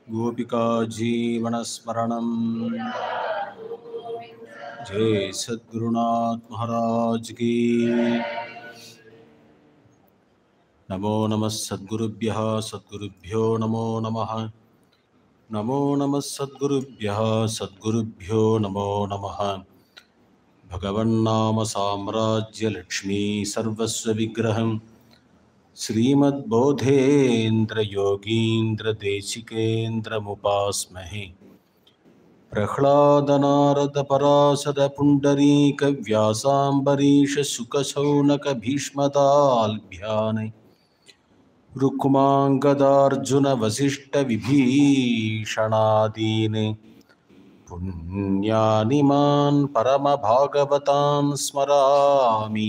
गोपिका जीवनस्मरणं जय सद्गुरुनाथ महाराज की नमो नमः सद्गुरुभ्यः सद्गुरुभ्यो नमो नमः नमो नमः सद्गुरुभ्यः सद्गुरुभ्यो नमो नमः भगवन्नाम साम्राज्यलक्ष्मी सर्वस्वविग्रहम् श्रीमद्बोधेन्द्रयोगीन्द्रदेशिकेन्द्रमुपास्महे प्रह्लादनारदपराशरपुण्डरीकव्यासाम्बरीषशुकशौनकभीष्मदाल्भ्यान् रुक्माङ्गदार्जुनवसिष्ठविभीषणादीन् पुण्यानि मान् परमभागवतान् स्मरामि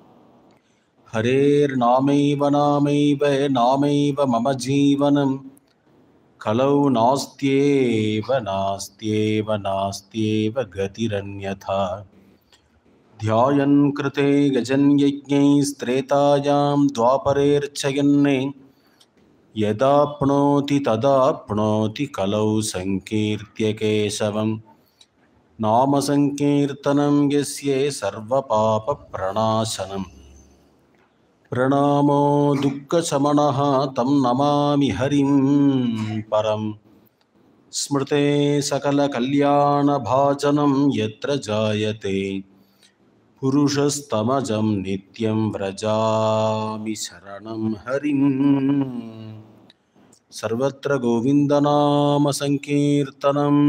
हरेर्नामैव नामैव नामैव मम जीवनं कलौ नास्त्येव नास्त्येव नास्त्येव गतिरन्यथा ध्यायन् कृते गजन्यज्ञैस्त्रेतायां द्वापरेऽर्चयन् यदाप्नोति तदाप्नोति कलौ सङ्कीर्त्य केशवं नामसङ्कीर्तनं यस्य सर्वपापप्रणाशनम् प्रणामो दुःखशमनः तं नमामि हरिं परं स्मृते सकलकल्याणभाजनं यत्र जायते पुरुषस्तमजं नित्यं व्रजामि शरणं हरिं सर्वत्र गोविन्दनामसङ्कीर्तनम्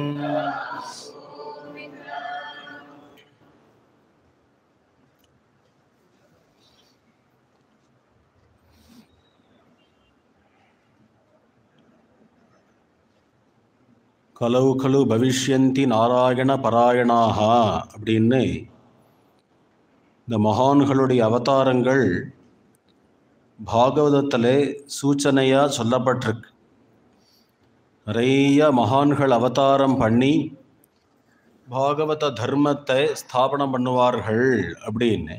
கலவு கலு பவிஷ்யந்தி நாராயண பராயணாக அப்படின்னு இந்த மகான்களுடைய அவதாரங்கள் பாகவதத்தில் சூச்சனையாக சொல்லப்பட்டிருக்கு நிறைய மகான்கள் அவதாரம் பண்ணி பாகவத தர்மத்தை ஸ்தாபனம் பண்ணுவார்கள் அப்படின்னு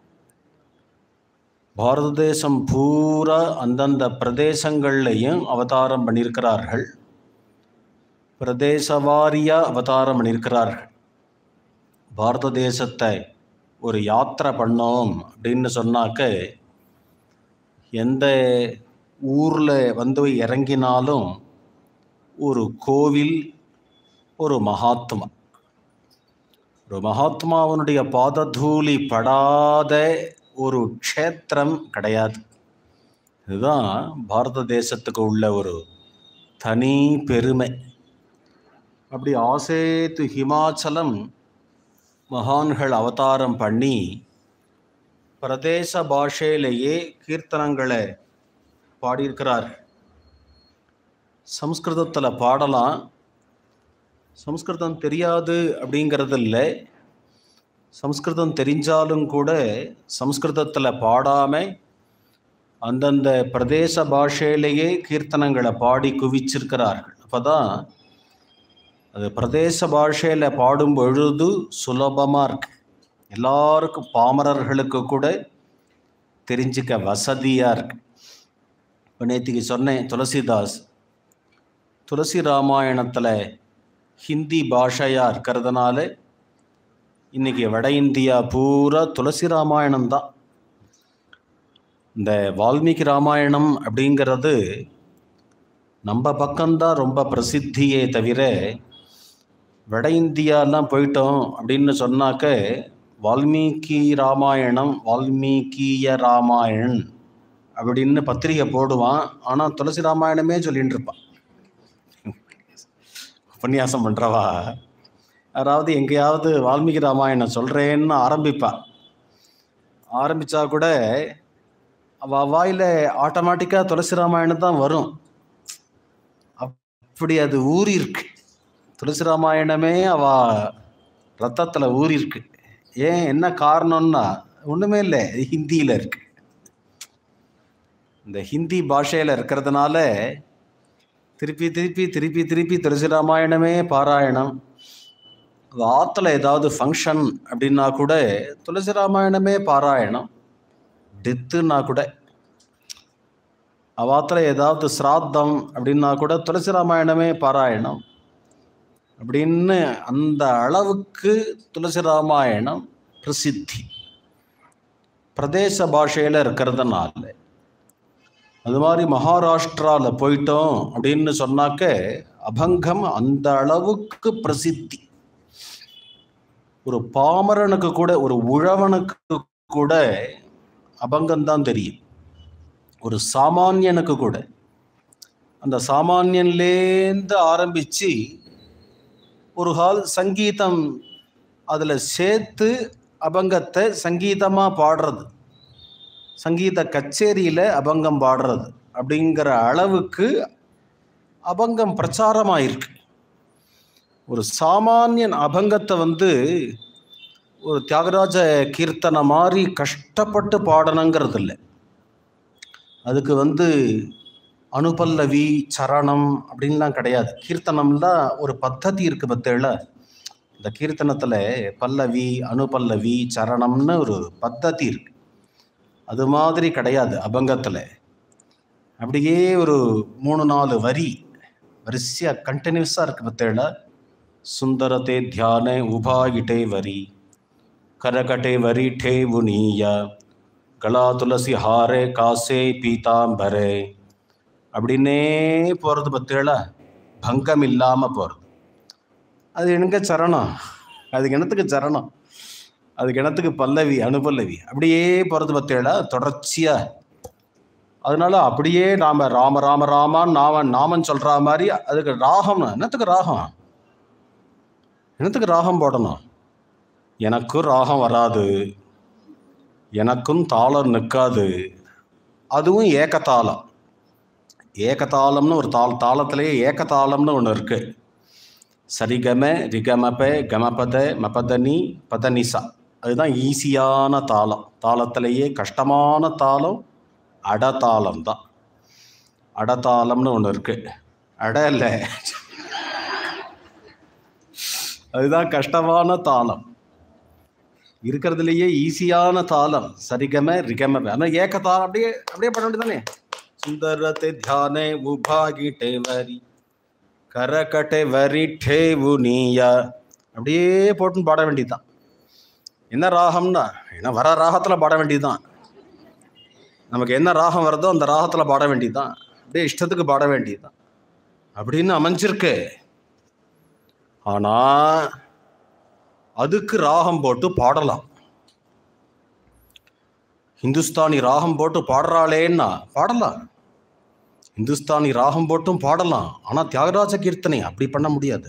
பாரத தேசம் பூரா அந்தந்த பிரதேசங்கள்லையும் அவதாரம் பண்ணியிருக்கிறார்கள் பிரதேசவாரியா அவதாரம் பண்ணியிருக்கிறார்கள் பாரத தேசத்தை ஒரு யாத்திரை பண்ணோம் அப்படின்னு சொன்னாக்க எந்த ஊரில் வந்து இறங்கினாலும் ஒரு கோவில் ஒரு மகாத்மா ஒரு மகாத்மாவனுடைய பாததூளி படாத ஒரு க்ஷேத்திரம் கிடையாது இதுதான் பாரத தேசத்துக்கு உள்ள ஒரு தனி பெருமை அப்படி ஆசேத்து ஹிமாச்சலம் மகான்கள் அவதாரம் பண்ணி பிரதேச பாஷையிலேயே கீர்த்தனங்களை பாடியிருக்கிறார் சம்ஸ்கிருதத்தில் பாடலாம் சம்ஸ்கிருதம் தெரியாது அப்படிங்கிறது இல்லை சம்ஸ்கிருதம் தெரிஞ்சாலும் கூட சம்ஸ்கிருதத்தில் பாடாமல் அந்தந்த பிரதேச பாஷையிலேயே கீர்த்தனங்களை பாடி குவிச்சிருக்கிறார்கள் அப்போ தான் அது பிரதேச பாஷையில் பாடும் பொழுது சுலபமாக இருக்கு எல்லாருக்கும் பாமரர்களுக்கு கூட தெரிஞ்சுக்க வசதியாக இருக்கு இப்போ நேற்றுக்கு சொன்னேன் துளசிதாஸ் துளசி ராமாயணத்தில் ஹிந்தி பாஷையாக இருக்கிறதுனால இன்றைக்கி வட இந்தியா பூரா துளசி ராமாயணம் தான் இந்த வால்மீகி ராமாயணம் அப்படிங்கிறது நம்ம பக்கம்தான் ரொம்ப பிரசித்தியே தவிர வட இந்தியாலாம் போயிட்டோம் அப்படின்னு சொன்னாக்க வால்மீகி ராமாயணம் வால்மீகிய ராமாயண் அப்படின்னு பத்திரிகை போடுவான் ஆனால் துளசி ராமாயணமே சொல்லிட்டு இருப்பான் உபன்யாசம் பண்ணுறவா யாராவது எங்கேயாவது வால்மீகி ராமாயணம் சொல்கிறேன்னு ஆரம்பிப்பா ஆரம்பித்தா கூட அவள் வாயில் ஆட்டோமேட்டிக்காக துளசி ராமாயணம் தான் வரும் அப்படி அது ஊறிருக்கு துளசி ராமாயணமே அவ ரத்தத்தில் ஊறிருக்கு ஏன் என்ன காரணம்னா ஒன்றுமே இல்லை ஹிந்தியில் இருக்கு இந்த ஹிந்தி பாஷையில் இருக்கிறதுனால திருப்பி திருப்பி திருப்பி திருப்பி துளசி ராமாயணமே பாராயணம் ஆற்றுல ஏதாவது ஃபங்க்ஷன் அப்படின்னா கூட துளசி ராமாயணமே பாராயணம் டெத்துன்னா கூட அவாத்தில் ஏதாவது சிராத்தம் அப்படின்னா கூட துளசி ராமாயணமே பாராயணம் அப்படின்னு அந்த அளவுக்கு துளசி ராமாயணம் பிரசித்தி பிரதேச பாஷையில் இருக்கிறதுனால அது மாதிரி மகாராஷ்டிராவில் போயிட்டோம் அப்படின்னு சொன்னாக்க அபங்கம் அந்த அளவுக்கு பிரசித்தி ஒரு பாமரனுக்கு கூட ஒரு உழவனுக்கு கூட அபங்கம்தான் தெரியும் ஒரு சாமானியனுக்கு கூட அந்த சாமானியன்லேருந்து ஆரம்பித்து ஒரு கால் சங்கீதம் அதில் சேர்த்து அபங்கத்தை சங்கீதமாக பாடுறது சங்கீத கச்சேரியில் அபங்கம் பாடுறது அப்படிங்கிற அளவுக்கு அபங்கம் பிரச்சாரமாயிருக்கு ஒரு சாமானியன் அபங்கத்தை வந்து ஒரு தியாகராஜ கீர்த்தனை மாதிரி கஷ்டப்பட்டு பாடணுங்கிறது இல்லை அதுக்கு வந்து அனுபல்லவி சரணம் அப்படின்லாம் கிடையாது கீர்த்தனம்லாம் ஒரு பத்ததி இருக்குது பத்தேழ இந்த கீர்த்தனத்தில் பல்லவி அனுபல்லவி சரணம்னு ஒரு பத்ததி இருக்கு அது மாதிரி கிடையாது அபங்கத்தில் அப்படியே ஒரு மூணு நாலு வரி வரிசையாக கண்டினியூஸாக இருக்குது பத்தேழ சுந்தரத்தே தியான உபாயிட்டே வரி கரகட்டே வரி டே உனீய கலா துளசி ஹாரே காசே பீதாம்பரே அப்படின்னே போகிறது பத்தேழ பங்கம் இல்லாமல் போகிறது அது எனக்கு சரணம் அதுக்கு எனத்துக்கு சரணம் அதுக்கு எனத்துக்கு பல்லவி அனுபல்லவி அப்படியே போகிறது பத்தேழ தொடர்ச்சியாக அதனால அப்படியே நாம் ராம ராம ராமான்னு நாம நாமன் சொல்கிற மாதிரி அதுக்கு ராகம் என்னத்துக்கு ராகம் என்னத்துக்கு ராகம் போடணும் எனக்கும் ராகம் வராது எனக்கும் தாளம் நிற்காது அதுவும் ஏக்கத்தாளம் ஏகதாளம்னு ஒரு தாள் தாளத்திலேயே ஏகதாளம்னு ஒன்று இருக்கு சரிகம ரிகமப கமபத மபதனி பதனிசா அதுதான் ஈஸியான தாளம் தாளத்திலேயே கஷ்டமான தாளம் அடதாளம் தான் அடதாளம்னு ஒன்று இருக்கு அட இல்லை அதுதான் கஷ்டமான தாளம் இருக்கிறதுலையே ஈஸியான தாளம் சரிகம ரிகம ஆனால் ஏக்க தாளம் அப்படியே அப்படியே பண்ண வேண்டியதானே சுந்தரத்தை தியானே உபாகிட்டே வரி கரகட்டை வரி டேவு நீயா அப்படியே போட்டுன்னு பாட வேண்டியதுதான் என்ன ராகம்னா ஏன்னா வர ராகத்தில் பாட வேண்டியதுதான் நமக்கு என்ன ராகம் வருதோ அந்த ராகத்தில் பாட வேண்டியதுதான் அப்படியே இஷ்டத்துக்கு பாட வேண்டியதுதான் அப்படின்னு அமைஞ்சிருக்கு ஆனால் அதுக்கு ராகம் போட்டு பாடலாம் ஹிந்துஸ்தானி ராகம் போட்டு பாடுறாளேன்னா பாடலாம் ஹிந்துஸ்தானி ராகம் போட்டும் பாடலாம் ஆனால் தியாகராஜ கீர்த்தனை அப்படி பண்ண முடியாது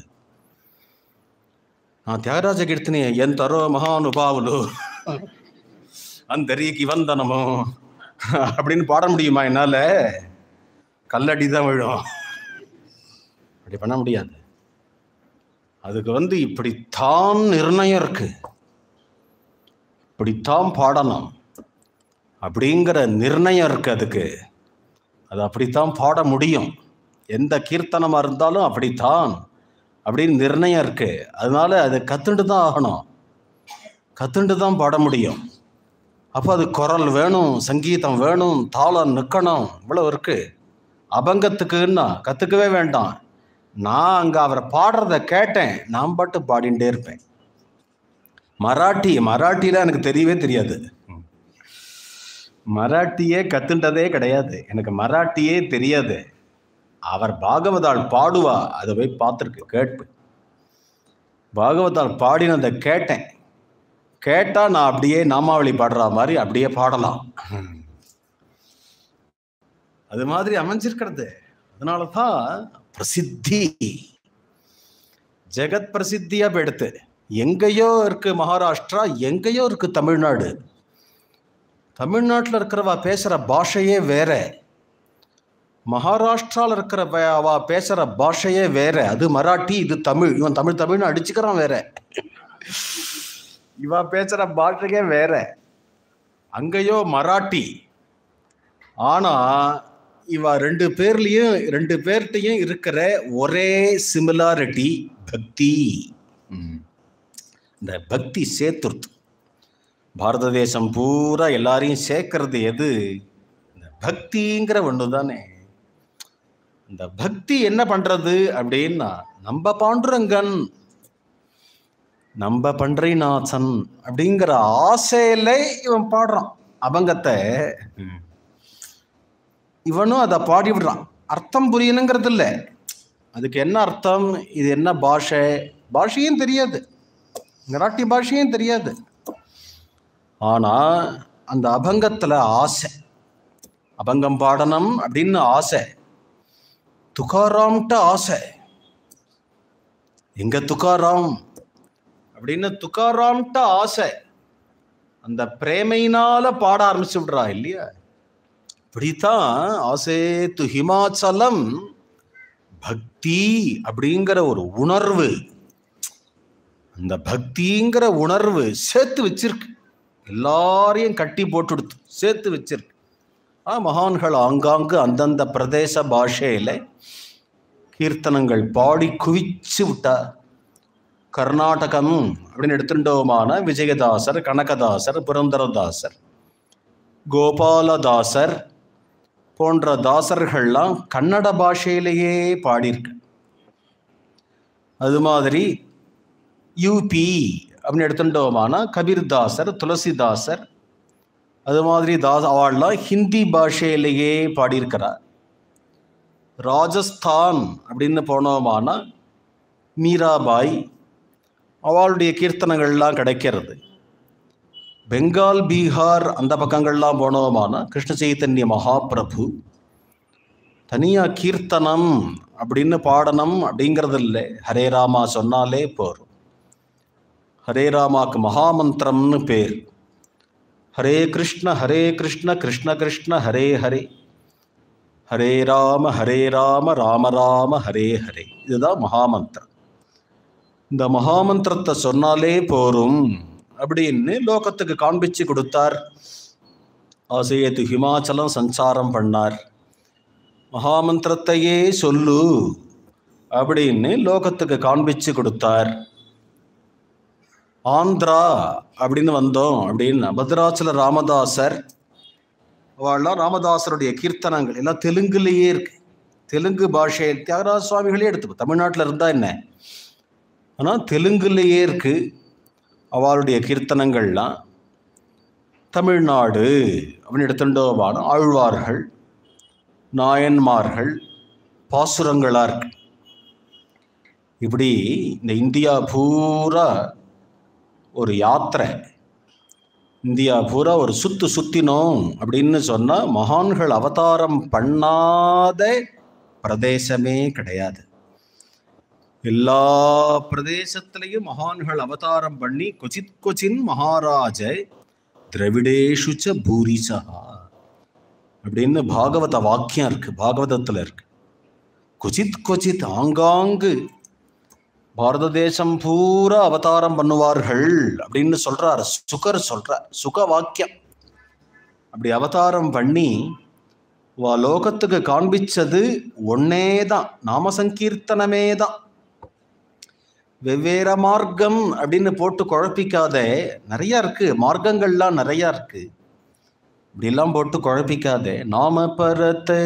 நான் தியாகராஜ கீர்த்தனை என் தரோ மகானுபாவுலு அந்தரிக்கு வந்தனமோ அப்படின்னு பாட முடியுமா என்னால் கல்லடி தான் விழும் அப்படி பண்ண முடியாது அதுக்கு வந்து இப்படித்தான் நிர்ணயம் இருக்கு இப்படித்தான் பாடணும் அப்படிங்கிற நிர்ணயம் இருக்கு அதுக்கு அது அப்படித்தான் பாட முடியும் எந்த கீர்த்தனமாக இருந்தாலும் அப்படித்தான் அப்படின்னு நிர்ணயம் இருக்கு அதனால அதை கத்துண்டு தான் ஆகணும் கத்துண்டு தான் பாட முடியும் அப்போ அது குரல் வேணும் சங்கீதம் வேணும் தாளம் நிற்கணும் இவ்வளோ இருக்கு அபங்கத்துக்குன்னா கற்றுக்கவே வேண்டாம் நான் அங்கே அவரை பாடுறத கேட்டேன் நான் பாட்டு பாடிண்டே இருப்பேன் மராட்டி மராட்டியில் எனக்கு தெரியவே தெரியாது மராட்டியே கத்துண்டதே கிடையாது எனக்கு மராட்டியே தெரியாது அவர் பாகவதாள் பாடுவா அதை போய் பார்த்துருக்கு கேட்பு பாகவதாள் பாடினதை கேட்டேன் கேட்டால் நான் அப்படியே நாமாவளி பாடுற மாதிரி அப்படியே பாடலாம் அது மாதிரி அமைஞ்சிருக்கிறது அதனால தான் பிரசித்தி ஜெகத் பிரசித்தியா போயிடுத்து எங்கேயோ இருக்கு மகாராஷ்டிரா எங்கேயோ இருக்கு தமிழ்நாடு தமிழ்நாட்டில் இருக்கிறவா பேசுகிற பாஷையே வேற மகாராஷ்டிராவில் இருக்கிற அவ பேசுகிற பாஷையே வேற அது மராட்டி இது தமிழ் இவன் தமிழ் தமிழ்னு அடிச்சுக்கிறான் வேற இவ பேசுகிற பாஷையே வேற அங்கேயோ மராட்டி ஆனால் இவ ரெண்டு பேர்லேயும் ரெண்டு பேர்கிட்டையும் இருக்கிற ஒரே சிமிலாரிட்டி பக்தி இந்த பக்தி சேர்த்துருத்து பாரத தேசம் பூரா எல்லாரையும் சேர்க்கறது எது இந்த பக்திங்கிற ஒன்று தானே இந்த பக்தி என்ன பண்றது அப்படின்னா நம்ம பாண்டுரங்கன் நம்ம பன்றிநாதன் அப்படிங்கிற ஆசையில இவன் பாடுறான் அபங்கத்தை இவனும் அதை பாடி விடுறான் அர்த்தம் புரியணுங்கிறது இல்லை அதுக்கு என்ன அர்த்தம் இது என்ன பாஷை பாஷையும் தெரியாது மராட்டி பாஷையும் தெரியாது ஆனா அந்த அபங்கத்துல ஆசை அபங்கம் பாடணும் அப்படின்னு ஆசை துகாராம்கிட்ட ஆசை எங்க துகாராம் அப்படின்னு துகாராம்கிட்ட ஆசை அந்த பிரேமையினால பாட ஆரம்பிச்சு விடுறா இல்லையா இப்படித்தான் ஆசேத்து ஹிமாச்சலம் பக்தி அப்படிங்கிற ஒரு உணர்வு அந்த பக்திங்கிற உணர்வு சேர்த்து வச்சிருக்கு எல்லாரையும் கட்டி போட்டுடுத்து சேர்த்து வச்சிருக்கு ஆ மகான்கள் ஆங்காங்கு அந்தந்த பிரதேச பாஷையில கீர்த்தனங்கள் பாடி குவிச்சு விட்டா கர்நாடகம் அப்படின்னு எடுத்துட்டோமான விஜயதாசர் கனகதாசர் புரந்தரதாசர் கோபாலதாசர் போன்ற தாசர்கள்லாம் கன்னட பாஷையிலேயே பாடியிருக்கு அது மாதிரி யூபி அப்படின்னு எடுத்துட்டோமானா கபீர்தாசர் துளசிதாசர் அது மாதிரி தாஸ் அவள்லாம் ஹிந்தி பாஷையிலேயே பாடியிருக்கிறார் ராஜஸ்தான் அப்படின்னு போனோமானா மீராபாய் அவளுடைய கீர்த்தனங்கள்லாம் கிடைக்கிறது பெங்கால் பீகார் அந்த பக்கங்கள்லாம் போனோமானா கிருஷ்ண சைத்தன்ய மகாபிரபு தனியாக கீர்த்தனம் அப்படின்னு பாடணும் அப்படிங்கிறது இல்லை ஹரே ராமா சொன்னாலே போரும் ஹரே ராமாக்கு மகாமந்திரம்னு பேர் ஹரே கிருஷ்ண ஹரே கிருஷ்ண கிருஷ்ண கிருஷ்ண ஹரே ஹரே ஹரே ராம ஹரே ராம ராம ராம ஹரே ஹரே இதுதான் மகாமந்திரம் இந்த மகாமந்திரத்தை சொன்னாலே போரும் அப்படின்னு லோகத்துக்கு காண்பிச்சு கொடுத்தார் ஆசையத்து ஹிமாச்சலம் சஞ்சாரம் பண்ணார் மகாமந்திரத்தையே சொல்லு அப்படின்னு லோகத்துக்கு காண்பிச்சு கொடுத்தார் ஆந்திரா அப்படின்னு வந்தோம் அப்படின்னா பத்ராச்சல ராமதாசர் அவள்லாம் ராமதாசருடைய கீர்த்தனங்கள் எல்லாம் தெலுங்குலேயே இருக்கு தெலுங்கு பாஷை தியாகராஜ சுவாமிகளே எடுத்து தமிழ்நாட்டில் இருந்தா என்ன ஆனால் தெலுங்குலேயே இருக்கு அவளுடைய கீர்த்தனங்கள்லாம் தமிழ்நாடு அப்படின்னு எடுத்துட்டோமான ஆழ்வார்கள் நாயன்மார்கள் பாசுரங்களா இருக்கு இப்படி இந்த இந்தியா பூரா ஒரு யாத்திரை இந்தியா பூரா ஒரு சுத்து சுத்தினோம் அப்படின்னு சொன்னா மகான்கள் அவதாரம் பண்ணாத பிரதேசமே கிடையாது எல்லா பிரதேசத்திலையும் மகான்கள் அவதாரம் பண்ணி கொச்சித் கொச்சின் மகாராஜ திரவிடேஷு ச பூரிசா அப்படின்னு பாகவத வாக்கியம் இருக்கு பாகவதத்துல இருக்கு கொச்சித் கொச்சித் ஆங்காங்கு பாரத தேசம் பூரா அவதாரம் பண்ணுவார்கள் அப்படின்னு சொல்றார் சுகர் சொல்றார் சுக வாக்கியம் அப்படி அவதாரம் பண்ணி வா லோகத்துக்கு காண்பிச்சது ஒன்னே தான் நாம சங்கீர்த்தனமே தான் வெவ்வேறு மார்க்கம் அப்படின்னு போட்டு குழப்பிக்காத நிறைய இருக்கு மார்க்கங்கள்லாம் நிறைய இருக்கு இப்படிலாம் போட்டு குழப்பிக்காதே நாம பரத்தை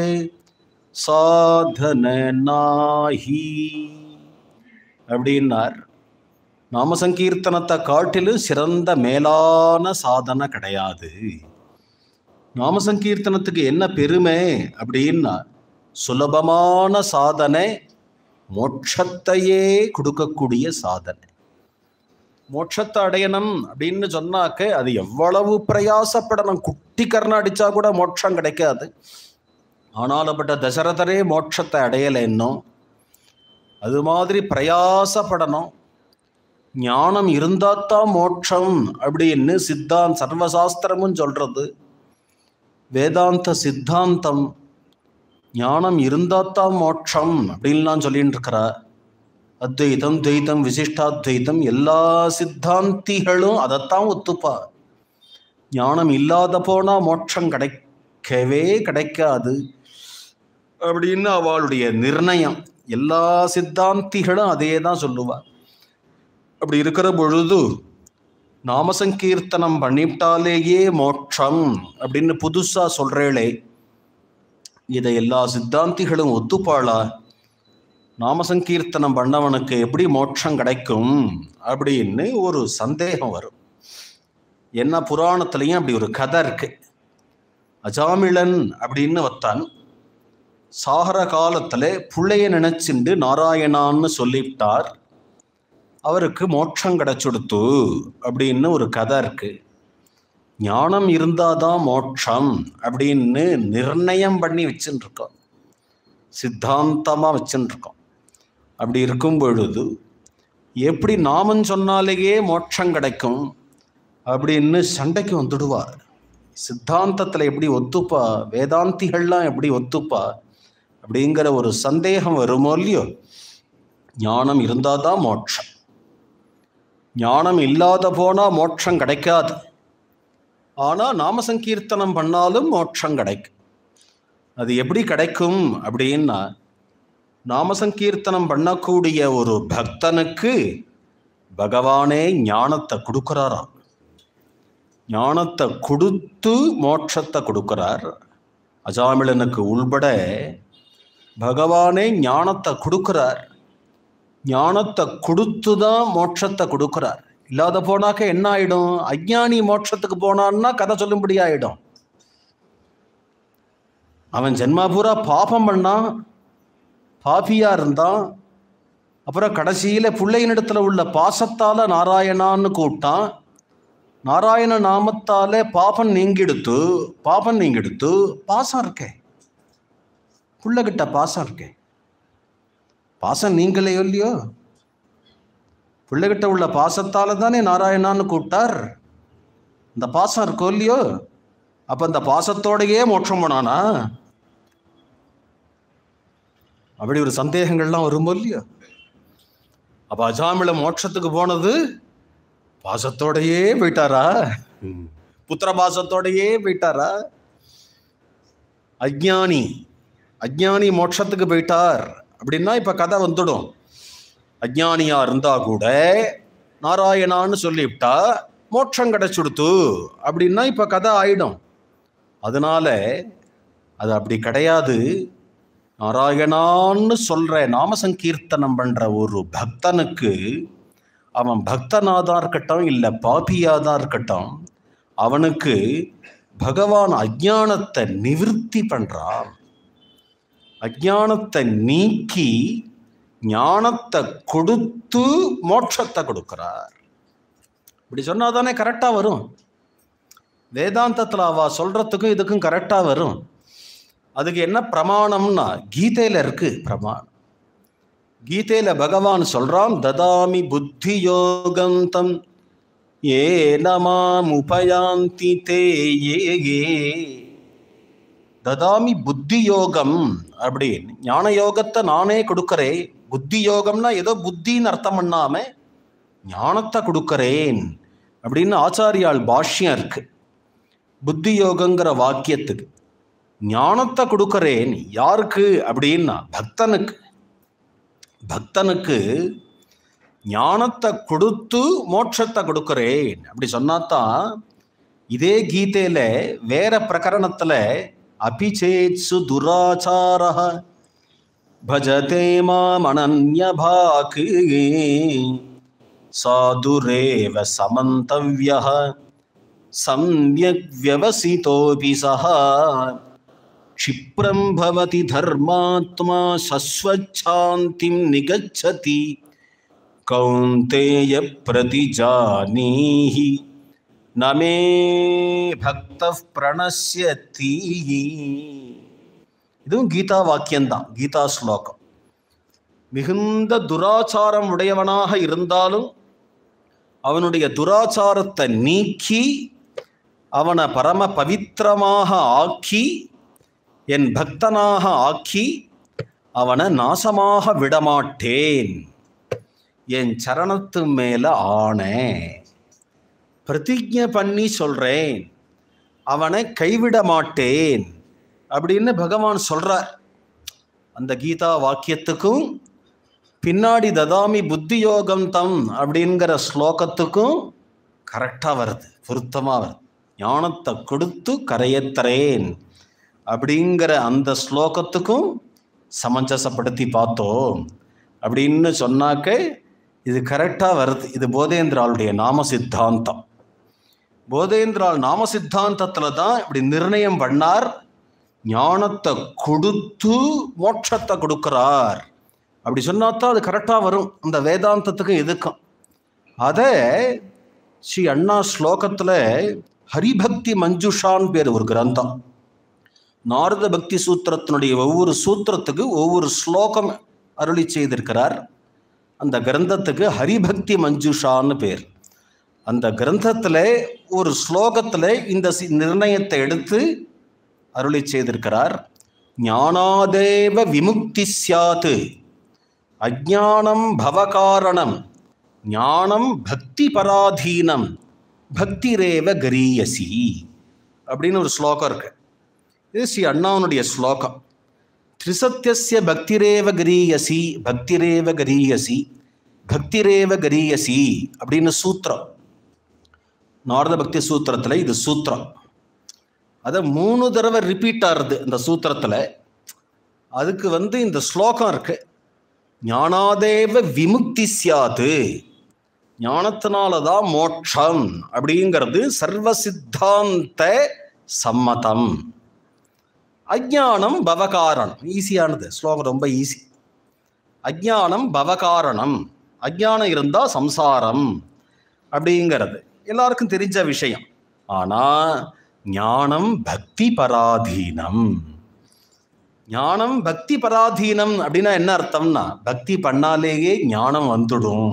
சாதன நாஹி அப்படின்னார் நாம சங்கீர்த்தனத்தை காட்டிலும் சிறந்த மேலான சாதனை கிடையாது நாம சங்கீர்த்தனத்துக்கு என்ன பெருமை அப்படின்னா சுலபமான சாதனை மோட்சத்தையே கொடுக்கக்கூடிய சாதனை மோட்சத்தை அடையணும் அப்படின்னு சொன்னாக்க அது எவ்வளவு பிரயாசப்படணும் குட்டி கர்ணம் அடிச்சா கூட மோட்சம் கிடைக்காது ஆனாலும்பட்ட தசரதரே மோட்சத்தை அடையலை இன்னும் அது மாதிரி பிரயாசப்படணும் ஞானம் இருந்தாத்தான் மோட்சம் அப்படின்னு சித்தான் சர்வசாஸ்திரமும் சொல்றது வேதாந்த சித்தாந்தம் ஞானம் இருந்தாத்தான் மோட்சம் அப்படின்லாம் சொல்லிட்டு இருக்கிறா அத்வைதம் துவைதம் விசிஷ்டாத்வைதம் எல்லா சித்தாந்திகளும் அதைத்தான் ஒத்துப்பா ஞானம் இல்லாத போனா மோட்சம் கிடைக்கவே கிடைக்காது அப்படின்னு அவளுடைய நிர்ணயம் எல்லா சித்தாந்திகளும் அதே தான் சொல்லுவா அப்படி இருக்கிற பொழுது நாமசங்கீர்த்தனம் பண்ணிவிட்டாலேயே மோட்சம் அப்படின்னு புதுசா சொல்றேளே இதை எல்லா சித்தாந்திகளும் ஒத்துப்பாளா நாம சங்கீர்த்தனம் பண்ணவனுக்கு எப்படி மோட்சம் கிடைக்கும் அப்படின்னு ஒரு சந்தேகம் வரும் என்ன புராணத்துலேயும் அப்படி ஒரு கதை இருக்கு அஜாமிழன் அப்படின்னு வத்தான் சாகர காலத்துல புள்ளைய நினைச்சுண்டு நாராயணான்னு சொல்லிவிட்டார் அவருக்கு மோட்சம் கிடைச்சுடுத்து அப்படின்னு ஒரு கதை இருக்கு ஞானம் இருந்தாதான் மோட்சம் அப்படின்னு நிர்ணயம் பண்ணி வச்சுன்னு இருக்கோம் சித்தாந்தமாக வச்சுன்னு இருக்கோம் அப்படி இருக்கும் பொழுது எப்படி நாமம் சொன்னாலேயே மோட்சம் கிடைக்கும் அப்படின்னு சண்டைக்கு வந்துடுவார் சித்தாந்தத்தில் எப்படி ஒத்துப்பா வேதாந்திகள்லாம் எப்படி ஒத்துப்பா அப்படிங்கிற ஒரு சந்தேகம் வருமோ இல்லையோ ஞானம் இருந்தால் தான் மோட்சம் ஞானம் இல்லாத போனால் மோட்சம் கிடைக்காது ஆனால் நாம சங்கீர்த்தனம் பண்ணாலும் மோட்சம் கிடைக்கும் அது எப்படி கிடைக்கும் அப்படின்னா நாம சங்கீர்த்தனம் பண்ணக்கூடிய ஒரு பக்தனுக்கு பகவானே ஞானத்தை கொடுக்குறாராம் ஞானத்தை கொடுத்து மோட்சத்தை கொடுக்குறார் அஜாமிழனுக்கு உள்பட பகவானே ஞானத்தை கொடுக்குறார் ஞானத்தை கொடுத்து தான் மோட்சத்தை கொடுக்குறார் இல்லாத போனாக்க என்ன ஆயிடும் அஜ்ஞானி மோட்சத்துக்கு போனான்னா கதை சொல்லும்படி ஆயிடும் அவன் ஜென்மா பூரா பாபம் பண்ணான் பாபியா இருந்தான் அப்புறம் கடைசியில பிள்ளையினிடத்துல உள்ள பாசத்தால நாராயணான்னு கூப்பிட்டான் நாராயண நாமத்தாலே பாபம் நீங்கிடுத்து பாபம் நீங்கிடுத்து பாசம் இருக்கே புள்ளகிட்ட பாசம் இருக்கே பாசம் நீங்களே இல்லையோ பிள்ளைகிட்ட உள்ள பாசத்தால தானே நாராயணான்னு கூப்பிட்டார் இந்த பாசம் இருக்கோ இல்லையோ அப்ப இந்த பாசத்தோடையே மோட்சம் போனானா அப்படி ஒரு சந்தேகங்கள்லாம் வருமோ இல்லையோ அப்ப அஜாமிள மோட்சத்துக்கு போனது பாசத்தோடையே போயிட்டாரா புத்திர பாசத்தோடையே போயிட்டாரா அஜ்ஞானி அஜ்ஞானி மோட்சத்துக்கு போயிட்டார் அப்படின்னா இப்ப கதை வந்துடும் அஜ்ஞானியா இருந்தா கூட நாராயணான்னு சொல்லிவிட்டா மோட்சம் கிடைச்சுடுத்து அப்படின்னா இப்ப கதை ஆயிடும் அதனால அது அப்படி கிடையாது நாராயணான்னு சொல்ற நாம சங்கீர்த்தனம் பண்ற ஒரு பக்தனுக்கு அவன் பக்தனாதான் இருக்கட்டும் இல்லை பாபியாதான் இருக்கட்டும் அவனுக்கு பகவான் அஜானத்தை நிவிருத்தி பண்றான் அஜானத்தை நீக்கி ஞானத்தை கொடுத்து மோட்சத்தை கொடுக்கிறார் இப்படி சொன்னா தானே கரெக்டாக வரும் வேதாந்தத்தில் அவ சொல்றதுக்கும் இதுக்கும் கரெக்டாக வரும் அதுக்கு என்ன பிரமாணம்னா கீதையில இருக்கு பிரமாணம் கீதையில பகவான் சொல்றான் ததாமி புத்தி யோகந்தம் ஏ நமாம் உபயாந்தி தே ஏ ஏ ததாமி புத்தி யோகம் அப்படின்னு ஞான யோகத்தை நானே கொடுக்கறேன் புத்தி யோகம்னா ஏதோ புத்தின்னு அர்த்தம் பண்ணாம ஞானத்தை கொடுக்கறேன் அப்படின்னு ஆச்சாரியால் பாஷ்யம் இருக்கு புத்தி யோகங்கிற வாக்கியத்துக்கு ஞானத்தை கொடுக்கறேன் யாருக்கு அப்படின்னா பக்தனுக்கு பக்தனுக்கு ஞானத்தை கொடுத்து மோட்சத்தை கொடுக்கறேன் அப்படி சொன்னாதான் இதே கீதையில வேற பிரகரணத்துல அபிச்சேத்சு துராச்சார பஜதே மாமனன்யபாக் சாதுரேவ சமந்தவ்ய சம்யக் வியவசிதோபி சஹா क्षिप्रं भवति धर्मात्मा शश्वच्छान्तिं निगच्छति कौन्तेय प्रतिजानीहि न मे भक्तः प्रणश्यति இதுவும் கீதா வாக்கியம்தான் கீதா ஸ்லோகம் மிகுந்த துராச்சாரம் உடையவனாக இருந்தாலும் அவனுடைய துராச்சாரத்தை நீக்கி அவனை பரம பவித்திரமாக ஆக்கி என் பக்தனாக ஆக்கி அவனை நாசமாக விடமாட்டேன் என் சரணத்து மேல ஆணை பிரதிஜை பண்ணி சொல்றேன் அவனை கைவிட மாட்டேன் அப்படின்னு பகவான் சொல்றார் அந்த கீதா வாக்கியத்துக்கும் பின்னாடி ததாமி புத்தி யோகம் தம் அப்படிங்கிற ஸ்லோகத்துக்கும் கரெக்டாக வருது பொருத்தமாக வருது ஞானத்தை கொடுத்து கரையத்தரேன் அப்படிங்கிற அந்த ஸ்லோகத்துக்கும் சமஞ்சசப்படுத்தி பார்த்தோம் அப்படின்னு சொன்னாக்க இது கரெக்டாக வருது இது போதேந்திராளுடைய நாம சித்தாந்தம் போதேந்திரால் நாம சித்தாந்தத்தில் தான் இப்படி நிர்ணயம் பண்ணார் ஞானத்தை கொடுத்து மோட்சத்தை கொடுக்கிறார் அப்படி சொன்னா தான் அது கரெக்டாக வரும் அந்த வேதாந்தத்துக்கும் இதுக்கும் அதை ஸ்ரீ அண்ணா ஸ்லோகத்தில் ஹரிபக்தி மஞ்சுஷான்னு பேர் ஒரு கிரந்தம் நாரத பக்தி சூத்திரத்தினுடைய ஒவ்வொரு சூத்திரத்துக்கு ஒவ்வொரு ஸ்லோகம் அருளி செய்திருக்கிறார் அந்த கிரந்தத்துக்கு ஹரிபக்தி மஞ்சுஷான்னு பேர் அந்த கிரந்தத்தில் ஒரு ஸ்லோகத்தில் இந்த சி- நிர்ணயத்தை எடுத்து அருளி செய்திருக்கிறார் ஞானாதேவ விமுக்தி சியாத் அஜானம் பவகாரணம் ஞானம் பக்தி பராதீனம் பக்திரேவ கரீயசி அப்படின்னு ஒரு ஸ்லோகம் இருக்கு இது ஸ்ரீ அண்ணாவனுடைய ஸ்லோகம் திரிசத்தியஸ்ய பக்திரேவ கரீயசி பக்திரேவ கரீயசி பக்திரேவ கரீயசி அப்படின்னு சூத்திரம் நாரத பக்தி சூத்திரத்தில் இது சூத்திரம் அதை மூணு தடவை ரிப்பீட் ஆகுது இந்த சூத்திரத்தில் அதுக்கு வந்து இந்த ஸ்லோகம் இருக்கு ஞானாதேவ விமுக்தி சியாது ஞானத்தினால தான் மோட்சம் அப்படிங்கிறது சர்வ சித்தாந்த சம்மதம் அஜானம் பவகாரணம் ஈஸியானது ஸ்லோகம் ரொம்ப ஈஸி அஜானம் பவகாரணம் அஜானம் இருந்தால் சம்சாரம் அப்படிங்கிறது எல்லாருக்கும் தெரிஞ்ச விஷயம் ஆனால் ஞானம் பக்தி பராதீனம் ஞானம் பக்தி பராதீனம் அப்படின்னா என்ன அர்த்தம்னா பக்தி பண்ணாலேயே ஞானம் வந்துடும்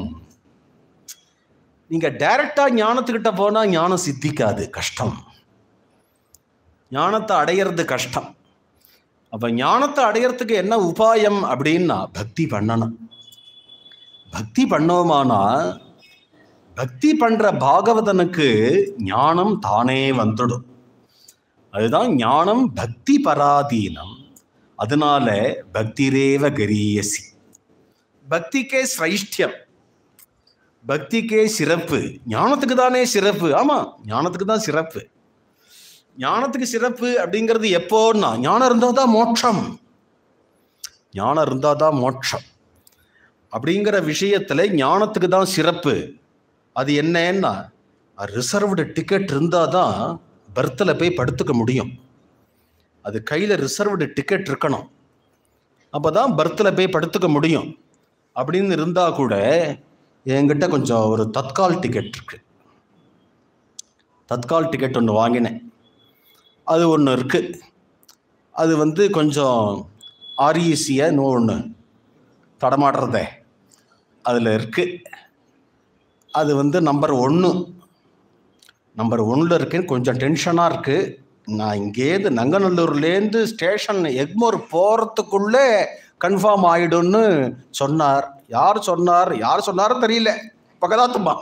நீங்க டைரக்டா ஞானத்துக்கிட்ட போனா ஞானம் சித்திக்காது கஷ்டம் ஞானத்தை அடையிறது கஷ்டம் அப்ப ஞானத்தை அடையறதுக்கு என்ன உபாயம் அப்படின்னா பக்தி பண்ணணும் பக்தி பண்ணோமானா பக்தி பண்ற பாகவதனுக்கு ஞானம் தானே வந்துடும் அதுதான் ஞானம் பக்தி பராதீனம் அதனால பக்திரேவ கரியசி பக்திக்கே சிரைஷ்டியம் பக்திக்கே சிறப்பு ஞானத்துக்கு தானே சிறப்பு ஆமா ஞானத்துக்கு தான் சிறப்பு ஞானத்துக்கு சிறப்பு அப்படிங்கிறது எப்போன்னா ஞானம் இருந்தால் தான் மோட்சம் ஞானம் இருந்தால் தான் மோட்சம் அப்படிங்கிற விஷயத்துல ஞானத்துக்கு தான் சிறப்பு அது என்னன்னா ரிசர்வ்டு டிக்கெட் இருந்தால் தான் பர்த்தில் போய் படுத்துக்க முடியும் அது கையில் ரிசர்வ்டு டிக்கெட் இருக்கணும் அப்போ தான் பர்த்தில் போய் படுத்துக்க முடியும் அப்படின்னு இருந்தால் கூட என்கிட்ட கொஞ்சம் ஒரு தத்கால் டிக்கெட் இருக்கு தத்கால் டிக்கெட் ஒன்று வாங்கினேன் அது ஒன்று இருக்குது அது வந்து கொஞ்சம் ஆர்இசியை ஒன்று தடமாடுறதே அதில் இருக்குது அது வந்து நம்பர் ஒன்று நம்பர் ஒன்றில் இருக்கேன்னு கொஞ்சம் டென்ஷனாக இருக்குது நான் இங்கேருந்து நங்கநல்லூர்லேருந்து ஸ்டேஷன் எக்மோர் போகிறதுக்குள்ளே கன்ஃபார்ம் ஆகிடும்னு சொன்னார் யார் சொன்னார் யார் சொன்னாரும் தெரியல பகதாத்து மா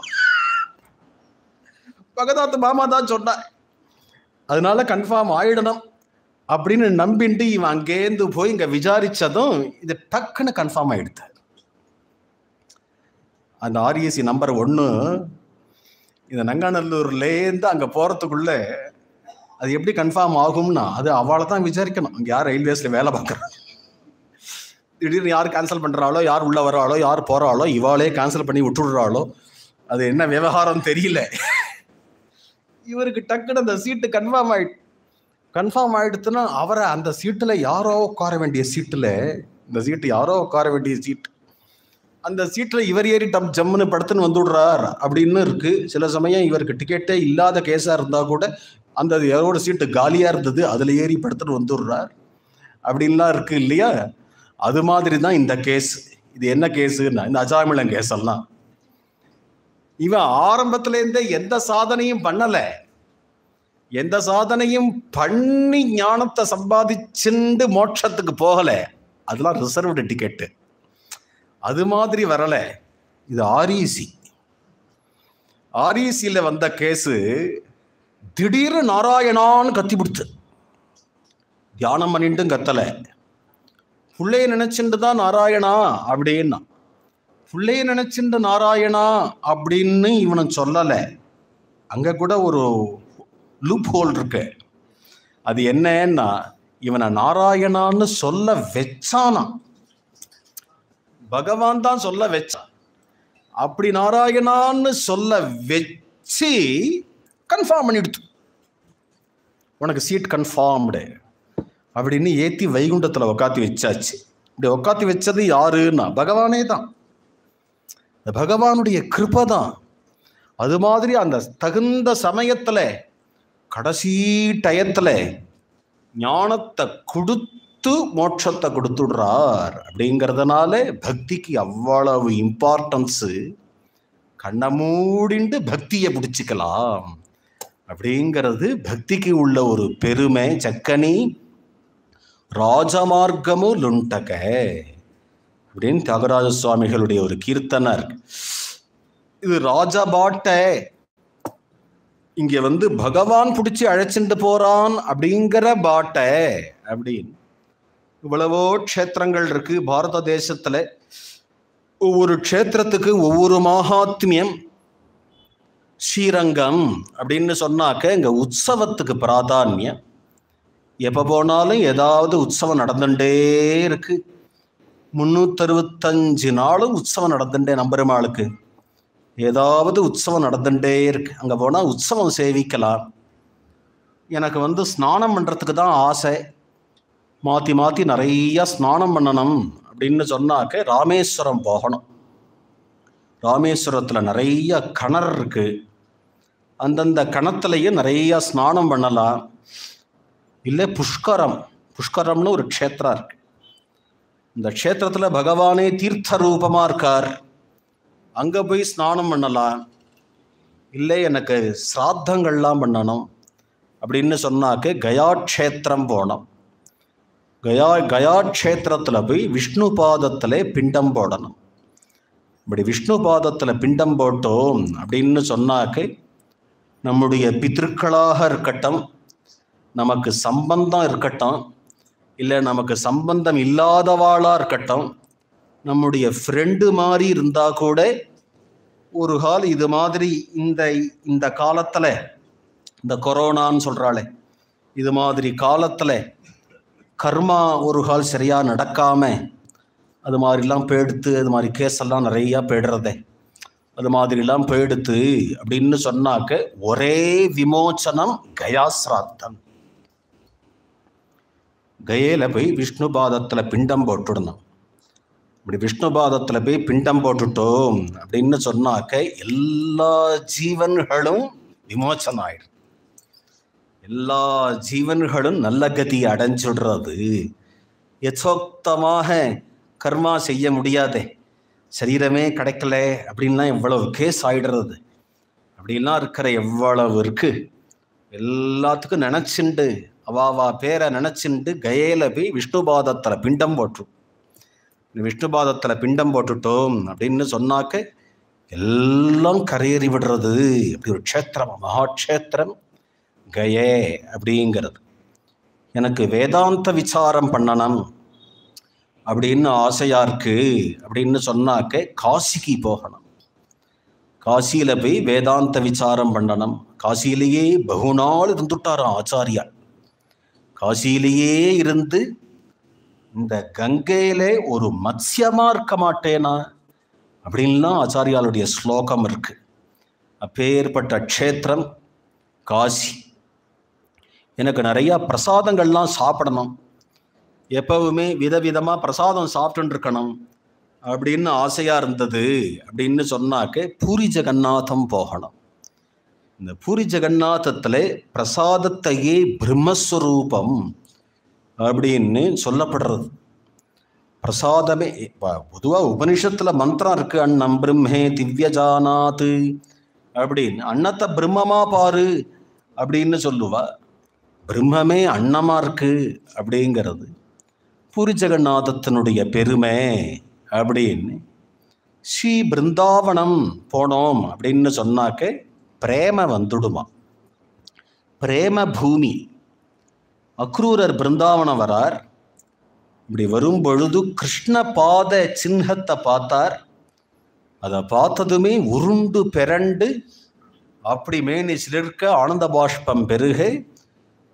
பகதாத்து மாமா தான் சொன்னார் அதனால கன்ஃபார்ம் ஆயிடணும் அப்படின்னு நம்பிட்டு இவன் அங்கேருந்து போய் இங்கே விசாரிச்சதும் இது டக்குன்னு கன்ஃபார்ம் ஆயிடுது அந்த ஆர்இசி நம்பர் ஒன்று இந்த நங்காநல்லூர்லேருந்து அங்கே போகிறதுக்குள்ள அது எப்படி கன்ஃபார்ம் ஆகும்னா அது அவளை தான் விசாரிக்கணும் அங்கே யார் ரயில்வேஸில் வேலை பார்க்குறான் திடீர்னு யார் கேன்சல் பண்ணுறாளோ யார் உள்ளே வராளோ யார் போகிறாளோ இவாளே கேன்சல் பண்ணி விட்டுடுறாளோ அது என்ன விவகாரம் தெரியல இவருக்கு டக்குன்னு அந்த சீட்டு கன்ஃபார்ம் ஆயிட்டு கன்ஃபார்ம் ஆயிடுத்துன்னா அவரை அந்த சீட்டில் யாரோ உட்கார வேண்டிய சீட்டில் இந்த சீட்டு யாரோ உட்கார வேண்டிய சீட் அந்த சீட்டில் இவர் ஏறி டம் ஜம்முன்னு படுத்துன்னு வந்துடுறார் அப்படின்னு இருக்கு சில சமயம் இவருக்கு டிக்கெட்டே இல்லாத கேஸாக இருந்தால் கூட அந்த யாரோட சீட்டு காலியாக இருந்தது அதில் ஏறி படுத்துட்டு வந்துடுறார் அப்படின்லாம் இருக்கு இல்லையா அது மாதிரி தான் இந்த கேஸ் இது என்ன கேஸுன்னா இந்த அஜாமிளம் கேஸ் எல்லாம் இவன் ஆரம்பத்துல இருந்தே எந்த சாதனையும் பண்ணல எந்த சாதனையும் பண்ணி ஞானத்தை சம்பாதிச்சுண்டு மோட்சத்துக்கு போகல அதெல்லாம் ரிசர்வ்டு டிக்கெட்டு அது மாதிரி வரல இது ஆர்இசி ஆர்இசியில் வந்த கேஸு திடீர்னு நாராயணான்னு கத்தி பிடித்து தியானம் பண்ணிட்டும் கத்தலை புள்ளைய நினைச்சுட்டு தான் நாராயணா அப்படின்னா புள்ளைய நினைச்சுட்டு நாராயணா அப்படின்னு இவனை சொல்லலை அங்கே கூட ஒரு லூப் ஹோல் இருக்கு அது என்னன்னா இவனை நாராயணான்னு சொல்ல வச்சானா பகவான் தான் சொல்ல வச்சான் அப்படி நாராயணான்னு சொல்ல வச்சு கன்ஃபார்ம் பண்ணிடுத்து உனக்கு சீட் கன்ஃபார்ம்டு அப்படின்னு ஏத்தி வைகுண்டத்தில் உக்காத்தி வச்சாச்சு இப்படி உக்காத்தி வச்சது யாருன்னா பகவானே தான் இந்த பகவானுடைய கிருபை தான் அது மாதிரி அந்த தகுந்த சமயத்துல கடைசி டயத்துல ஞானத்தை கொடுத்து மோட்சத்தை கொடுத்துடுறார் அப்படிங்கிறதுனால பக்திக்கு அவ்வளவு இம்பார்ட்டன்ஸு கண்ணை மூடிண்டு பக்தியை பிடிச்சிக்கலாம் அப்படிங்கிறது பக்திக்கு உள்ள ஒரு பெருமை சக்கனி ராஜமார்க்கமு லுண்டக அப்படின்னு தியாகராஜ சுவாமிகளுடைய ஒரு கீர்த்தனை இருக்கு இது ராஜபாட்டை இங்க வந்து பகவான் பிடிச்சி அழைச்சிட்டு போறான் அப்படிங்கிற பாட்டை அப்படின்னு இவ்வளவோ க்ஷேத்திரங்கள் இருக்கு பாரத தேசத்துல ஒவ்வொரு க்ஷேத்திரத்துக்கு ஒவ்வொரு மகாத்மியம் ஸ்ரீரங்கம் அப்படின்னு சொன்னாக்க இங்க உற்சவத்துக்கு பிராதானியம் எப்போ போனாலும் ஏதாவது உற்சவம் நடந்துட்டே இருக்கு முந்நூற்றறுபத்தஞ்சு நாளும் உற்சவம் நடந்துட்டே நம்பெருமாளுக்கு ஏதாவது உற்சவம் நடந்துட்டே இருக்கு அங்கே போனால் உற்சவம் சேவிக்கலாம் எனக்கு வந்து ஸ்நானம் பண்ணுறதுக்கு தான் ஆசை மாற்றி மாற்றி நிறைய ஸ்நானம் பண்ணணும் அப்படின்னு சொன்னாக்க ராமேஸ்வரம் போகணும் ராமேஸ்வரத்தில் நிறைய கிணறு இருக்கு அந்தந்த கிணத்துலையே நிறைய ஸ்நானம் பண்ணலாம் இல்லை புஷ்கரம் புஷ்கரம்னு ஒரு க்ஷேத்திரம் இருக்கு இந்த க்ஷேத்திரத்தில் பகவானே தீர்த்த ரூபமாக இருக்கார் அங்கே போய் ஸ்நானம் பண்ணலாம் இல்லை எனக்கு சிராத்தங்கள்லாம் பண்ணணும் அப்படின்னு சொன்னாக்க கயா க்ஷேத்திரம் போனோம் கயா கயா க்ஷேத்திரத்தில் போய் விஷ்ணு பாதத்தில் பிண்டம் போடணும் இப்படி விஷ்ணு பாதத்தில் பிண்டம் போட்டோம் அப்படின்னு சொன்னாக்க நம்முடைய பித்திருக்களாக இருக்கட்டும் நமக்கு சம்பந்தம் இருக்கட்டும் இல்லை நமக்கு சம்பந்தம் இல்லாதவாளாக இருக்கட்டும் நம்முடைய ஃப்ரெண்டு மாதிரி இருந்தால் கூட ஒரு கால் இது மாதிரி இந்த இந்த காலத்தில் இந்த கொரோனான்னு சொல்கிறாளே இது மாதிரி காலத்தில் கர்மா ஒரு கால் சரியாக நடக்காம அது மாதிரிலாம் போயிடுத்து அது மாதிரி கேஸெல்லாம் நிறையா போயிடுறதே அது மாதிரிலாம் போயிடுத்து அப்படின்னு சொன்னாக்க ஒரே விமோச்சனம் கயாசிராத்தம் கயையில் போய் விஷ்ணு பாதத்தில் பிண்டம் போட்டுடணும் இப்படி விஷ்ணு பாதத்தில் போய் பிண்டம் போட்டுட்டோம் அப்படின்னு சொன்னாக்க எல்லா ஜீவன்களும் விமோச்சனம் ஆயிடும் எல்லா ஜீவன்களும் நல்ல கதி அடைஞ்சுடுறது யசோக்தமாக கர்மா செய்ய முடியாதே சரீரமே கிடைக்கல அப்படின்லாம் எவ்வளவு கேஸ் ஆயிடுறது அப்படிலாம் இருக்கிற எவ்வளவு இருக்கு எல்லாத்துக்கும் நினச்சிண்டு அவாவா பேரை நினச்சிண்டு கயையில் போய் விஷ்ணு பாதத்தில் பிண்டம் போட்டுரும் விஷ்ணு பாதத்தில் பிண்டம் போட்டுட்டோம் அப்படின்னு சொன்னாக்க எல்லாம் கரையேறி விடுறது அப்படி ஒரு க்ஷேத்திரம் மகாக்ஷேத்திரம் கயே அப்படிங்கிறது எனக்கு வேதாந்த விசாரம் பண்ணணும் அப்படின்னு ஆசையா இருக்கு அப்படின்னு சொன்னாக்க காசிக்கு போகணும் காசியில போய் வேதாந்த விசாரம் பண்ணணும் காசியிலேயே பகுநாள் இருந்துட்டாராம் ஆச்சாரியா காசியிலேயே இருந்து இந்த கங்கையில ஒரு மத்சியமா இருக்க மாட்டேனா அப்படின்லாம் ஆச்சாரியாளுடைய ஸ்லோகம் இருக்கு அப்பேற்பட்ட க்ஷேத்திரம் காசி எனக்கு நிறையா பிரசாதங்கள்லாம் சாப்பிடணும் எப்பவுமே விதவிதமாக பிரசாதம் சாப்பிட்டுன்னு இருக்கணும் அப்படின்னு ஆசையாக இருந்தது அப்படின்னு சொன்னாக்க பூரி ஜெகநாதம் போகணும் இந்த பூரி ஜெகநாதத்தில் பிரசாதத்தையே பிரம்மஸ்வரூபம் அப்படின்னு சொல்லப்படுறது பிரசாதமே பொதுவாக உபனிஷத்தில் மந்திரம் இருக்கு அன்னம் பிரம்மே திவ்யஜானாத்து அப்படின்னு அன்னத்தை பிரம்மமா பாரு அப்படின்னு சொல்லுவா பிரம்மமே அன்னமா இருக்கு அப்படிங்கிறது பூரி ஜெகநாதத்தினுடைய பெருமை அப்படின்னு ஸ்ரீ பிருந்தாவனம் போனோம் அப்படின்னு சொன்னாக்க பிரேம வந்துடுமா பிரேம பூமி அக்ரூரர் பிருந்தாவனம் வரார் இப்படி வரும் பொழுது கிருஷ்ண பாத சின்னத்தை பார்த்தார் அதை பார்த்ததுமே உருண்டு பிறண்டு அப்படி மேனி சிலிர்க்க ஆனந்த பாஷ்பம் பெருக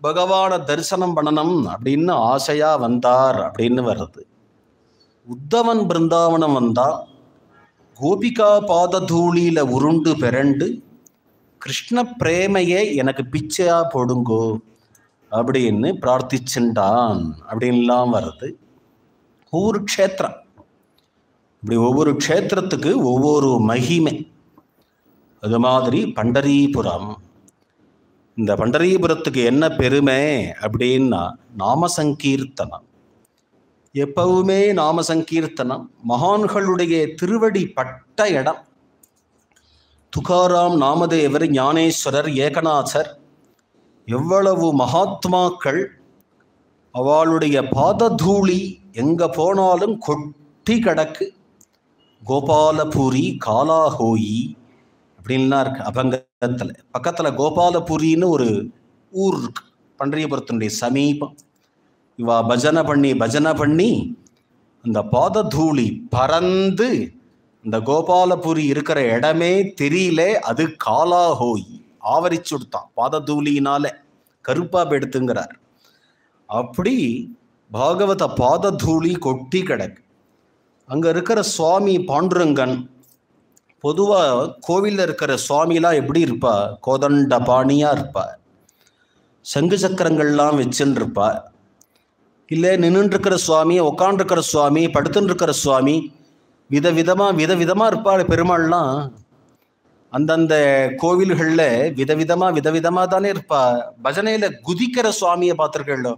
பகவானை தரிசனம் பண்ணணும் அப்படின்னு ஆசையா வந்தார் அப்படின்னு வருது உத்தவன் பிருந்தாவனம் வந்தா கோபிகா பாததூளியில உருண்டு பிறண்டு கிருஷ்ண பிரேமையே எனக்கு பிச்சையா போடுங்கோ அப்படின்னு பிரார்த்திச்சுண்டான் அப்படின்லாம் வருது ஒவ்வொரு க்ஷேத்திரம் இப்படி ஒவ்வொரு க்ஷேத்திரத்துக்கு ஒவ்வொரு மகிமை அது மாதிரி பண்டரீபுரம் இந்த பண்டரீபுரத்துக்கு என்ன பெருமை அப்படின்னா நாம சங்கீர்த்தனம் எப்பவுமே நாம சங்கீர்த்தனம் மகான்களுடைய திருவடி பட்ட இடம் துகாராம் நாமதேவர் ஞானேஸ்வரர் ஏகநாதர் எவ்வளவு மகாத்மாக்கள் அவளுடைய பாததூளி எங்க போனாலும் கொட்டி கிடக்கு கோபாலபுரி காலாஹோயி அப்படின்லாம் இருக்கு அபங்கத்தில் பக்கத்தில் கோபாலபுரின்னு ஒரு ஊர் இருக்கு பண்டரியபுரத்தினுடைய சமீபம் இவா பஜனை பண்ணி பஜனை பண்ணி அந்த பாததூளி பறந்து இந்த கோபாலபுரி இருக்கிற இடமே தெரியல அது காலாஹோய் ஆவரிச்சுடுத்தான் பாததூளியினால கருப்பா எடுத்துங்கிறார் அப்படி பாகவத பாததூளி கொட்டி கிடக்கு அங்க இருக்கிற சுவாமி பாண்டுரங்கன் பொதுவா கோவில்ல இருக்கிற சுவாமிலாம் எப்படி இருப்பா கோதண்ட பாணியா இருப்பா சங்கு சக்கரங்கள்லாம் வச்சுன்னு இருப்பா இல்லை நின்றுட்டு இருக்கிற சுவாமி உக்காண்டிருக்கிற சுவாமி படுத்துன்னு இருக்கிற சுவாமி விதவிதமா விதவிதமா இருப்பாள் பெருமாள்லாம் அந்தந்த கோவில்களில் விதவிதமா விதவிதமா தானே இருப்பா பஜனையில குதிக்கிற சுவாமியை பார்த்துருக்கீங்களோ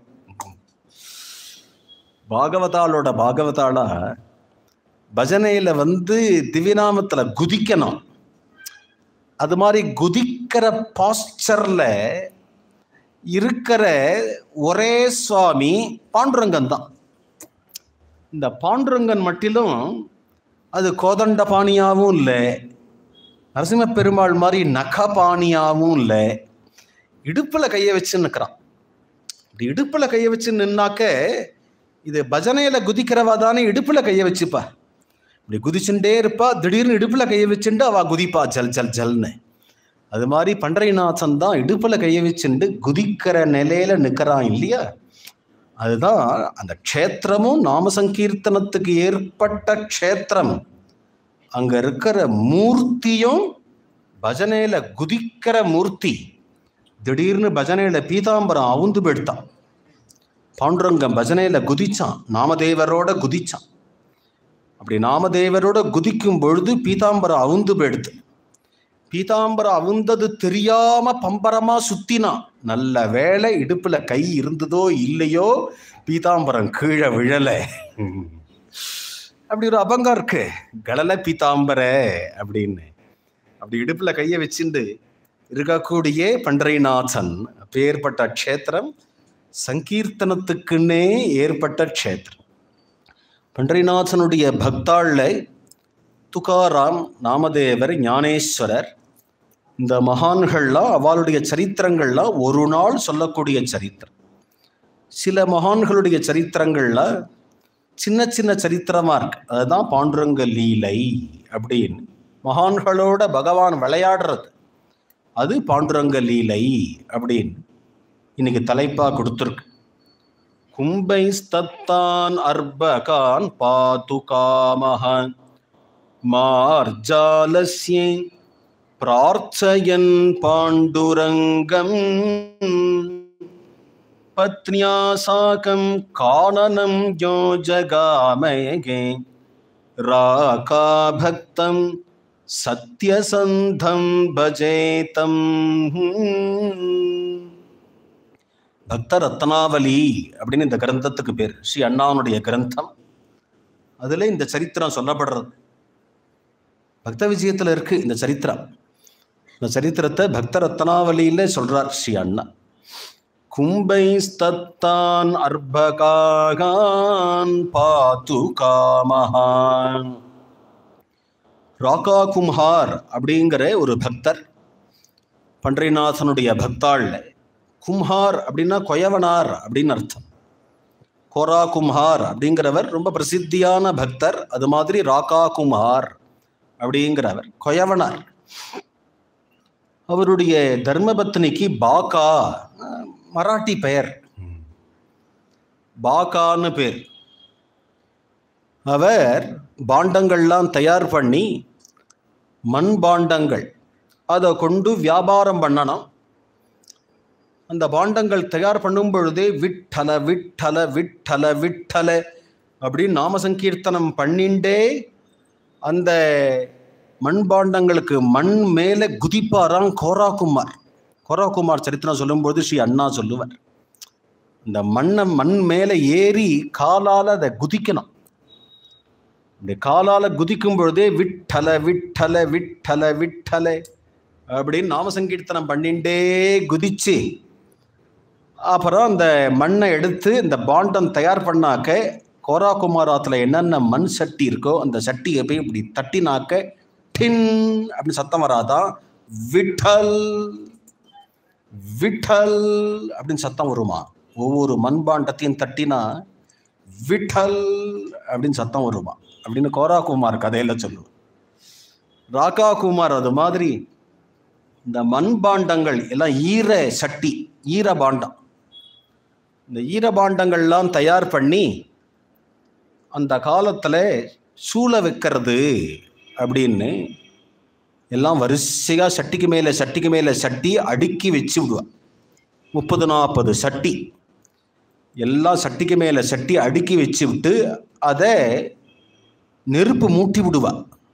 பாகவதாளோட பாகவதாளா பஜனையில வந்து திவ்யநாமத்துல குதிக்கணும் அது மாதிரி குதிக்கிற பாஸ்டர்ல இருக்கிற ஒரே சுவாமி பாண்டுரங்கன் தான் இந்த பாண்டுரங்கன் மட்டிலும் அது கோதண்ட பாணியாவும் இல்லை நரசிம்ம பெருமாள் மாதிரி நகபாணியாவும் இல்லை இடுப்புல கையை வச்சு நிற்கிறான் இப்படி இடுப்புல கையை வச்சு நின்னாக்க இது பஜனையில குதிக்கிறவா தானே இடுப்புல கையை வச்சுப்பா இப்படி குதிச்சுட்டே இருப்பா திடீர்னு இடுப்புல கையை வச்சுட்டு அவ குதிப்பா ஜல் ஜல் ஜல்னு அது மாதிரி பண்டரிநாதன் தான் இடுப்புல கையை வச்சுண்டு குதிக்கிற நிலையில நிற்கிறான் இல்லையா அதுதான் அந்த க்ஷேத்திரமும் நாம சங்கீர்த்தனத்துக்கு ஏற்பட்ட க்ஷேத்திரம் அங்க இருக்கிற மூர்த்தியும் பஜனையில குதிக்கிற மூர்த்தி திடீர்னு பஜனையில பீதாம்பரம் அவுந்து போயிடுத்தான் பாண்டுரங்கம் பஜனையில குதிச்சான் நாமதேவரோட குதிச்சான் அப்படி நாமதேவரோட குதிக்கும் பொழுது பீதாம்பரம் அவுந்து போயிடுது பீதாம்பரம் அவுந்தது தெரியாம பம்பரமா சுத்தினான் நல்ல வேலை இடுப்புல கை இருந்ததோ இல்லையோ பீதாம்பரம் கீழே விழல அப்படி ஒரு அபங்கம் இருக்கு கலல பீதாம்பர அப்படின்னு அப்படி இடுப்புல கையை வச்சுண்டு இருக்கக்கூடிய பண்டரிநாதன் பேர்பட்ட க்ஷேத்திரம் சங்கீர்த்தனத்துக்குன்னே ஏற்பட்ட க்ஷேத்திரம் பண்டரிநாதனுடைய பக்தாள்ல துகாராம் நாமதேவர் ஞானேஸ்வரர் இந்த மகான்கள்லாம் அவளுடைய சரித்திரங்கள்லாம் ஒரு நாள் சொல்லக்கூடிய சரித்திரம் சில மகான்களுடைய சரித்திரங்கள்ல சின்ன சின்ன சரித்திரமா இருக்கு அதுதான் பாண்டுரங்க லீலை அப்படின்னு மகான்களோட பகவான் விளையாடுறது அது பாண்டுரங்க லீலை அப்படின்னு இன்னைக்கு தலைப்பா கொடுத்துருக்கு கும்பை ஸ்தத்தான் அர்பகான் பாது காமஹான் மார்ஜாலஸ்யே பிரார்த்தயன் பாண்டுரங்கம் பத்னியா சாகம் கானனம் யோஜகாமயே ராகா பக்தம் சத்யசந்தம் பஜேதம் பக்த ரத்னாவலி அப்படின்னு இந்த கிரந்தத்துக்கு பேர் ஸ்ரீ அண்ணாவுடைய கிரந்தம் அதுல இந்த சரித்திரம் சொல்லப்படுறது பக்த விஜயத்துல இருக்கு இந்த சரித்திரம் இந்த சரித்திரத்தை பக்த ரத்னாவலியில சொல்றார் ஸ்ரீ அண்ணா கும்பை ஸ்தத்தான் அர்பகாகான் பாத்து காமஹான் ராகா கும்ஹார் அப்படிங்கிற ஒரு பக்தர் பண்டரிநாதனுடைய பக்தாள்ல கும்ஹார் அப்படின்னா கொயவனார் அப்படின்னு அர்த்தம் கோரா கும்ஹார் அப்படிங்கிறவர் ரொம்ப பிரசித்தியான பக்தர் அது மாதிரி ராகா கும்ஹார் அப்படிங்கிறவர் கொயவனார் அவருடைய தர்மபத்னிக்கு பாக்கா மராட்டி பெயர் பாகான்னு பேர் அவர் பாண்டங்கள்லாம் தயார் பண்ணி மண் பாண்டங்கள் அதை கொண்டு வியாபாரம் பண்ணணும் அந்த பாண்டங்கள் தயார் பண்ணும் பொழுதே விட்டல விட்டல விட்டல விட்டல அப்படின்னு நாம சங்கீர்த்தனம் பண்ணிண்டே அந்த மண்பாண்டங்களுக்கு மண் மேலே குதிப்பாராம் கோராகுமார் கோராகுமார் சரித்திரம் சொல்லும்போது ஸ்ரீ அண்ணா சொல்லுவார் இந்த மண்ணை மண் மேலே ஏறி காலால் அதை குதிக்கணும் இப்படி காலால் குதிக்கும் பொழுதே விட்டல விட்டல விட்டல விட்டல அப்படின்னு நாம சங்கீர்த்தனம் பண்ணிண்டே குதிச்சு அப்புறம் அந்த மண்ணை எடுத்து இந்த பாண்டம் தயார் பண்ணாக்க கோராகுமாராத்தில் என்னென்ன மண் சட்டி இருக்கோ அந்த சட்டியை போய் இப்படி தட்டினாக்க டின் அப்படின்னு சத்தம் வராதான் விட்டல் விட்டல் அப்படின்னு சத்தம் வருமா ஒவ்வொரு மண்பாண்டத்தையும் தட்டினா விட்டல் அப்படின்னு சத்தம் வருமா அப்படின்னு கோராகுமார் கதையில சொல்லுவோம் ராகா குமார் அது மாதிரி இந்த மண்பாண்டங்கள் எல்லாம் ஈர சட்டி ஈர பாண்டம் இந்த ஈர பாண்டங்கள்லாம் தயார் பண்ணி அந்த காலத்தில் சூளை வைக்கிறது அப்படின்னு எல்லாம் வரிசையாக சட்டிக்கு மேலே சட்டிக்கு மேலே சட்டி அடுக்கி வச்சு விடுவான் முப்பது நாற்பது சட்டி எல்லாம் சட்டிக்கு மேலே சட்டி அடுக்கி வச்சு விட்டு அதை நெருப்பு மூட்டி விடுவா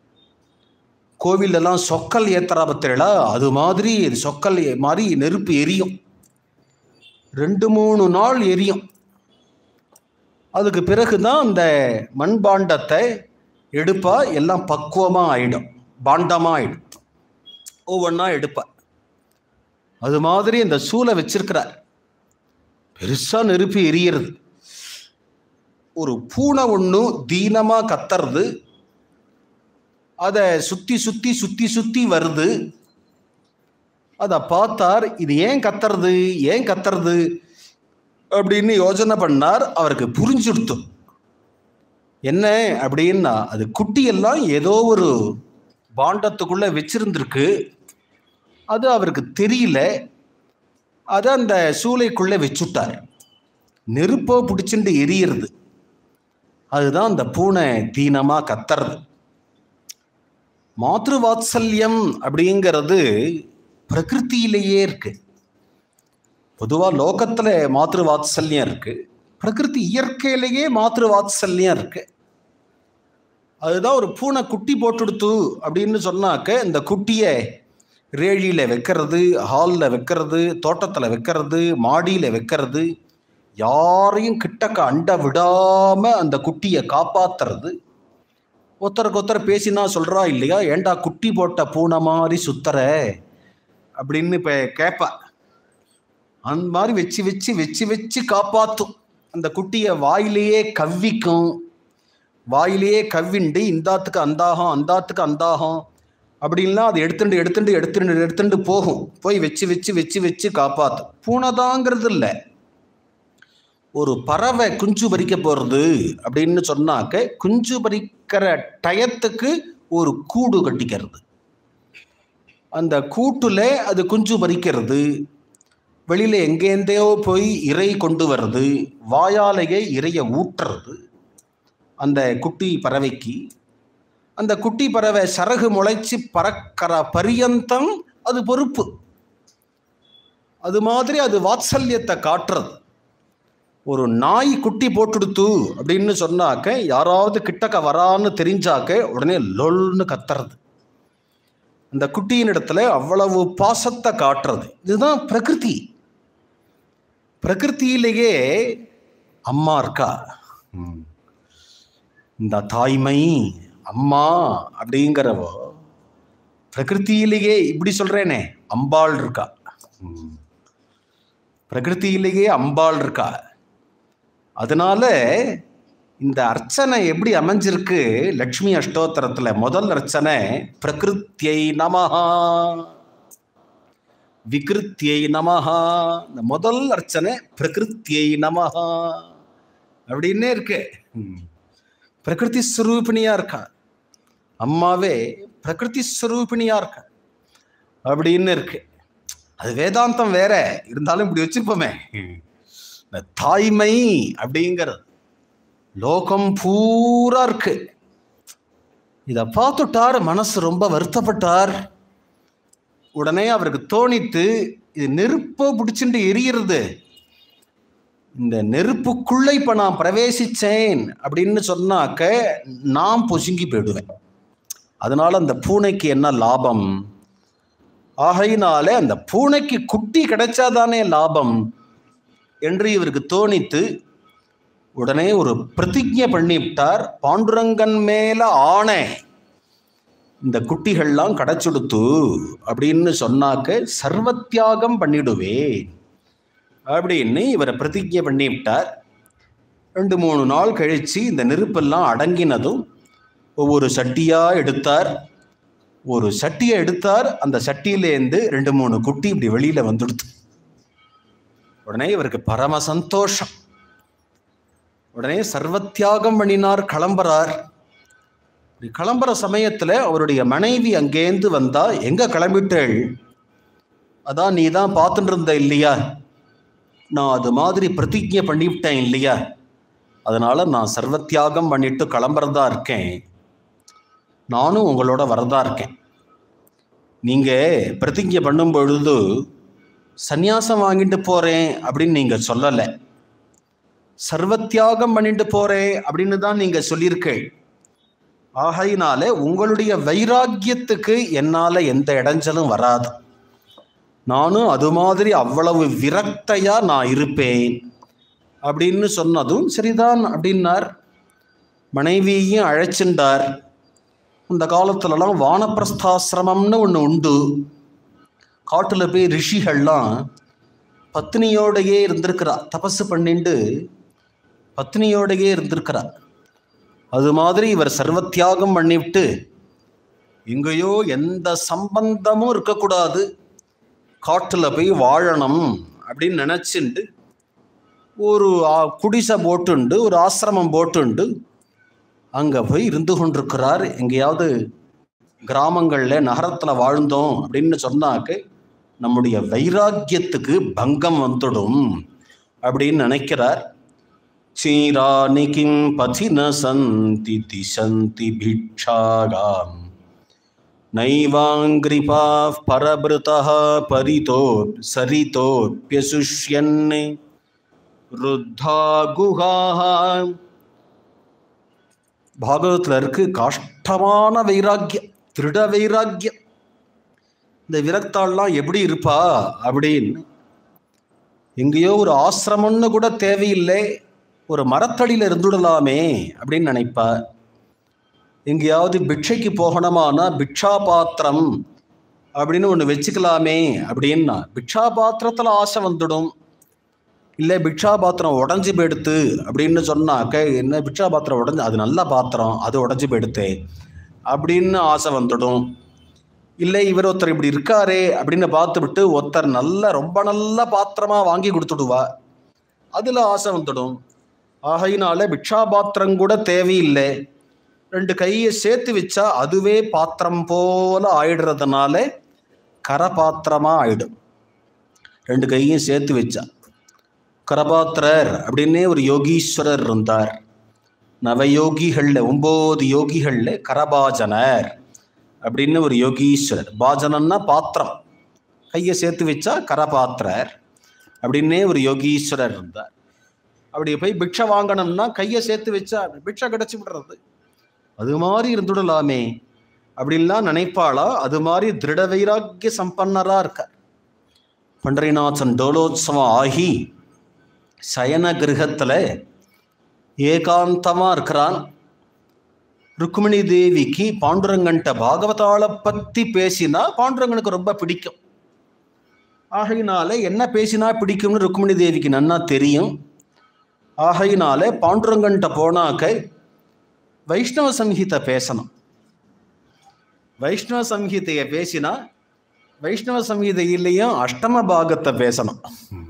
கோவிலெல்லாம் சொக்கல் ஏத்துறா பத்திரலா அது மாதிரி சொக்கல் மாதிரி நெருப்பு எரியும் ரெண்டு மூணு நாள் எரியும் அதுக்கு பிறகு தான் அந்த மண்பாண்டத்தை எடுப்பா எல்லாம் பக்குவமாக ஆயிடும் பாண்டமாக ஆயிடும் ஒவ்வொன்றா எடுப்பா அது மாதிரி இந்த சூளை வச்சிருக்கிறார் பெருசா நெருப்பு எரியறது ஒரு பூனை ஒன்று தீனமாக கத்துறது அதை சுத்தி சுத்தி சுத்தி சுத்தி வருது அதை பார்த்தார் இது ஏன் கத்துறது ஏன் கத்துறது அப்படின்னு யோசனை பண்ணார் அவருக்கு புரிஞ்சுடுத்து என்ன அப்படின்னா அது குட்டியெல்லாம் ஏதோ ஒரு பாண்டத்துக்குள்ள வச்சிருந்திருக்கு அது அவருக்கு தெரியல அதை அந்த சூளைக்குள்ளே வச்சுட்டார் நெருப்போ பிடிச்சிட்டு எரியறது அதுதான் அந்த பூனை தீனமாக கத்துறது மாத்ரு வாத்சல்யம் அப்படிங்கிறது பிரகிருத்தியிலேயே இருக்கு பொதுவாக லோகத்தில் மாத்ரு வாத்சல்யம் இருக்கு பிரகிருதி இயற்கையிலேயே மாத்ரு வாத்சல்யம் இருக்கு அதுதான் ஒரு பூனை குட்டி போட்டுடுத்து அப்படின்னு சொன்னாக்க இந்த குட்டியை ரேழியில் வைக்கிறது ஹாலில் வைக்கிறது தோட்டத்தில் வைக்கிறது மாடியில் வைக்கிறது யாரையும் கிட்டக்க அண்ட விடாம அந்த குட்டியை காப்பாத்துறது ஒருத்தருக்கு ஒருத்தர் பேசினா சொல்றா இல்லையா ஏண்டா குட்டி போட்ட பூனை மாதிரி சுத்தற அப்படின்னு இப்போ கேட்பா அந்த மாதிரி வச்சு வச்சு வச்சு வச்சு காப்பாற்றும் அந்த குட்டியை வாயிலேயே கவ்விக்கும் வாயிலேயே கவ்விண்டு இந்தாத்துக்கு அந்தாகம் அந்தாத்துக்கு அந்தாகம் அப்படின்லாம் அது எடுத்துட்டு எடுத்துட்டு எடுத்துட்டு எடுத்துட்டு போகும் போய் வச்சு வச்சு வச்சு வச்சு காப்பாற்றும் பூனைதாங்கிறது இல்லை ஒரு பறவை குஞ்சு பறிக்க போகிறது அப்படின்னு சொன்னாக்க குஞ்சு பறிக்கிற டயத்துக்கு ஒரு கூடு கட்டிக்கிறது அந்த கூட்டுல அது குஞ்சு பறிக்கிறது வெளியில எங்கேருந்தோ போய் இறை கொண்டு வர்றது வாயாலேயே இறைய ஊட்டுறது அந்த குட்டி பறவைக்கு அந்த குட்டி பறவை சரகு முளைச்சு பறக்கிற பரியந்தம் அது பொறுப்பு அது மாதிரி அது வாத்சல்யத்தை காட்டுறது ஒரு நாய் குட்டி போட்டுடுத்து அப்படின்னு சொன்னாக்க யாராவது கிட்டக்க வரான்னு தெரிஞ்சாக்க உடனே லொல்னு கத்துறது அந்த குட்டியின் இடத்துல அவ்வளவு பாசத்தை காட்டுறது இதுதான் பிரகிருதி பிரகிருத்தியிலேயே அம்மா இருக்கா ம். இந்த தாய்மை அம்மா அப்படிங்கிறவோ பிரகிருத்தியிலேயே இப்படி சொல்றேனே அம்பாள் இருக்கா ம். பிரகிருத்தியிலேயே அம்பாள் இருக்கா அதனால இந்த அர்ச்சனை எப்படி அமைஞ்சிருக்கு லக்ஷ்மி அஷ்டோத்தரத்துல முதல் அர்ச்சனை பிரகிருத்தியை நமஹா விகிருத்தியை நமஹா இந்த முதல் அர்ச்சனை பிரகிருத்தியை நமஹா அப்படின்னே இருக்கு ம். பிரகிருதி ஸ்வரூபிணியா இருக்கா அம்மாவே பிரகிருதி ஸ்வரூபிணியா இருக்கா அப்படின்னு இருக்கு அது வேதாந்தம் வேற இருந்தாலும் இப்படி வச்சுப்போமே இந்த தாய்மை அப்படிங்கிறது லோகம் பூரா இருக்கு இதை பார்த்துட்டார் மனசு ரொம்ப வருத்தப்பட்டார் உடனே அவருக்கு தோணித்து இது நெருப்போ பிடிச்சிட்டு எரியிறது இந்த நெருப்புக்குள்ள இப்ப நான் பிரவேசிச்சேன் அப்படின்னு சொன்னாக்க நான் பொசுங்கி போயிடுவேன் அதனால அந்த பூனைக்கு என்ன லாபம் ஆகையினாலே அந்த பூனைக்கு குட்டி கிடைச்சாதானே லாபம் என்று இவருக்கு தோணித்து உடனே ஒரு பிரதிஜை பண்ணிவிட்டார் பாண்டுரங்கன் மேல ஆணை இந்த குட்டிகள்லாம் கிடைச்சுடுத்து அப்படின்னு சொன்னாக்க சர்வத்தியாகம் பண்ணிடுவேன் அப்படின்னு இவரை பிரதிஜை பண்ணிவிட்டார் ரெண்டு மூணு நாள் கழிச்சு இந்த நெருப்பெல்லாம் அடங்கினதும் ஒவ்வொரு சட்டியா எடுத்தார் ஒரு சட்டியை எடுத்தார் அந்த சட்டியிலேருந்து ரெண்டு மூணு குட்டி இப்படி வெளியில வந்துடுது உடனே இவருக்கு பரம சந்தோஷம் உடனே சர்வத்தியாகம் பண்ணினார் கிளம்புறார் இப்படி கிளம்புற சமயத்துல அவருடைய மனைவி அங்கேருந்து வந்தா எங்க கிளம்பிட்டேள் அதான் நீ தான் பார்த்துட்டு இருந்த இல்லையா நான் அது மாதிரி பிரதிஜை பண்ணிவிட்டேன் இல்லையா அதனால நான் சர்வத்தியாகம் பண்ணிட்டு கிளம்புறதா இருக்கேன் நானும் உங்களோட வரதா இருக்கேன் நீங்க பிரதிஜை பண்ணும் பொழுது சந்நியாசம் வாங்கிட்டு போறேன் அப்படின்னு நீங்க சொல்லலை சர்வத்தியாகம் பண்ணிட்டு போறேன் அப்படின்னு தான் நீங்க சொல்லியிருக்கீள் ஆகையினால உங்களுடைய வைராக்கியத்துக்கு என்னால எந்த இடைஞ்சலும் வராது நானும் அது மாதிரி அவ்வளவு விரக்தையா நான் இருப்பேன் அப்படின்னு சொன்னதும் சரிதான் அப்படின்னார் மனைவியையும் அழைச்சின்றார் இந்த காலத்துலலாம் வானப்பிரஸ்தாசிரமம்னு ஒன்று உண்டு காட்டில் போய் ரிஷிகள்லாம் பத்னியோடையே இருந்திருக்கிறா தபசு பண்ணிண்டு பத்னியோடையே இருந்திருக்கிறா அது மாதிரி இவர் சர்வத்தியாகம் பண்ணிவிட்டு எங்கேயோ எந்த சம்பந்தமும் இருக்கக்கூடாது காட்டில் போய் வாழணும் அப்படின்னு நினச்சிண்டு ஒரு ஆ- குடிசை போட்டுண்டு ஒரு ஆசிரமம் போட்டுண்டு அங்கே போய் இருந்து கொண்டிருக்கிறார் எங்கேயாவது கிராமங்களில் நகரத்தில் வாழ்ந்தோம் அப்படின்னு சொன்னாக்க நம்முடைய வைராக்கியத்துக்கு பங்கம் வந்துடும் அப்படின்னு நினைக்கிறார் சீராணி கிம் பதின சந்தி திசந்தி பிக்ஷாகாம் நைவாங்கிரிபா பரபிருதः பரிதோ சரிதோப்பியசுஷ்யன் ருத்தா குஹாः பாகவத்தில் இருக்கு காஷ்டமான வைராக்கியம் திருட வைராக்கியம் இந்த விரக்தாள்லாம் எப்படி இருப்பா அப்படின்னு எங்கேயோ ஒரு ஆசிரமம்னு கூட தேவையில்லை ஒரு மரத்தடியில் இருந்துடலாமே அப்படின்னு நினைப்பா எங்கேயாவது பிட்சைக்கு போகணுமானா பிக்ஷா பாத்திரம் அப்படின்னு ஒன்று வச்சுக்கலாமே அப்படின்னா பிக்ஷா பாத்திரத்தில் ஆசை வந்துடும் இல்லை பிக்ஷா பாத்திரம் உடஞ்சி போயிடுத்து அப்படின்னு சொன்னாக்க என்ன பிக்ஷா பாத்திரம் உடஞ்சி அது நல்ல பாத்திரம் அது உடஞ்சி போயிடுத்து அப்படின்னு ஆசை வந்துடும் இல்லை இவர் ஒருத்தர் இப்படி இருக்காரே அப்படின்னு பார்த்து விட்டு ஒருத்தர் நல்ல ரொம்ப நல்ல பாத்திரமா வாங்கி கொடுத்துடுவா அதில் ஆசை வந்துடும் ஆகையினால பிக்ஷா பாத்திரம் கூட தேவையில்லை ரெண்டு கையை சேர்த்து வச்சா அதுவே பாத்திரம் போல ஆயிடுறதுனால கரபாத்திரமா ஆயிடும் ரெண்டு கையும் சேர்த்து வச்சா கரபாத்திரர் அப்படின்னே ஒரு யோகீஸ்வரர் இருந்தார் நவயோகிகள்ல ஒன்பது யோகிகள்ல கரபாஜனர் அப்படின்னு ஒரு யோகீஸ்வரர் பாஜனன்னா பாத்திரம் கையை சேர்த்து வச்சா கரபாத்திரர் அப்படின்னே ஒரு யோகீஸ்வரர் இருந்தார் அப்படி போய் பிக்ஷை வாங்கணும்னா கையை சேர்த்து வச்சா பிக்ஷை கிடைச்சி விடுறது அது மாதிரி இருந்துடலாமே அப்படின்லாம் நினைப்பாளா அது மாதிரி திருட வைராக்கிய சம்பன்னரா இருக்கார் பண்டரிநாதன் டோலோத்சவம் ஆகி சயன கிரகத்துல ஏகாந்தமா இருக்கிறான் ருக்மிணி தேவிக்கு பாண்டுரங்கன்ட்ட பாகவதாளை பத்தி பேசினா பாண்டுரங்கனுக்கு ரொம்ப பிடிக்கும் ஆகையினால என்ன பேசினா பிடிக்கும்னு ருக்மிணி தேவிக்கு நன்னா தெரியும் ஆகையினால பாண்டுரங்கன்ட்ட போனாக்க வைஷ்ணவ சம்ஹிதை பேசணும் வைஷ்ணவ சம்ஹிதையை பேசினா வைஷ்ணவ சம்ஹிதையிலையும் அஷ்டம பாகத்தை பேசணும்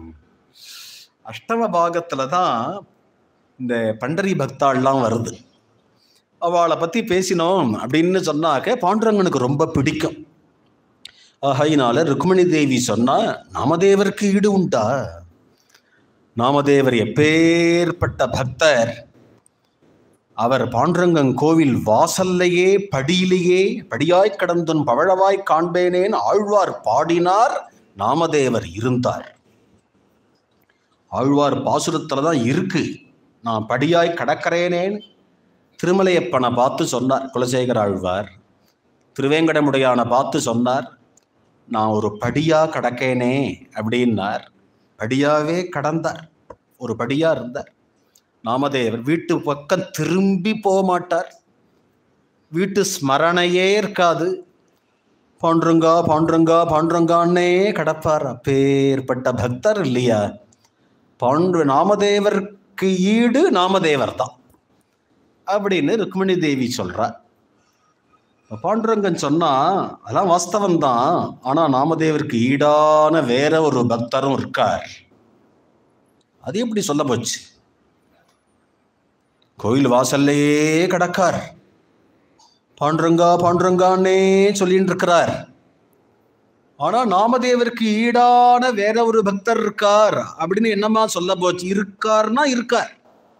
அஷ்டம பாகத்துல தான் இந்த பண்டரி பக்தாள்லாம் வருது அவளை பத்தி பேசினோம் அப்படின்னு சொன்னாக்க பாண்டுரங்கனுக்கு ரொம்ப பிடிக்கும் ஆகையினால ருக்மிணி தேவி சொன்னா நாமதேவருக்கு ஈடு உண்டா நாமதேவர் எப்பேற்பட்ட பக்தர் அவர் பாண்டுரங்கன் கோவில் வாசல்லையே படியிலேயே படியாய் கடந்துன் பவழவாய் காண்பேனேன் ஆழ்வார் பாடினார் நாமதேவர் இருந்தார் ஆழ்வார் பாசுரத்துல தான் இருக்கு நான் படியாய் கடக்கிறேனேன் திருமலையப்பனை பார்த்து சொன்னார் குலசேகர ஆழ்வார் திருவேங்கடமுடையான பார்த்து சொன்னார் நான் ஒரு படியா கடக்கேனே அப்படின்னார் படியாவே கடந்தார் ஒரு படியா இருந்தார் நாமதேவர் வீட்டு பக்கம் திரும்பி போக மாட்டார் வீட்டு ஸ்மரணையே இருக்காது பாண்டுருங்கா பாண்டுருங்கா பாண்டுருங்கான்னே கடப்பார் அப்பேற்பட்ட பக்தர் இல்லையா பாண்டு நாமதேவருக்கு ஈடு நாமதேவர் தான் அப்படின்னு ருக்மிணி தேவி சொல்றா பாண்டுரங்கன் சொன்னா அதெல்லாம் வாஸ்தவம் தான் ஆனா நாமதேவருக்கு ஈடான வேற ஒரு பக்தரும் இருக்கார் அது எப்படி சொல்ல போச்சு கோயில் வாசல்லையே கிடக்கார் பாண்டுரங்கா பாண்டுரங்கான்னே சொல்லிட்டு இருக்கிறார் ஆனா நாமதேவருக்கு ஈடான வேற ஒரு பக்தர் இருக்கார் அப்படின்னு என்னமா சொல்ல போச்சு இருக்கார்னா இருக்கார்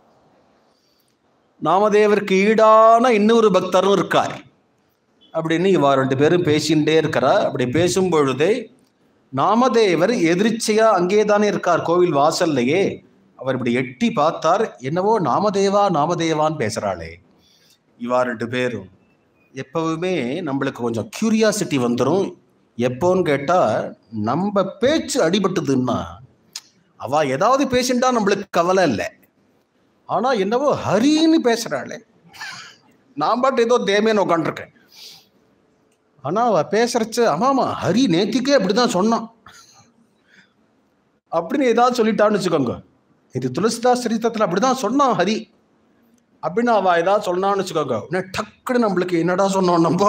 நாமதேவருக்கு ஈடான இன்னொரு பக்தரும் இருக்கார் அப்படின்னு இவா ரெண்டு பேரும் பேசிகிட்டே இருக்கிறா அப்படி பேசும் பொழுதே நாமதேவர் எதிர்ச்சையா அங்கே தானே இருக்கார் கோவில் வாசல்லையே அவர் இப்படி எட்டி பார்த்தார் என்னவோ நாமதேவா நாமதேவான்னு பேசுறாளே இவா ரெண்டு பேரும் எப்பவுமே நம்மளுக்கு கொஞ்சம் கியூரியாசிட்டி வந்துடும் எப்போன்னு கேட்டா நம்ம பேச்சு அடிபட்டுதுன்னா அவ ஏதாவது பேசிண்டா நம்மளுக்கு கவலை இல்லை ஆனா என்னவோ ஹரின்னு பேசுறாளே நான் பாட்டு ஏதோ தேமேன்னு உட்காந்துருக்கேன் ஆனா அவ பேசுறச்சு ஆமாமா ஹரி நேத்திக்கே அப்படிதான் சொன்னான் அப்படின்னு ஏதாவது சொல்லிட்டான்னு வச்சுக்கோங்க இது துளசிதாஸ் சரித்திரத்தில் அப்படிதான் சொன்னான் ஹரி அப்படின்னு அவ ஏதாவது சொன்னான்னு வச்சுக்கோங்க உடனே டக்குன்னு நம்மளுக்கு என்னடா சொன்னோம் நம்ம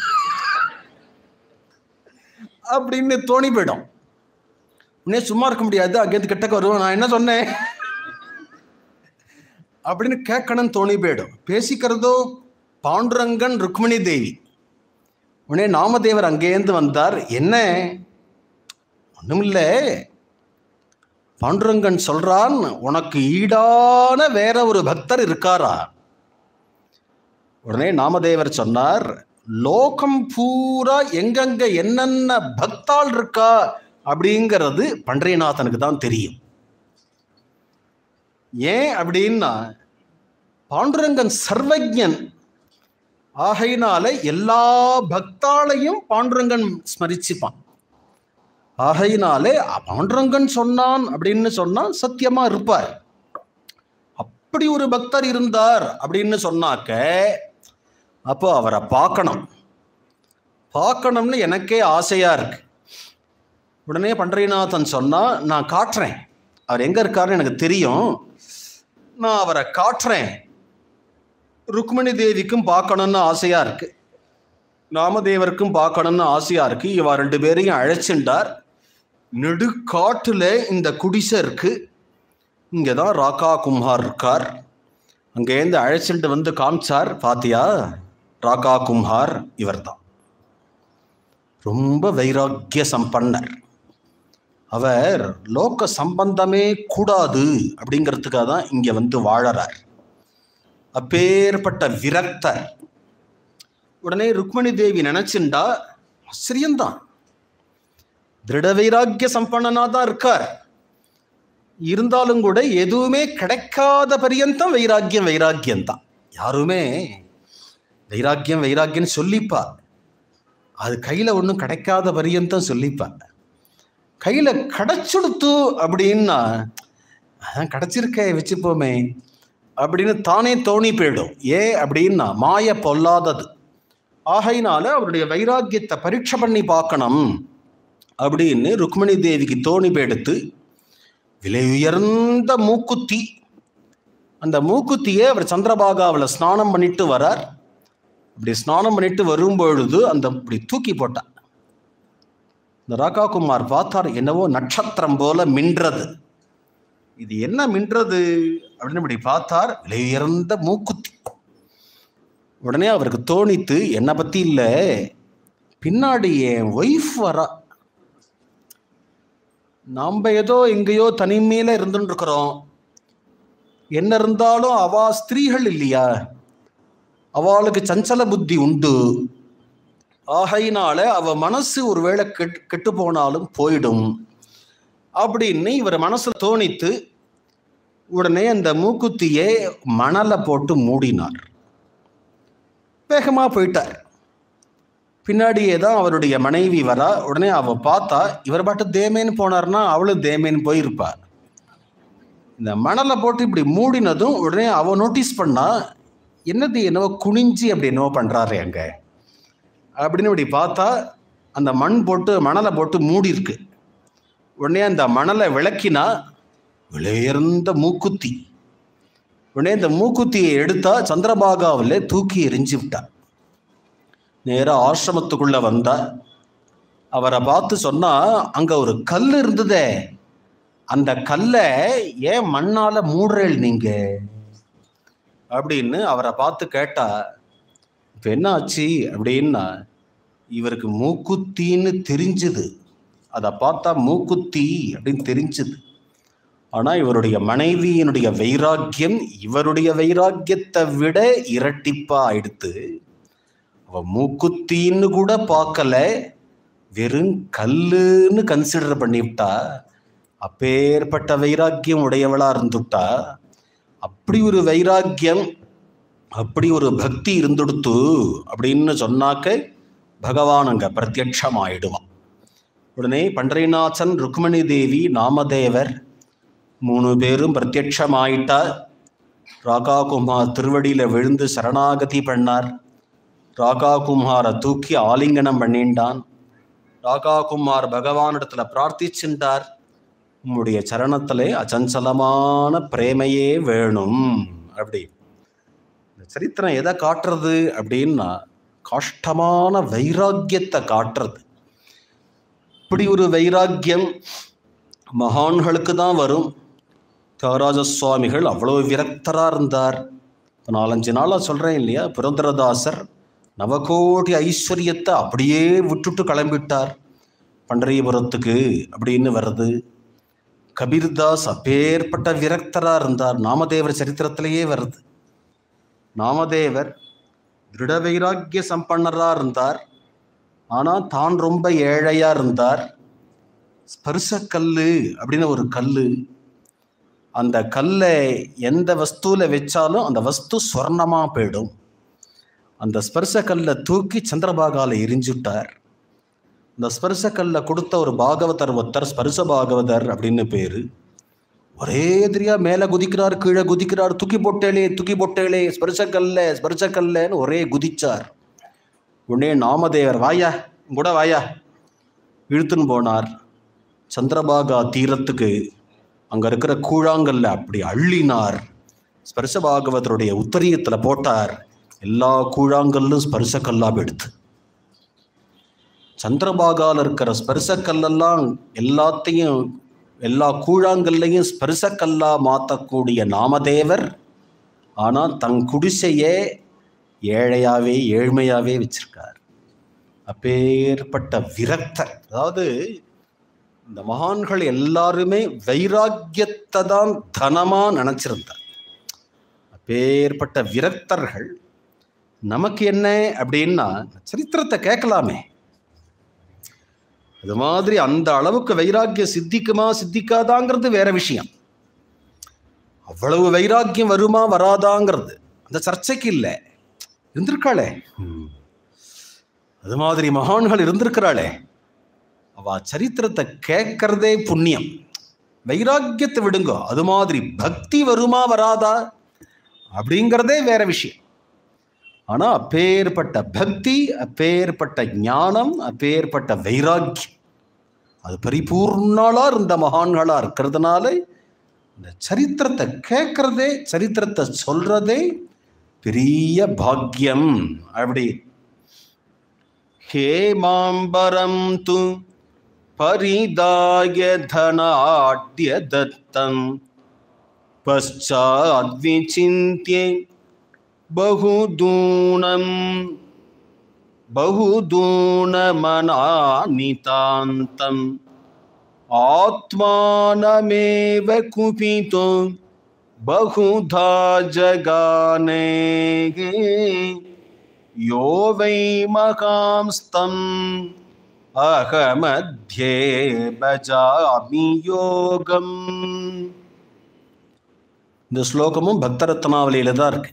அப்படின்னு தோணி போயிடும் உடனே சும்மா இருக்க முடியாது அங்கேருந்து கிட்டக்க வருவோம் நான் என்ன சொன்னேன் அப்படின்னு கேட்கணும்னு தோணி போயிடும் பேசிக்கிறதோ பாண்டுரங்கன் ருக்மிணி தேவி உடனே நாமதேவர் அங்கேருந்து வந்தார் என்ன ஒண்ணுமில்ல பாண்டுரங்கன் சொல்றான் உனக்கு ஈடான வேற ஒரு பக்தர் இருக்காரா உடனே நாமதேவர் சொன்னார் லோகம் பூரா எங்கெங்க என்னென்ன பக்தாள் இருக்கா அப்படிங்கிறது பன்றையநாதனுக்கு தான் தெரியும் ஏன் அப்படின்னா பாண்டுரங்கன் சர்வஜன் ஆகையினால எல்லா பக்தாளையும் பாண்டுரங்கன் ஸ்மரிச்சுப்பான் ஆகையினாலே பாண்டுரங்கன் சொன்னான் அப்படின்னு சொன்னா சத்தியமா இருப்பார் அப்படி ஒரு பக்தர் இருந்தார் அப்படின்னு சொன்னாக்க அப்போ அவரை பார்க்கணும் பார்க்கணும்னு எனக்கே ஆசையா இருக்கு உடனே பண்டரிநாதன் சொன்னா நான் காட்டுறேன் அவர் எங்க இருக்காருன்னு எனக்கு தெரியும் நான் அவரை காட்டுறேன் ருக்மிணி தேவிக்கும் பார்க்கணும்னு ஆசையா இருக்கு நாமதேவருக்கும் பார்க்கணும்னு ஆசையா இருக்கு இவ ரெண்டு பேரையும் அழைச்சிண்டார் நெடுக்காட்டுல இந்த குடிசை இருக்கு இங்கே தான் ராக்கா கும்ஹார் இருக்கார் அங்கேருந்து அழைச்சிட்டு வந்து காமிச்சார் பாத்தியா ராக்கா கும்ஹார் இவர்தான் ரொம்ப வைராக்கிய சம்பன்னர் அவர் லோக சம்பந்தமே கூடாது அப்படிங்கிறதுக்காக தான் இங்க வந்து வாழறார் அப்பேற்பட்ட விரக்தர் உடனே ருக்மணி தேவி நினைச்சுண்டா ஆச்சரியம்தான் திருட வைராக்கிய சம்பன்னனா தான் இருக்கார் இருந்தாலும் கூட எதுவுமே கிடைக்காத பரியந்தம் வைராக்கியம் வைராக்கியம் தான் யாருமே வைராக்கியம் வைராக்கியம் சொல்லிப்பா அது கையில ஒன்றும் கிடைக்காத பரியந்தம் சொல்லிப்பா கையில கிடைச்சுடுத்து அப்படின்னா அதான் கிடைச்சிருக்கே வச்சுப்போமே அப்படின்னு தானே தோணி போயிடும் ஏன் அப்படின்னா மாய பொல்லாதது ஆகையினால அவருடைய வைராக்கியத்தை பரீட்சை பண்ணி பார்க்கணும் அப்படின்னு ருக்மிணி தேவிக்கு தோணி போயிடுத்து விலை உயர்ந்த மூக்குத்தி அந்த மூக்குத்தியை அவர் சந்திரபாகாவில் ஸ்நானம் பண்ணிட்டு வரார் இப்படி ஸ்நானம் பண்ணிட்டு வரும்பொழுது அந்த இப்படி தூக்கி போட்டார் இந்த ராகா குமார் பார்த்தார் என்னவோ நட்சத்திரம் போல மின்றது இது என்ன மின்றது அப்படின்னு இப்படி பார்த்தார் விலை உயர்ந்த மூக்குத்தி உடனே அவருக்கு தோணித்து என்னை பத்தி இல்லை பின்னாடி என் ஒய்ஃப் வரா நாம் ஏதோ எங்கேயோ தனிமையில இருந்துட்டு இருக்கிறோம் என்ன இருந்தாலும் அவா ஸ்திரீகள் இல்லையா அவளுக்கு சஞ்சல புத்தி உண்டு ஆகையினால அவ மனசு ஒருவேளை கெட் கெட்டு போனாலும் போயிடும் அப்படின்னு இவர் மனசுல தோணித்து உடனே அந்த மூக்குத்தியை மணலை போட்டு மூடினார் வேகமா போயிட்டார் பின்னாடியே தான் அவருடைய மனைவி வரா உடனே அவ பார்த்தா இவர் பாட்டு தேமேன்னு போனார்னா அவளும் தேமேன்னு போயிருப்பா இந்த மணலை போட்டு இப்படி மூடினதும் உடனே அவ நோட்டீஸ் பண்ணா என்னது என்னவோ குனிஞ்சி அப்படி என்னவோ பண்றாரு அங்க அப்படின்னு இப்படி பார்த்தா அந்த மண் போட்டு மணலை போட்டு மூடி இருக்கு உடனே அந்த மணலை விளக்கினா விலையுயர்ந்த மூக்குத்தி உடனே இந்த மூக்குத்தியை எடுத்தா சந்திரபாகாவில் தூக்கி எரிஞ்சு விட்டா நேராக ஆசிரமத்துக்குள்ள வந்தா அவரை பார்த்து சொன்னா அங்க ஒரு கல் இருந்ததே அந்த கல்லை ஏன் மண்ணால மூடுறேள் நீங்க அப்படின்னு அவரை பார்த்து கேட்டா இப்போ என்ன ஆச்சு அப்படின்னா இவருக்கு மூக்குத்தின்னு தெரிஞ்சுது அதை பார்த்தா மூக்குத்தி அப்படின்னு தெரிஞ்சுது ஆனா இவருடைய மனைவியினுடைய வைராக்கியம் இவருடைய வைராக்கியத்தை விட இரட்டிப்பா ஆயிடுத்து அவ மூக்குத்தின்னு கூட பார்க்கல வெறும் கல்லுன்னு கன்சிடர் பண்ணிவிட்டா அப்பேற்பட்ட வைராக்கியம் உடையவளா இருந்துட்டா அப்படி ஒரு வைராக்கியம் அப்படி ஒரு பக்தி இருந்துடுத்து அப்படின்னு சொன்னாக்க பகவான் அங்க பிரத்யட்சம் ஆயிடுவான் உடனே பண்டரிநாதன் ருக்மணி தேவி நாமதேவர் மூணு பேரும் பிரத்யட்சமாயிட்டா ராகா குமார் திருவடியில விழுந்து சரணாகதி பண்ணார் ராகா குமாரை தூக்கி ஆலிங்கனம் பண்ணிண்டான் ராகா குமார் பகவானிடத்துல பிரார்த்திச்சுட்டார் உம்முடைய சரணத்திலே அச்சஞ்சலமான பிரேமையே வேணும் அப்படி இந்த சரித்திரம் எதை காட்டுறது அப்படின்னா காஷ்டமான வைராக்கியத்தை காட்டுறது இப்படி ஒரு வைராக்கியம் மகான்களுக்கு தான் வரும் தியாகராஜ சுவாமிகள் அவ்வளோ விரக்தராக இருந்தார் இப்போ நாலஞ்சு நாளாக சொல்கிறேன் இல்லையா புரந்தரதாசர் நவகோடி ஐஸ்வர்யத்தை அப்படியே விட்டுட்டு கிளம்பிட்டார் பண்டரிபுரத்துக்கு அப்படின்னு வருது கபீர்தாஸ் அப்பேற்பட்ட விரக்தராக இருந்தார் நாமதேவர் சரித்திரத்திலேயே வருது நாமதேவர் திருட வைராக்கிய சம்பன்னராக இருந்தார் ஆனால் தான் ரொம்ப ஏழையாக இருந்தார் ஸ்பர்சக்கல்லு அப்படின்னு ஒரு கல்லு அந்த கல்லை எந்த வஸ்துவில் வச்சாலும் அந்த வஸ்து ஸ்வர்ணமாக போயிடும் அந்த ஸ்பர்சக்கல்லை தூக்கி சந்திரபாகால எரிஞ்சுட்டார் இந்த ஸ்பர்சக்கல்ல கொடுத்த ஒரு பாகவதர் ஒருத்தர் ஸ்பர்ச பாகவதர் அப்படின்னு பேரு ஒரே எதிரியா மேலே குதிக்கிறார் கீழே குதிக்கிறார் தூக்கி போட்டேளே தூக்கி போட்டேளே ஸ்பர்சக்கல்ல ஸ்பர்சக்கல்லன்னு ஒரே குதிச்சார் உடனே நாமதேவர் வாயா உன் கூட வாயா இழுத்துன்னு போனார் சந்திரபாகா தீரத்துக்கு அங்கே இருக்கிற கூழாங்கல்ல அப்படி அள்ளினார் ஸ்பர்ச பாகவதருடைய உத்தரியத்தில் போட்டார் எல்லா கூழாங்கல்லும் ஸ்பர்சக்கல்லா எடுத்து சந்திரபாகால இருக்கிற ஸ்பர்சக்கல்லெல்லாம் எல்லாத்தையும் எல்லா கூழாங்கல்லையும் ஸ்பர்சக்கல்லா மாற்றக்கூடிய நாமதேவர் ஆனால் தன் குடிசையே ஏழையாவே ஏழ்மையாவே வச்சிருக்கார் அப்பேற்பட்ட விரக்தர் அதாவது இந்த மகான்கள் எல்லாருமே வைராக்கியத்தை தான் தனமா நினைச்சிருந்தார் அப்பேற்பட்ட விரக்தர்கள் நமக்கு என்ன அப்படின்னா சரித்திரத்தை கேட்கலாமே அது மாதிரி அந்த அளவுக்கு வைராக்கியம் சித்திக்குமா சித்திக்காதாங்கிறது வேற விஷயம் அவ்வளவு வைராக்கியம் வருமா வராதாங்கிறது அந்த சர்ச்சைக்கு இல்லை இருந்திருக்காளே அது மாதிரி மகான்கள் இருந்திருக்கிறாளே அவ சரித்திரத்தை கேட்கறதே புண்ணியம் வைராக்கியத்தை விடுங்க அது மாதிரி பக்தி வருமா வராதா அப்படிங்கிறதே வேற விஷயம் ஆனா அப்பேற்பட்ட பக்தி அப்பேற்பட்ட ஞானம் அப்பேற்பட்ட வைராக்கியம் அது பரிபூர்ணாளா இருந்த மகான்களா இருக்கிறதுனால இந்த சரித்திரத்தை கேட்கறதே சரித்திரத்தை சொல்றதே பெரிய பாக்கியம் அப்படி ஹேமாம்பரம் து परिदाय धनाढ्य दत्तं पश्चाद्विचिन्त्ये बहुदूनम् बहुदूनमनानितान्तम् आत्मानमेव कुपितो बहुधा जगाने यो वै मकांस्तम् अहमध्ये भजामि யோகம் இந்த ஸ்லோகமும் பக்தரத்னாவளியில தான் இருக்கு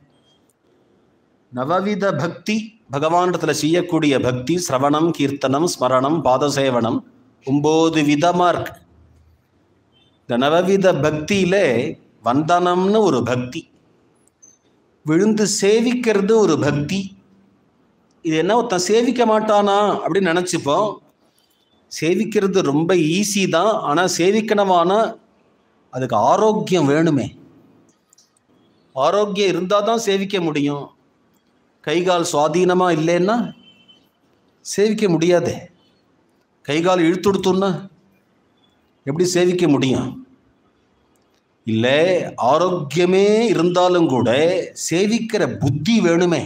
நவவித பக்தி பகவானிடத்துல செய்யக்கூடிய பக்தி சிரவணம் கீர்த்தனம் ஸ்மரணம் பாதசேவனம் ஒன்பது விதமா இருக்கு இந்த நவவித பக்தியில வந்தனம்னு ஒரு பக்தி விழுந்து சேவிக்கிறது ஒரு பக்தி இது என்ன ஒருத்தன் சேவிக்க மாட்டானா அப்படின்னு நினச்சிப்போம் சேவிக்கிறது ரொம்ப ஈஸி தான் ஆனால் சேவிக்கணுமானா அதுக்கு ஆரோக்கியம் வேணுமே ஆரோக்கியம் இருந்தால் தான் சேவிக்க முடியும் கை கால் சுவாதீனமாக இல்லைன்னா சேவிக்க முடியாதே கை கால் இழுத்துடுத்துன்னா எப்படி சேவிக்க முடியும் இல்லை ஆரோக்கியமே இருந்தாலும் கூட சேவிக்கிற புத்தி வேணுமே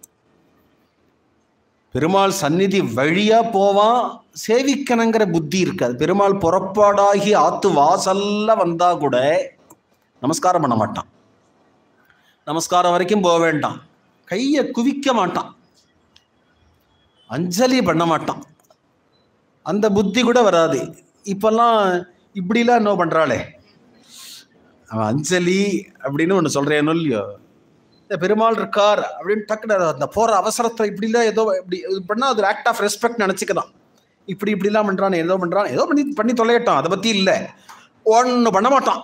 பெருமாள் சந்நிதி வழியா போவான் சேவிக்கணுங்கிற புத்தி இருக்காது பெருமாள் புறப்பாடாகி ஆத்து வாசல்ல வந்தா கூட நமஸ்காரம் பண்ண மாட்டான் நமஸ்காரம் வரைக்கும் போக வேண்டாம் கையை குவிக்க மாட்டான் அஞ்சலி பண்ண மாட்டான் அந்த புத்தி கூட வராது இப்பெல்லாம் இப்படிலாம் என்ன பண்றாளே அவன் அஞ்சலி அப்படின்னு ஒன்று சொல்றேனோ இல்லையோ இந்த பெருமாள் இருக்கார் அப்படின்னு டக்குனு அந்த போற அவசரத்தை இப்படிலாம் ஏதோ இப்படி இது பண்ணா அது ஆக்ட் ஆஃப் ரெஸ்பெக்ட் நினச்சிக்கலாம் இப்படி இப்படிலாம் பண்றான் ஏதோ பண்றான் ஏதோ பண்ணி பண்ணி தொலையட்டும் அதை பத்தி இல்லை ஒன்று பண்ண மாட்டான்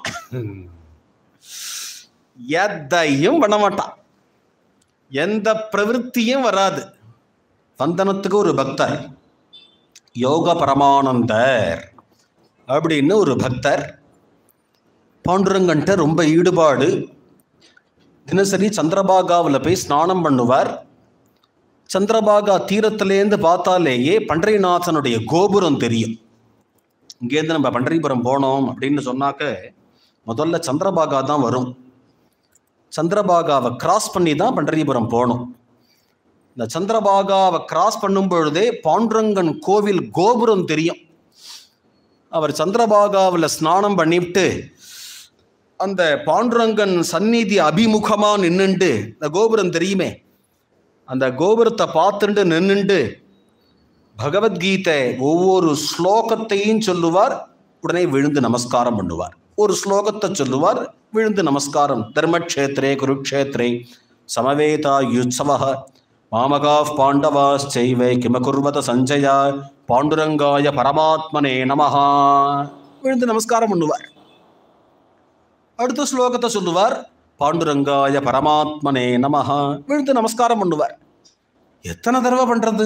எதையும் பண்ண மாட்டான் எந்த பிரவೃತ್ತಿயும் வராது வந்தனத்துக்கு ஒரு பக்தர் யோக பரமானந்தர் அப்படின்னு ஒரு பக்தர் பாண்டுரங்கன்ட்ட ரொம்ப ஈடுபாடு தினசரி சந்திரபாகாவில் போய் ஸ்நானம் பண்ணுவார் சந்திரபாகா தீரத்திலேருந்து பார்த்தாலேயே பண்டரிநாதனுடைய கோபுரம் தெரியும் இங்கேருந்து நம்ம பண்டரிபுரம் போனோம் அப்படின்னு சொன்னாக்க முதல்ல சந்திரபாகா தான் வரும் சந்திரபாகாவை கிராஸ் பண்ணி தான் பண்டரிபுரம் போகணும் இந்த சந்திரபாகாவை கிராஸ் பண்ணும் பொழுதே பாண்டுரங்கன் கோவில் கோபுரம் தெரியும் அவர் சந்திரபாகாவில் ஸ்நானம் பண்ணிவிட்டு அந்த பாண்டுரங்கன் சந்நிதி அபிமுகமா நின்னுண்டு இந்த கோபுரம் தெரியுமே அந்த கோபுரத்தை பார்த்துட்டு நின்னுண்டு பகவத்கீதை ஒவ்வொரு ஸ்லோகத்தையும் சொல்லுவார் உடனே விழுந்து நமஸ்காரம் பண்ணுவார் ஒரு ஸ்லோகத்தை சொல்லுவார் விழுந்து நமஸ்காரம் தர்மக்ஷேத்ரே குருக்ஷேத்ரே சமவேதா யுத்சவ மாமகா பாண்டவாச்சைவை கிமகுர்வத சஞ்சயா பாண்டுரங்காய பரமாத்மனே நமஹா விழுந்து நமஸ்காரம் பண்ணுவார் அடுத்த ஸ்லோகத்தை சொல்லுவார் பாண்டுரங்காய பரமாத்மனே நமஹா விழுந்து நமஸ்காரம் பண்ணுவார் எத்தனை தடவை பண்றது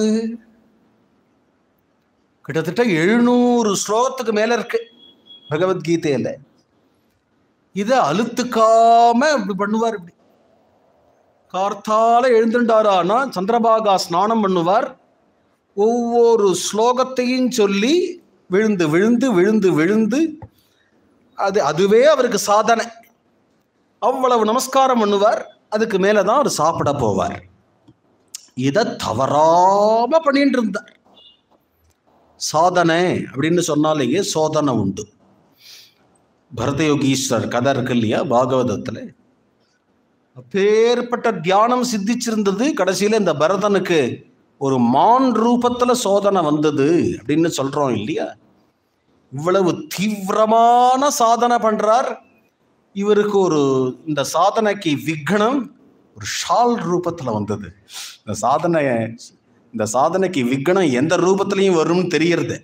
கிட்டத்தட்ட எழுநூறு ஸ்லோகத்துக்கு மேல இருக்கு பகவத்கீதையில இதை அழுத்துக்காம இப்படி பண்ணுவார் இப்படி கார்த்தால எழுந்துட்டாரானா சந்திரபாகா ஸ்நானம் பண்ணுவார் ஒவ்வொரு ஸ்லோகத்தையும் சொல்லி விழுந்து விழுந்து விழுந்து விழுந்து அது அதுவே அவருக்கு சாதனை அவ்வளவு நமஸ்காரம் பண்ணுவார் அதுக்கு மேலே தான் அவர் சாப்பிட போவார் இதை தவறாம பண்ணிட்டு இருந்தார் சாதனை அப்படின்னு சொன்னாலேயே சோதனை உண்டு பரதயோகீஸ்வர் கதை இருக்கு இல்லையா பாகவதத்தில் அப்பேற்பட்ட தியானம் சித்திச்சிருந்தது கடைசியில் இந்த பரதனுக்கு ஒரு மான் ரூபத்துல சோதனை வந்தது அப்படின்னு சொல்றோம் இல்லையா இவ்வளவு தீவிரமான சாதனை பண்றார் இவருக்கு ஒரு இந்த சாதனைக்கு விக்னம் ஒரு ஷால் ரூபத்துல வந்தது இந்த சாதனை இந்த சாதனைக்கு விக்னம் எந்த ரூபத்திலையும் வரும்னு தெரியறது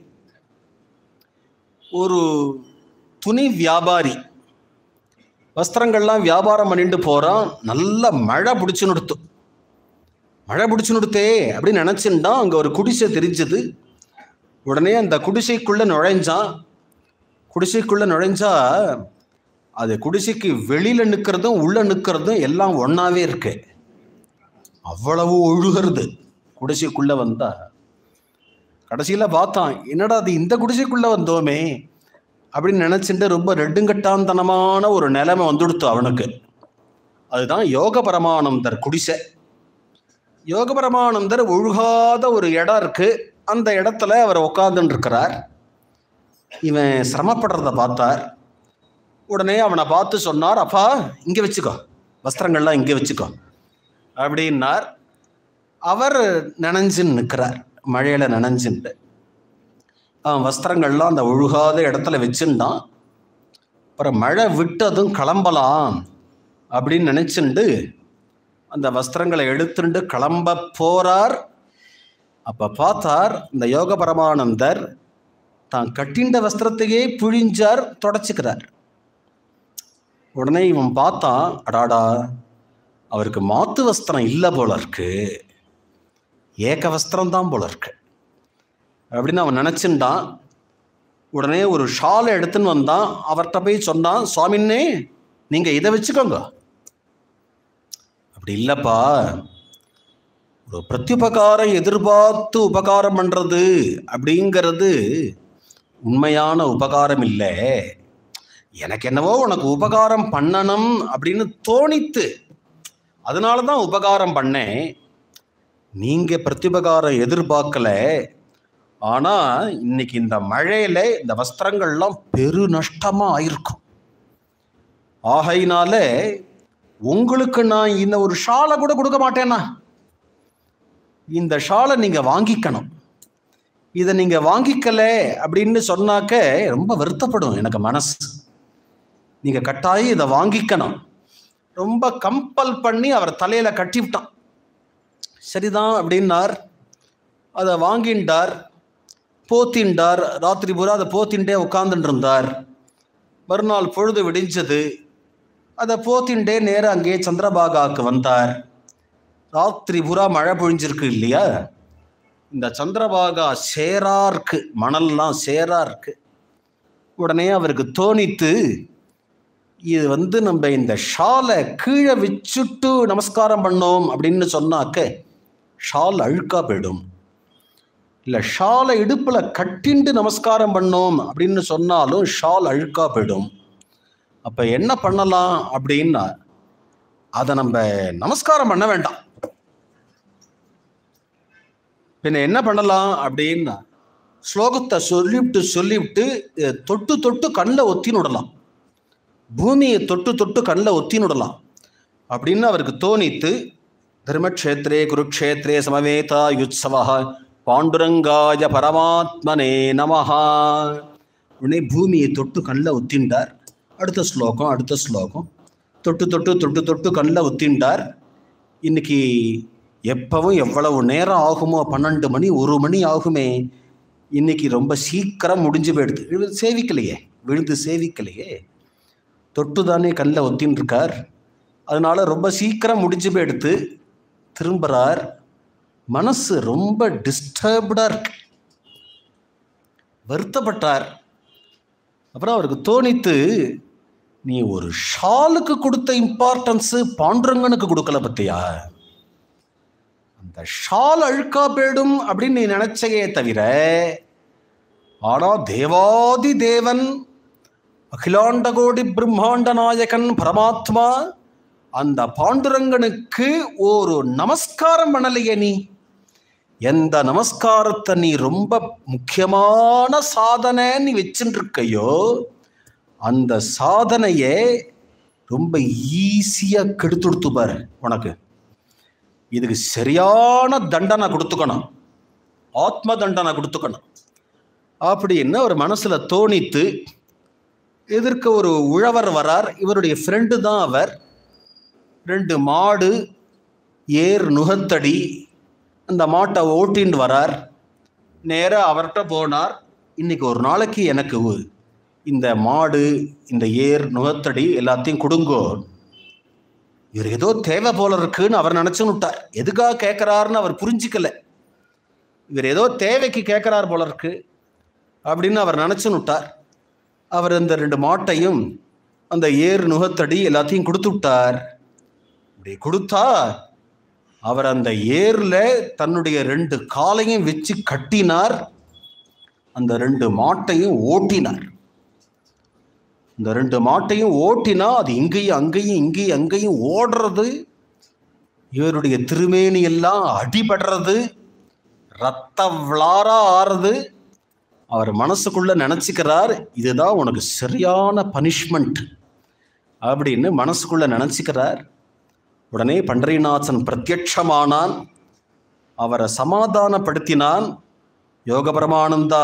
ஒரு துணி வியாபாரி வஸ்திரங்கள்லாம் வியாபாரம் பண்ணிட்டு போறான் நல்ல மழை பிடிச்சு நிறுத்து மழை பிடிச்சு நிறுத்தே அப்படின்னு நினைச்சுட்டான் அங்க ஒரு குடிசை தெரிஞ்சது உடனே அந்த குடிசைக்குள்ள நுழைஞ்சான் குடிசைக்குள்ள நுழைஞ்சா அது குடிசைக்கு வெளியில நிற்கிறதும் உள்ள நிற்கிறதும் எல்லாம் ஒன்னாவே இருக்கு அவ்வளவு ஒழுகிறது குடிசைக்குள்ள வந்தா கடைசியில பார்த்தான் என்னடா அது இந்த குடிசைக்குள்ள வந்தோமே அப்படின்னு நினைச்சுட்டு ரொம்ப ரெட்டுங்கட்டாந்தனமான ஒரு நிலைமை வந்துடுத்து அவனுக்கு அதுதான் யோக பரமானந்தர் குடிசை யோகபரமானந்தர் ஒழுகாத ஒரு இடம் இருக்கு அந்த இடத்துல அவர் உட்காந்துட்டு இருக்கிறார் இவன் சிரமப்படுறத பார்த்தார் உடனே அவனை பார்த்து சொன்னார் அப்பா இங்கே வச்சுக்கோ வஸ்திரங்கள்லாம் இங்கே வச்சுக்கோ அப்படின்னார் அவர் நனைஞ்சுன்னு நிற்கிறார் மழையில் நனைஞ்சுன்ட்டு அவன் வஸ்திரங்கள்லாம் அந்த ஒழுகாத இடத்துல வச்சுட்டான் அப்புறம் மழை விட்டதும் கிளம்பலாம் அப்படின்னு நினச்சிண்டு அந்த வஸ்திரங்களை எடுத்துட்டு கிளம்ப போறார் அப்ப பார்த்தார் இந்த யோக பரமானந்தர் தான் கட்டிண்ட வஸ்திரத்தையே புழிஞ்சார் தொடச்சிக்கிறார் உடனே இவன் பார்த்தான் அடாடா அவருக்கு மாத்து வஸ்திரம் இல்லை போல இருக்கு ஏக வஸ்திரம் தான் போல இருக்கு அப்படின்னு அவன் நினச்சிண்டான் உடனே ஒரு ஷாலை எடுத்துன்னு வந்தான் அவர்கிட்ட போய் சொன்னான் சுவாமின்னே நீங்கள் இதை வச்சுக்கோங்க அப்படி இல்லைப்பா ஒரு பிரத்யுபகாரம் எதிர்பார்த்து உபகாரம் பண்ணுறது அப்படிங்கிறது உண்மையான உபகாரம் இல்லை எனக்கு என்னவோ உனக்கு உபகாரம் பண்ணணும் அப்படின்னு தோணித்து அதனால தான் உபகாரம் பண்ணேன் நீங்கள் பிரத்யுபகாரம் எதிர்பார்க்கல ஆனால் இன்னைக்கு இந்த மழையில இந்த வஸ்திரங்கள்லாம் பெரு நஷ்டமாக ஆயிருக்கும் ஆகையினால உங்களுக்கு நான் இந்த ஒரு ஷாலை கூட கொடுக்க மாட்டேனா இந்த ஷாலை நீங்கள் வாங்கிக்கணும் இதை நீங்கள் வாங்கிக்கல அப்படின்னு சொன்னாக்க ரொம்ப வருத்தப்படும் எனக்கு மனசு நீங்கள் கட்டாயம் இதை வாங்கிக்கணும் ரொம்ப கம்பல் பண்ணி அவர் தலையில் கட்டிவிட்டான் சரிதான் அப்படின்னார் அதை வாங்கிண்டார் போத்தின்டார் ராத்திரி பூரா அதை போத்தின்டே உட்காந்துட்டு இருந்தார் மறுநாள் பொழுது விடிஞ்சது அதை போத்தின்டே நேராக அங்கேயே சந்திரபாகாவுக்கு வந்தார் ராத்திரி பூரா மழை பொழிஞ்சிருக்கு இல்லையா இந்த சந்திரபாகா சேரா இருக்கு மணல்லாம் சேரா இருக்கு உடனே அவருக்கு தோணித்து இது வந்து நம்ம இந்த ஷாலை கீழே வச்சுட்டு நமஸ்காரம் பண்ணோம் அப்படின்னு சொன்னாக்க ஷால் அழுக்கா போயிடும் இல்லை ஷாலை இடுப்பில் கட்டிண்டு நமஸ்காரம் பண்ணோம் அப்படின்னு சொன்னாலும் ஷால் அழுக்கா போயிடும் அப்போ என்ன பண்ணலாம் அப்படின்னா அதை நம்ம நமஸ்காரம் பண்ண வேண்டாம் பின்ன என்ன பண்ணலாம் அப்படின்னா ஸ்லோகத்தை சொல்லிவிட்டு சொல்லிவிட்டு இதை தொட்டு தொட்டு கண்ணில் ஒத்தின்னு விடலாம் பூமியை தொட்டு தொட்டு கண்ணில் ஒத்தின்னு விடலாம் அப்படின்னு அவருக்கு தோணித்து தர்மக்ஷேத்திரே குருக்ஷேத்திரே சமவேதா யுத்சவா பாண்டுரங்காய பரமாத்மனே நமஹா உடனே பூமியை தொட்டு கண்ணில் ஒத்திண்டார் அடுத்த ஸ்லோகம் அடுத்த ஸ்லோகம் தொட்டு தொட்டு தொட்டு தொட்டு கண்ணில் ஒத்திண்டார் இன்னைக்கு எப்பவும் எவ்வளவு நேரம் ஆகுமோ பன்னெண்டு மணி ஒரு மணி ஆகுமே இன்னைக்கு ரொம்ப சீக்கிரம் முடிஞ்சு போயிடுது விழுந்து சேவிக்கலையே விழுந்து சேவிக்கலையே தொட்டு தானே கண்ணில் ஒத்தின்னு இருக்கார் அதனால ரொம்ப சீக்கிரம் முடிஞ்சு போயிடுத்து திரும்புறார் மனசு ரொம்ப டிஸ்டர்ப்டா இருக்கு வருத்தப்பட்டார் அப்புறம் அவருக்கு தோணித்து நீ ஒரு ஷாலுக்கு கொடுத்த இம்பார்ட்டன்ஸ் பாண்டுரங்கனுக்கு கொடுக்கல பத்தியா அந்த ஷால் அழுக்கா போயிடும் அப்படின்னு நீ நினைச்சையே தவிர ஆனா தேவாதி தேவன் அகிலாண்ட கோடி பிரம்மாண்ட நாயகன் பரமாத்மா அந்த பாண்டுரங்கனுக்கு ஒரு நமஸ்காரம் பண்ணலையே நீ எந்த நமஸ்காரத்தை நீ ரொம்ப முக்கியமான சாதனை நீ வச்சுட்டு இருக்கையோ அந்த சாதனையை ரொம்ப ஈஸியா கெடுத்துடுத்து பாரு உனக்கு இதுக்கு சரியான தண்டனை கொடுத்துக்கணும் ஆத்ம தண்டனை கொடுத்துக்கணும் அப்படின்னு ஒரு மனசுல தோணித்து எதிர்க்க ஒரு உழவர் வரார் இவருடைய ஃப்ரெண்டு தான் அவர் ரெண்டு மாடு ஏர் நுகத்தடி அந்த மாட்டை ஓட்டின்னு வரார் நேராக அவர்கிட்ட போனார் இன்னைக்கு ஒரு நாளைக்கு எனக்கு ஒ- இந்த மாடு இந்த ஏர் நுகத்தடி எல்லாத்தையும் கொடுங்கோ இவர் ஏதோ தேவை போல இருக்குன்னு அவர் நினச்சுன்னு விட்டார் எதுக்காக கேட்குறாருன்னு அவர் புரிஞ்சிக்கல இவர் ஏதோ தேவைக்கு கேட்குறார் போல இருக்கு அப்படின்னு அவர் நினச்சுன்னு விட்டார் அவர் இந்த ரெண்டு மாட்டையும் அந்த ஏர் நுகத்தடி எல்லாத்தையும் கொடுத்து விட்டார் இப்படி கொடுத்தா அவர் அந்த ஏர்ல தன்னுடைய ரெண்டு காலையும் வச்சு கட்டினார் அந்த ரெண்டு மாட்டையும் ஓட்டினார் இந்த ரெண்டு மாட்டையும் ஓட்டினா அது இங்கேயும் அங்கேயும் இங்கேயும் அங்கேயும் ஓடுறது இவருடைய திருமேனி எல்லாம் அடிபடுறது ரத்த விளாரா ஆறுது அவர் மனசுக்குள்ள நினச்சிக்கிறார் இதுதான் உனக்கு சரியான பனிஷ்மெண்ட் அப்படின்னு மனசுக்குள்ள நினச்சிக்கிறார் உடனே பண்டரிநாதன் பிரத்யட்சமானான் அவரை சமாதானப்படுத்தினான் யோக பரமானந்தா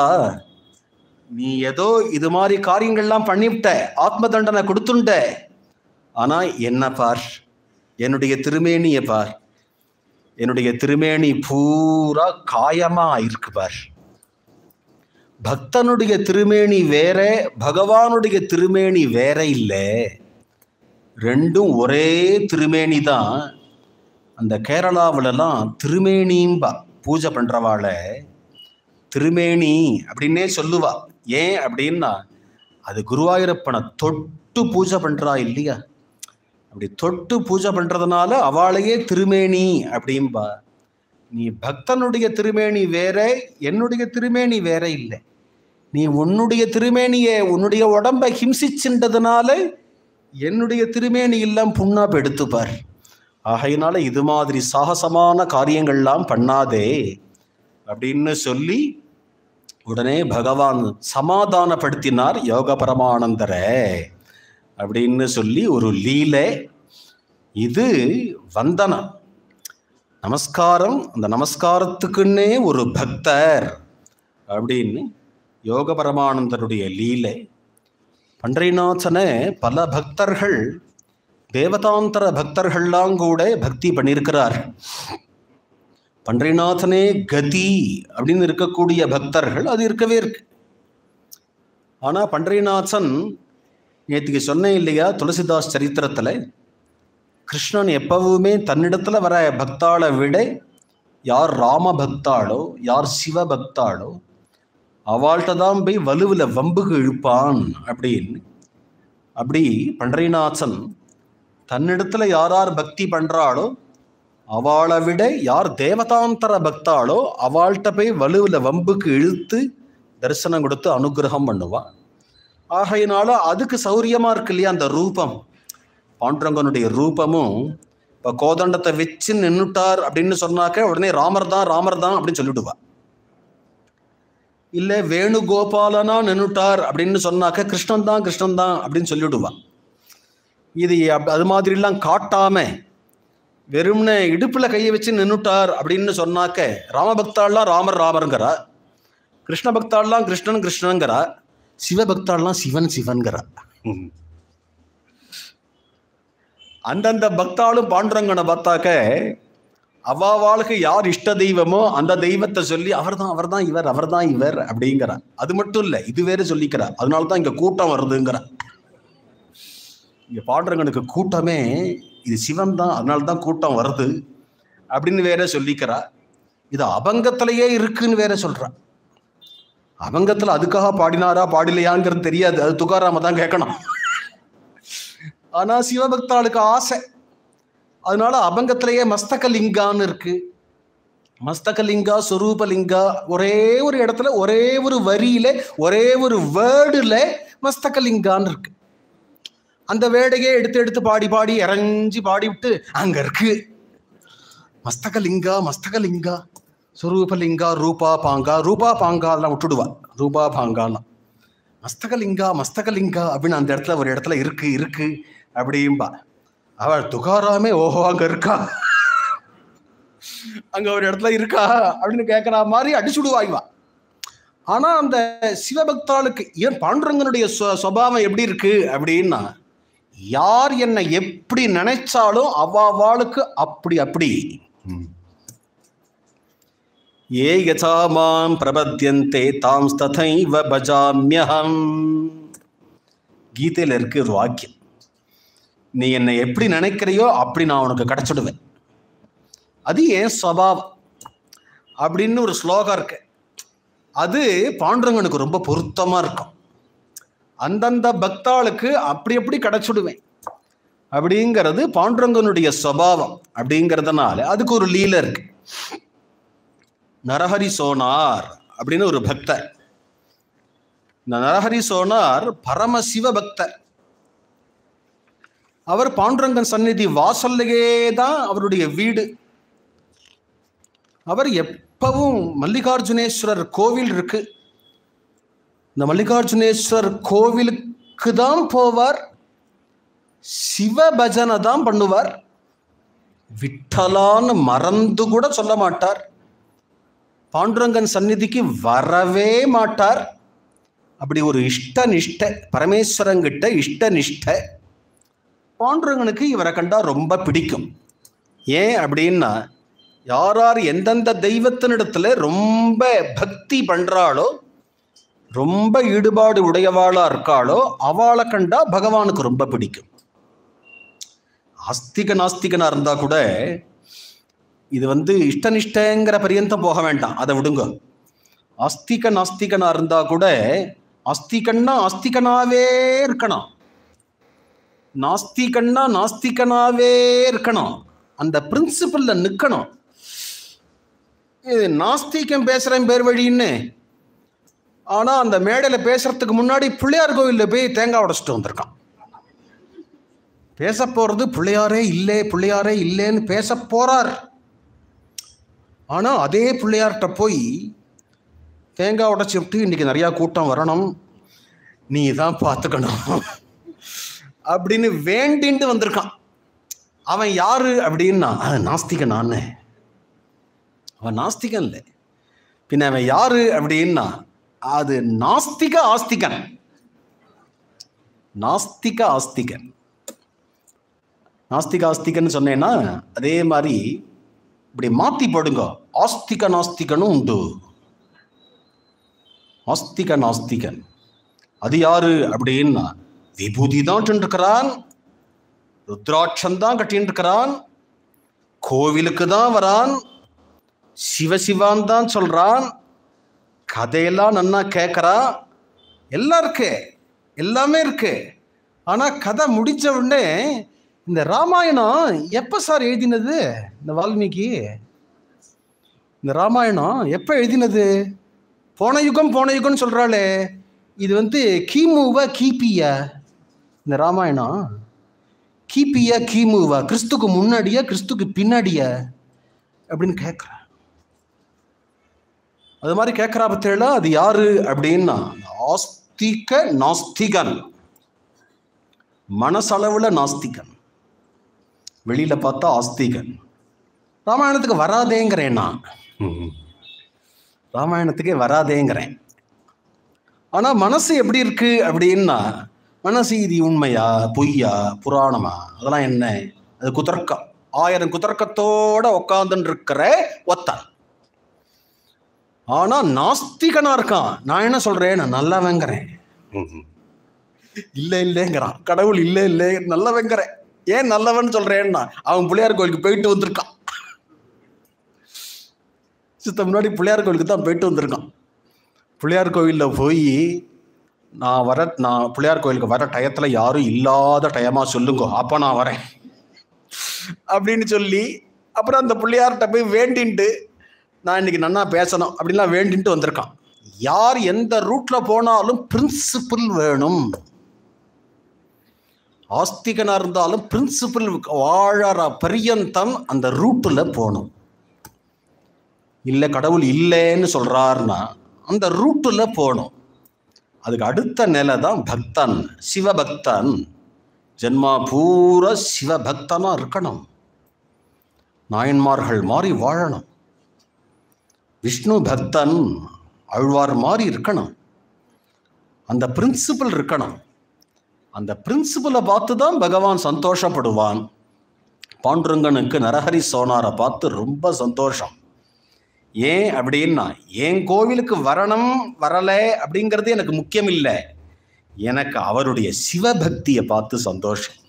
நீ ஏதோ இது மாதிரி காரியங்கள்லாம் பண்ணிவிட்ட ஆத்ம தண்டனை கொடுத்துட்ட ஆனா என்ன பார் என்னுடைய திருமேனியை பார் என்னுடைய திருமேனி பூரா காயமா இருக்கு பார் பக்தனுடைய திருமேனி வேற பகவானுடைய திருமேனி வேற இல்லை ரெண்டும் ஒரே திருமேனி தான் அந்த கேரளாவிலலாம் திருமேனிம்பா பூஜை பண்றவாள திருமேனி அப்படின்னே சொல்லுவா ஏன் அப்படின்னா அது குருவாயூரப்பனை தொட்டு பூஜை பண்றா இல்லையா அப்படி தொட்டு பூஜை பண்றதுனால அவளையே திருமேனி அப்படிம்பா நீ பக்தனுடைய திருமேனி வேற என்னுடைய திருமேனி வேற இல்லை நீ உன்னுடைய திருமேனியை உன்னுடைய உடம்பை ஹிம்சிச்சுன்றதுனால என்னுடைய திருமேனி எல்லாம் புண்ணாப்பு எடுத்துப்பார் ஆகையினால இது மாதிரி சாகசமான காரியங்கள்லாம் பண்ணாதே அப்படின்னு சொல்லி உடனே பகவான் சமாதானப்படுத்தினார் யோக பரமானந்தரை அப்படின்னு சொல்லி ஒரு லீலை இது வந்தனம் நமஸ்காரம் அந்த நமஸ்காரத்துக்குன்னே ஒரு பக்தர் அப்படின்னு யோக பரமானந்தருடைய லீலை பண்டரிநாதனை பல பக்தர்கள் தேவதாந்தர பக்தர்கள்லாம் கூட பக்தி பண்ணியிருக்கிறார் பண்டரிநாதனே கதி அப்படின்னு இருக்கக்கூடிய பக்தர்கள் அது இருக்கவே இருக்கு ஆனா பண்டரிநாதன் நேற்றுக்கு சொன்னேன் இல்லையா துளசிதாஸ் சரித்திரத்துல கிருஷ்ணன் எப்பவுமே தன்னிடத்துல வர பக்தாளை விட யார் ராம பக்தாளோ யார் சிவ பக்தாளோ அவள்கிட்ட தான் போய் வலுவில் வம்புக்கு இழுப்பான் அப்படின்னு அப்படி பண்டரிநாதன் தன்னிடத்துல யார் யார் பக்தி பண்றாளோ அவளை விட யார் தேவதாந்தர பக்தாளோ அவள்கிட்ட போய் வலுவில் வம்புக்கு இழுத்து தரிசனம் கொடுத்து அனுகிரகம் பண்ணுவான் ஆகையினால அதுக்கு சௌரியமா இருக்கு இல்லையா அந்த ரூபம் பாண்டுரங்கனுடைய ரூபமும் இப்போ கோதண்டத்தை வச்சு நின்னுட்டார் அப்படின்னு சொன்னாக்க உடனே ராமர் தான் ராமர் தான் அப்படின்னு சொல்லிடுவா இல்ல வேணுகோபாலனா நின்னுட்டார் அப்படின்னு சொன்னாக்க கிருஷ்ணன் தான் கிருஷ்ணன் தான் அப்படின்னு சொல்லிடுவா இது அப்- அது மாதிரிலாம் காட்டாம வெறும்னே இடுப்புல கையை வச்சு நின்னுட்டார் அப்படின்னு சொன்னாக்க ராமபக்தாள்லாம் ராமர் ராமருங்கிறா கிருஷ்ண பக்தாள்லாம் கிருஷ்ணன் கிருஷ்ணனுங்கிறா சிவபக்தாள்லாம் சிவன் சிவன்கிறா அந்தந்த பக்தாளும் பாண்டுரங்கனை பார்த்தாக்க அவ்வாவாளுக்கு யார் இஷ்ட தெய்வமோ அந்த தெய்வத்தை சொல்லி அவர்தான் அவர்தான் இவர் அவர்தான் இவர் அப்படிங்கிறார் அது மட்டும் இல்லை இது வேற சொல்லிக்கிறார் அதனால தான் இங்க கூட்டம் வருதுங்கிறார் இங்க பாண்டுரங்கனுக்கு கூட்டமே இது சிவன் தான் அதனால தான் கூட்டம் வருது அப்படின்னு வேற சொல்லிக்கிறார் இது அபங்கத்திலேயே இருக்குன்னு வேற சொல்றா அபங்கத்துல அதுக்காக பாடினாரா பாடலையாங்கிறது தெரியாது அது துகாராம தான் கேட்கணும் ஆனா சிவபக்தாளுக்கு ஆசை அதனால அபங்கத்திலேயே மஸ்தகலிங்கான்னு இருக்கு மஸ்தகலிங்கா சொரூபலிங்கா ஒரே ஒரு இடத்துல ஒரே ஒரு வரியில ஒரே ஒரு வேர்டுல மஸ்தகலிங்கான்னு இருக்கு அந்த வேடையே எடுத்து எடுத்து பாடி பாடி இறஞ்சி பாடி விட்டு அங்க இருக்கு மஸ்தகலிங்கா மஸ்தகலிங்கா சுரூபலிங்கா ரூபா பாங்கா ரூபா பாங்காலாம் விட்டுடுவா ரூபா பாங்காலாம் மஸ்தகலிங்கா மஸ்தகலிங்கா அப்படின்னு அந்த இடத்துல ஒரு இடத்துல இருக்கு இருக்கு அப்படிம்பா அவள் துகாராமே ஓஹோ அங்க இருக்கா அங்க ஒரு இடத்துல இருக்கா அப்படின்னு கேட்கற மாதிரி அடிச்சுடுவா இவா ஆனா அந்த சிவபக்தாளுக்கு ஏன் பாண்டுரங்கனுடைய சொ- சுபாவம் எப்படி இருக்கு அப்படின்னா யார் என்னை எப்படி நினைச்சாலும் அவ்வாவாளுக்கு அப்படி அப்படி ஏ யதா மாம் பிரபத்யந்தே தாம் ததைவ பஜாமியகம் கீதையில இருக்கு ஒரு வாக்கியம் நீ என்னை எப்படி நினைக்கிறையோ அப்படி நான் உனக்கு கிடைச்சிடுவேன் அது ஏன் சுவாவம் அப்படின்னு ஒரு ஸ்லோகம் இருக்கு அது பாண்டுரங்கனுக்கு ரொம்ப பொருத்தமா இருக்கும் அந்தந்த பக்தாளுக்கு அப்படி அப்படி கிடைச்சிடுவேன் அப்படிங்கிறது பாண்டுரங்கனுடைய சுவாவம் அப்படிங்கிறதுனால அதுக்கு ஒரு லீலை இருக்கு நரஹரி சோனார் அப்படின்னு ஒரு பக்தர் இந்த நரஹரி சோனார் பரமசிவ பக்தர் அவர் பாண்டுரங்கன் சந்நிதி வாசல்லையே தான் அவருடைய வீடு அவர் எப்பவும் மல்லிகார்ஜுனேஸ்வரர் கோவில் இருக்கு இந்த மல்லிகார்ஜுனேஸ்வரர் கோவிலுக்கு தான் போவார் சிவபஜனை தான் பண்ணுவார் விட்டலான்னு மறந்து கூட சொல்ல மாட்டார் பாண்டுரங்கன் சந்நிதிக்கு வரவே மாட்டார் அப்படி ஒரு இஷ்ட நிஷ்ட பரமேஸ்வரங்கிட்ட இஷ்ட நிஷ்ட பாண்டுரங்கனுக்கு இவரை கண்டா ரொம்ப பிடிக்கும் ஏன் அப்படின்னா யார் யார் எந்தெந்த தெய்வத்தினிடத்துல ரொம்ப பக்தி பண்றாளோ ரொம்ப ஈடுபாடு உடையவாளா இருக்காளோ அவளை கண்டா பகவானுக்கு ரொம்ப பிடிக்கும் ஆஸ்திக நாஸ்திகனா இருந்தா கூட இது வந்து இஷ்டனிஷ்டங்கிற பரியந்தம் போக வேண்டாம் அதை விடுங்க ஆஸ்திக நாஸ்திகனா இருந்தா கூட ஆஸ்திகன்னா ஆஸ்திகனாவே இருக்கணும் நாஸ்திகன்னா நாஸ்திகனாவே இருக்கணும் அந்த பிரின்சிபல்ல நிக்கணும் இது நாஸ்திகம் பேசுறேன் பேர் வழின்னு ஆனா அந்த மேடையில பேசுறதுக்கு முன்னாடி பிள்ளையார் கோவில்ல போய் தேங்காய் உடைச்சிட்டு வந்திருக்கான் பேச போறது பிள்ளையாரே இல்லை பிள்ளையாரே இல்லைன்னு பேச போறார் ஆனா அதே பிள்ளையார்கிட்ட போய் தேங்காய் உடைச்சி விட்டு இன்னைக்கு நிறையா கூட்டம் வரணும் நீ தான் பார்த்துக்கணும் அப்படின்னு வேண்டின்ட்டு வந்திருக்கான் அவன் யாரு அப்படின்னா "அது நாஸ்திகன் நானு அவன் நாஸ்திகன் இல்லை பின்ன அவன் யாரு அப்படின்னா அது நாஸ்திக ஆஸ்திகன் நாஸ்திக ஆஸ்திகன் நாஸ்திக ஆஸ்திகன்னு சொன்னேன்னா அதே மாதிரி இப்படி மாத்தி போடுங்க ஆஸ்திக நாஸ்திகனும் உண்டு ஆஸ்திக நாஸ்திகன் அது யாரு அப்படின்னா விபூதி தான் இருக்கிறான் ருத்ராட்சம் தான் கட்டின்னு இருக்கிறான் கோவிலுக்கு தான் வரான் சிவசிவான் தான் சொல்றான் கதையெல்லாம் நன்னா கேட்கறான் எல்லாம் இருக்கு எல்லாமே இருக்கு ஆனா கதை முடிஞ்ச உடனே இந்த ராமாயணம் எப்ப சார் எழுதினது இந்த வால்மீகி இந்த ராமாயணம் எப்ப எழுதினது போன யுகம் போன யுகம்னு சொல்றாளே இது வந்து கிமுவா கிபியா இந்த ராமாயணம் கிபியா கிமுவா கிறிஸ்துக்கு முன்னாடியா கிறிஸ்துக்கு பின்னாடியா அப்படின்னு கேட்குறேன் அது மாதிரி கேட்குறா பத்தியெல்லாம் அது யாரு அப்படின்னா ஆஸ்திக நாஸ்திகன் மனசளவுல நாஸ்திகன் வெளியில பார்த்தா ஆஸ்திகன் ராமாயணத்துக்கு வராதேங்கிறேன் நான் ம். ராமாயணத்துக்கே வராதேங்கிறேன் ஆனா மனசு எப்படி இருக்கு அப்படின்னா மனசு இது உண்மையா பொய்யா புராணமா அதெல்லாம் என்ன அது குதர்க்கம் ஆயிரம் குதர்க்கத்தோட உட்காந்துட்டு இருக்கிற ஒத்தன் ஆனா நாஸ்திகனா இருக்கான் நான் என்ன சொல்றேன் நான் நல்லவங்கிறேன் இல்ல இல்லைங்கிறான் கடவுள் இல்ல இல்ல நல்லவங்கிறேன் ஏன் நல்லவன் சொல்றேன்னா அவன் பிள்ளையார் கோயிலுக்கு போயிட்டு வந்திருக்கான் சித்த முன்னாடி பிள்ளையார் கோயிலுக்கு தான் போயிட்டு வந்திருக்கான் பிள்ளையார் கோவிலில் போய் நான் வர நான் பிள்ளையார் கோயிலுக்கு வர டயத்தில் யாரும் இல்லாத டயமா சொல்லுங்க அப்போ நான் வரேன் அப்படின்னு சொல்லி அப்புறம் அந்த பிள்ளையார்கிட்ட போய் வேண்டின்ட்டு நான் இன்னைக்கு நன்னா பேசணும் அப்படின்லாம் வேண்டின்ட்டு வந்திருக்கான் யார் எந்த ரூட்ல போனாலும் பிரின்சிபிள் வேணும் ஆஸ்திகனா இருந்தாலும் பிரின்சிபிள் வாழற பரியந்தம் அந்த ரூட்டுல போகணும் இல்லை கடவுள் இல்லைன்னு சொல்றாருன்னா அந்த ரூட்டுல போகணும் அதுக்கு அடுத்த நிலை தான் பக்தன் சிவபக்தன் ஜென்மா பூரா சிவபக்தனா இருக்கணும் நாயன்மார்கள் மாதிரி வாழணும் விஷ்ணு பக்தன் அழ்வார் மாதிரி இருக்கணும் அந்த பிரின்சிபல் இருக்கணும் அந்த பிரின்சிபலை பார்த்து தான் பகவான் சந்தோஷப்படுவான் பாண்டுரங்கனுக்கு நரஹரி சோனாரை பார்த்து ரொம்ப சந்தோஷம் ஏன் அப்படின்னா என் கோவிலுக்கு வரணும் வரல அப்படிங்கிறது எனக்கு முக்கியம் இல்லை எனக்கு அவருடைய சிவபக்தியை பார்த்து சந்தோஷம்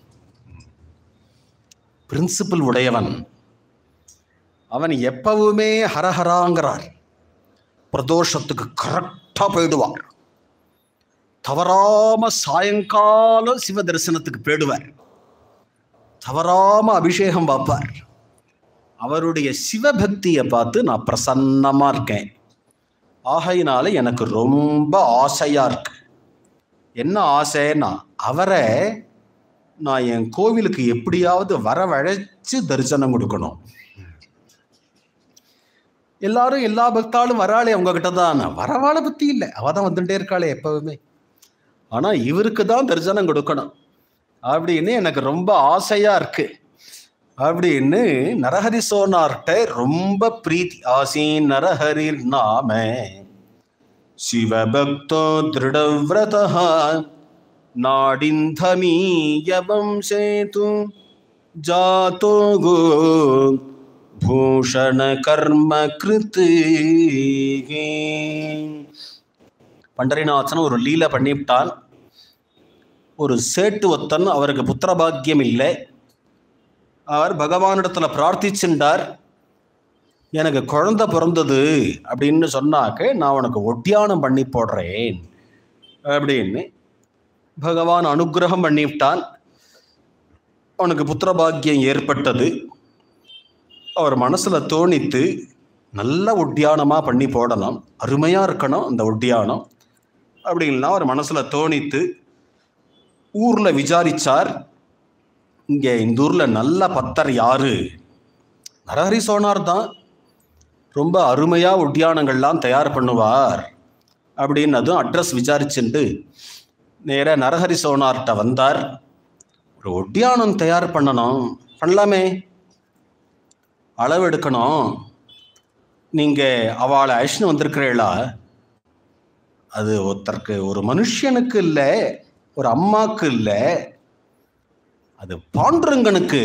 பிரின்சிபல் உடையவன் அவன் எப்பவுமே ஹரஹராங்கிறார் பிரதோஷத்துக்கு கரெக்டா போயிடுவார் தவறாம சாயங்காலம் சிவ தரிசனத்துக்கு போயிடுவார் தவறாம அபிஷேகம் பார்ப்பார் அவருடைய சிவபக்தியை பார்த்து நான் பிரசன்னமா இருக்கேன் ஆகையினால எனக்கு ரொம்ப ஆசையா இருக்கு என்ன ஆசைன்னா அவரை நான் என் கோவிலுக்கு எப்படியாவது வரவழைச்சு தரிசனம் கொடுக்கணும் எல்லாரும் எல்லா பக்தாலும் வராளே உங்ககிட்ட தான் வரவாள பத்தி இல்லை அவ தான் வந்துட்டே இருக்காளே எப்பவுமே ஆனா இவருக்கு தான் தரிசனம் கொடுக்கணும் அப்படின்னு எனக்கு ரொம்ப ஆசையா இருக்கு அப்படின்னு நரஹரி சோனார்கிட்ட ரொம்ப பிரீத்தி ஆசீன் நரஹரி நாம சிவபக்தோ திருடவிரதா நாடிந்தமீயவம் சேது ஜாதோ கோ பூஷண கர்ம கிருத்து பண்டரிநாதன் ஒரு லீலை பண்ணிவிட்டான் ஒரு சேட்டு ஒத்தன் அவருக்கு புத்திர பாக்கியம் இல்லை அவர் பகவானிடத்துல பிரார்த்திச்சுண்டார் எனக்கு குழந்தை பிறந்தது அப்படின்னு சொன்னாக்க நான் உனக்கு ஒட்டியானம் பண்ணி போடுறேன் அப்படின்னு பகவான் அனுகிரகம் பண்ணிவிட்டான் அவனுக்கு புத்திர பாக்கியம் ஏற்பட்டது அவர் மனசுல தோணித்து நல்ல ஒட்டியானமா பண்ணி போடலாம் அருமையா இருக்கணும் அந்த ஒட்டியானம் அப்படின்லாம் அவர் மனசுல தோணித்து ஊர்ல விசாரிச்சார் இங்க இந்த ஊர்ல நல்ல பத்தர் யாரு நரஹரி சோனார் தான் ரொம்ப அருமையா ஒட்டியானங்கள்லாம் தயார் பண்ணுவார் அப்படின்னதும் அட்ரஸ் விசாரிச்சுண்டு நேரா நரஹரி சோனார்கிட்ட வந்தார் ஒரு ஒட்டியானம் தயார் பண்ணணும் பண்ணலாமே அளவு எடுக்கணும் நீங்க அவளை அழிச்சுன்னு வந்திருக்கிறீங்களா அது ஒருத்தருக்கு ஒரு மனுஷனுக்கு இல்லை ஒரு அம்மாக்கு இல்லை அது பாண்டுரங்கனுக்கு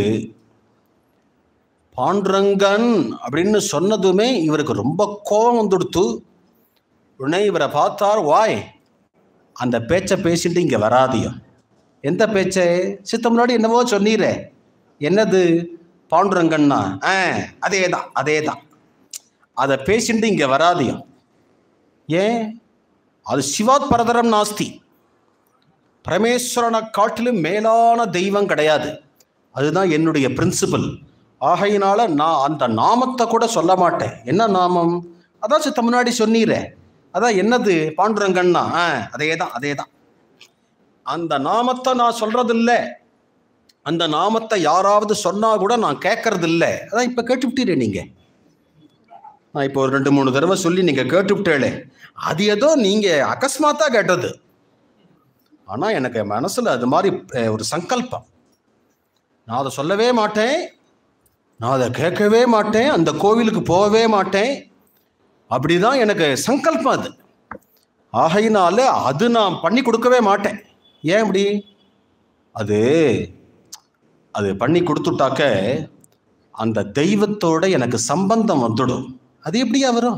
பாண்டுரங்கன் அப்படின்னு சொன்னதுமே இவருக்கு ரொம்ப கோபம் வந்துடுத்து உடனே இவரை பார்த்தார் வாய் அந்த பேச்சை பேசிட்டு இங்க வராதியோ எந்த பேச்சை சித்த முன்னாடி என்னவோ சொன்னீரே என்னது பாண்டுரங்கன்னா ஆ அதே தான் அதே தான் அதை பேசிட்டு இங்க வராதியோ ஏன் அது சிவாத் பரதரம் நாஸ்தி பரமேஸ்வரனை காட்டிலும் மேலான தெய்வம் கிடையாது அதுதான் என்னுடைய பிரின்சிபல் ஆகையினால நான் அந்த நாமத்தை கூட சொல்ல மாட்டேன் என்ன நாமம் அதான் சித்த முன்னாடி சொன்னீரே அதான் என்னது பாண்டுரங்கண்ணா ஆ அதே தான் அதே தான் அந்த நாமத்தை நான் சொல்றதில்ல அந்த நாமத்தை யாராவது சொன்னா கூட நான் கேட்கறது இல்லை அதான் இப்ப கேட்டுவிட்டீரே நீங்க நான் இப்போ ஒரு ரெண்டு மூணு தடவை சொல்லி நீங்க கேட்டுவிட்டேளே அது ஏதோ நீங்க அகஸ்மாத்தா கேட்டது ஆனா எனக்கு மனசுல அது மாதிரி அஹ், ஒரு சங்கல்பம் நான் அதை சொல்லவே மாட்டேன் நான் அதை கேட்கவே மாட்டேன் அந்த கோவிலுக்கு போகவே மாட்டேன் அப்படிதான் எனக்கு சங்கல்பம் அது ஆகையினால அது நான் பண்ணி கொடுக்கவே மாட்டேன் ஏன் இப்படி அது அது பண்ணி கொடுத்துட்டாக்க அந்த தெய்வத்தோட எனக்கு சம்பந்தம் வந்துடும் அது எப்படியா வரும்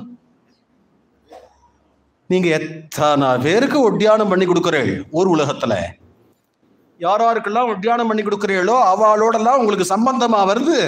நீங்க எத்தனை பேருக்கு ஒட்டியானம் பண்ணி கொடுக்குறீள் ஊர் உலகத்துல யார் யாருக்கெல்லாம் ஒட்டியானம் பண்ணி கொடுக்குறீங்களோ அவளோடலாம் உங்களுக்கு சம்பந்தமா வருது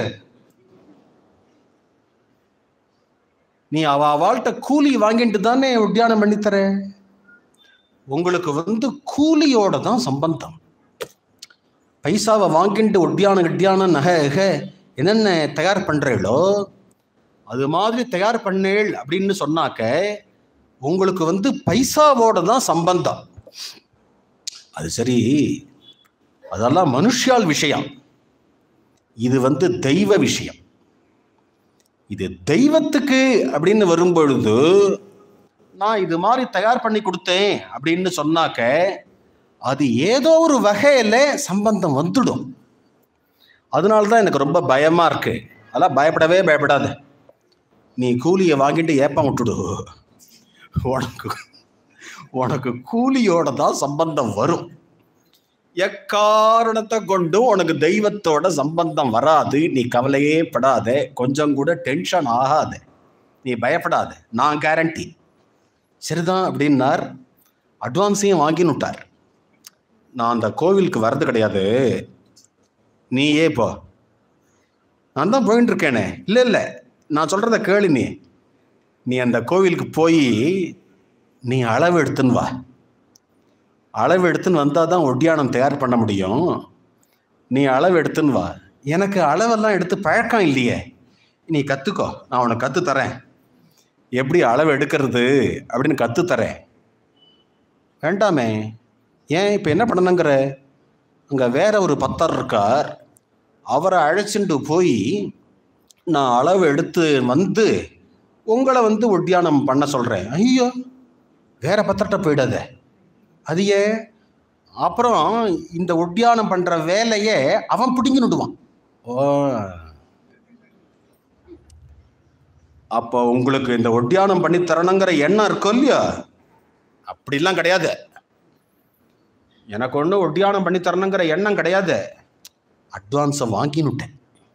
நீ அவ அவள்கிட்ட கூலி வாங்கிட்டு தானே ஒட்டியானம் பண்ணித்தர உங்களுக்கு வந்து கூலியோட தான் சம்பந்தம் பைசாவை வாங்கிட்டு ஒட்டியானம் கிட்டியானம் நகை நகை என்னென்ன தயார் பண்றீங்களோ அது மாதிரி தயார் பண்ணேள் அப்படின்னு சொன்னாக்க உங்களுக்கு வந்து பைசாவோட தான் சம்பந்தம் அது சரி அதெல்லாம் மனுஷியால் விஷயம் இது வந்து தெய்வ விஷயம் இது தெய்வத்துக்கு அப்படின்னு வரும்பொழுது நான் இது மாதிரி தயார் பண்ணி கொடுத்தேன் அப்படின்னு சொன்னாக்க அது ஏதோ ஒரு வகையில சம்பந்தம் வந்துடும் அதனால தான் எனக்கு ரொம்ப பயமா இருக்கு அதெல்லாம் பயப்படவே பயப்படாத நீ கூலியை வாங்கிட்டு ஏப்பம் விட்டுடு உனக்கு உனக்கு கூலியோட தான் சம்பந்தம் வரும் எக்காரணத்தை கொண்டும் உனக்கு தெய்வத்தோட சம்பந்தம் வராது நீ கவலையே படாத கொஞ்சம் கூட டென்ஷன் ஆகாத நீ பயப்படாத நான் கேரண்டி சரிதான் அப்படின்னார் அட்வான்ஸையும் வாங்கினுட்டார் நான் அந்த கோவிலுக்கு வர்றது கிடையாது நீயே போ நான் தான் போயிட்டு இருக்கேனே இல்லை இல்லை நான் சொல்கிறத கேளு நீ நீ அந்த கோவிலுக்கு போய் நீ அளவு எடுத்துன்னு வா அளவு எடுத்துன்னு வந்தால் தான் ஒட்டியானம் தயார் பண்ண முடியும் நீ அளவு எடுத்துன்னு வா எனக்கு அளவெல்லாம் எடுத்து பழக்கம் இல்லையே நீ கற்றுக்கோ நான் உனக்கு கற்று தரேன் எப்படி அளவு எடுக்கிறது அப்படின்னு கற்று தரேன் வேண்டாமே ஏன் இப்போ என்ன பண்ணணுங்கிற அங்கே வேற ஒரு பத்தர் இருக்கார் அவரை அழைச்சிட்டு போய் நான் அளவு எடுத்து வந்து உங்களை வந்து ஒட்டியானம் பண்ண சொல்கிறேன் ஐயோ வேற பத்திரட்ட போயிடாத அது ஏன் அப்புறம் இந்த ஒட்டியானம் பண்ணுற வேலையை அவன் பிடிங்கி நடுவான் ஓ அப்போ உங்களுக்கு இந்த ஒட்டியானம் பண்ணி தரணுங்கிற எண்ணம் இருக்கும் இல்லையா அப்படிலாம் கிடையாது எனக்கு ஒன்றும் ஒட்டியானம் பண்ணி தரணுங்கிற எண்ணம் கிடையாது அட்வான்ஸை வாங்கினுட்டேன்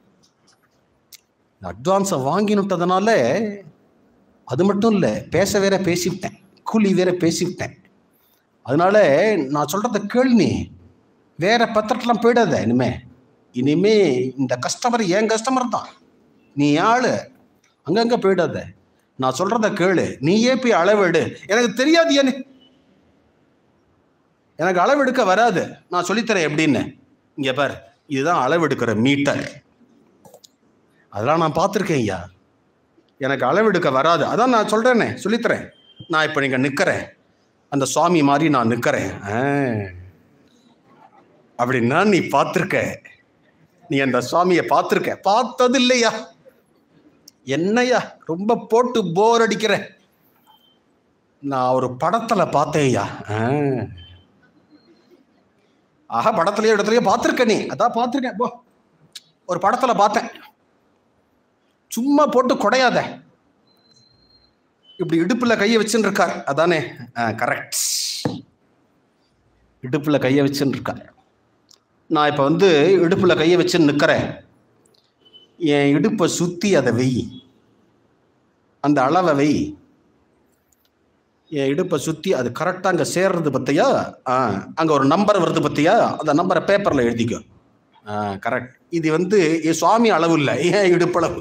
அட்வான்ஸை வாங்கினுட்டதுனால அது மட்டும் இல்லை பேச வேற பேசிவிட்டேன் கூலி வேற பேசிவிட்டேன் அதனால நான் சொல்கிறத கேள் நீ வேற பத்திரத்தெலாம் போயிடாத இனிமே இனிமே இந்த கஸ்டமர் என் கஸ்டமர் தான் நீ ஆளு அங்கங்கே போயிடாத நான் சொல்கிறத கேளு நீயே போய் அளவெடு எனக்கு தெரியாது ஏன்னு எனக்கு அளவெடுக்க வராது நான் சொல்லித்தரேன் எப்படின்னு இங்கே பார் இதுதான் அளவெடுக்கிற மீட்டர் அதெல்லாம் நான் பார்த்துருக்கேன் ஐயா எனக்கு அளவெடுக்க வராது அதான் நான் சொல்கிறேனே சொல்லித்தரேன் நான் இப்போ நீங்கள் நிற்கிறேன் அந்த சுவாமி மாதிரி நான் நிற்கிறேன் அப்படின்னா நீ பார்த்துருக்க நீ அந்த சுவாமியை பார்த்துருக்க பார்த்தது இல்லையா என்னையா ரொம்ப போட்டு போர் அடிக்கிற நான் ஒரு படத்துல பார்த்தேன்யா ஆஹா படத்துலயோ இடத்துலயோ பார்த்துருக்க நீ அதான் பார்த்துருக்கேன் போ ஒரு படத்துல பார்த்தேன் சும்மா போட்டு குடையாத இப்படி இடுப்புல கையை வச்சுன்னு இருக்கார் அதானே கரெக்ட் இடுப்புல கையை வச்சுன்னு இருக்கார் நான் இப்போ வந்து இடுப்புல கையை வச்சுன்னு நிற்கிறேன் என் இடுப்பை சுற்றி அதை வெய் அந்த அளவை வெய் என் இடுப்பை சுற்றி அது கரெக்டாக அங்கே சேர்றது பற்றியா ஆ அங்கே ஒரு நம்பர் வருது பற்றியா அந்த நம்பரை பேப்பரில் எழுதிக்கோ ஆ கரெக்ட் இது வந்து என் சுவாமி அளவு இல்லை ஏன் இடுப்பளவு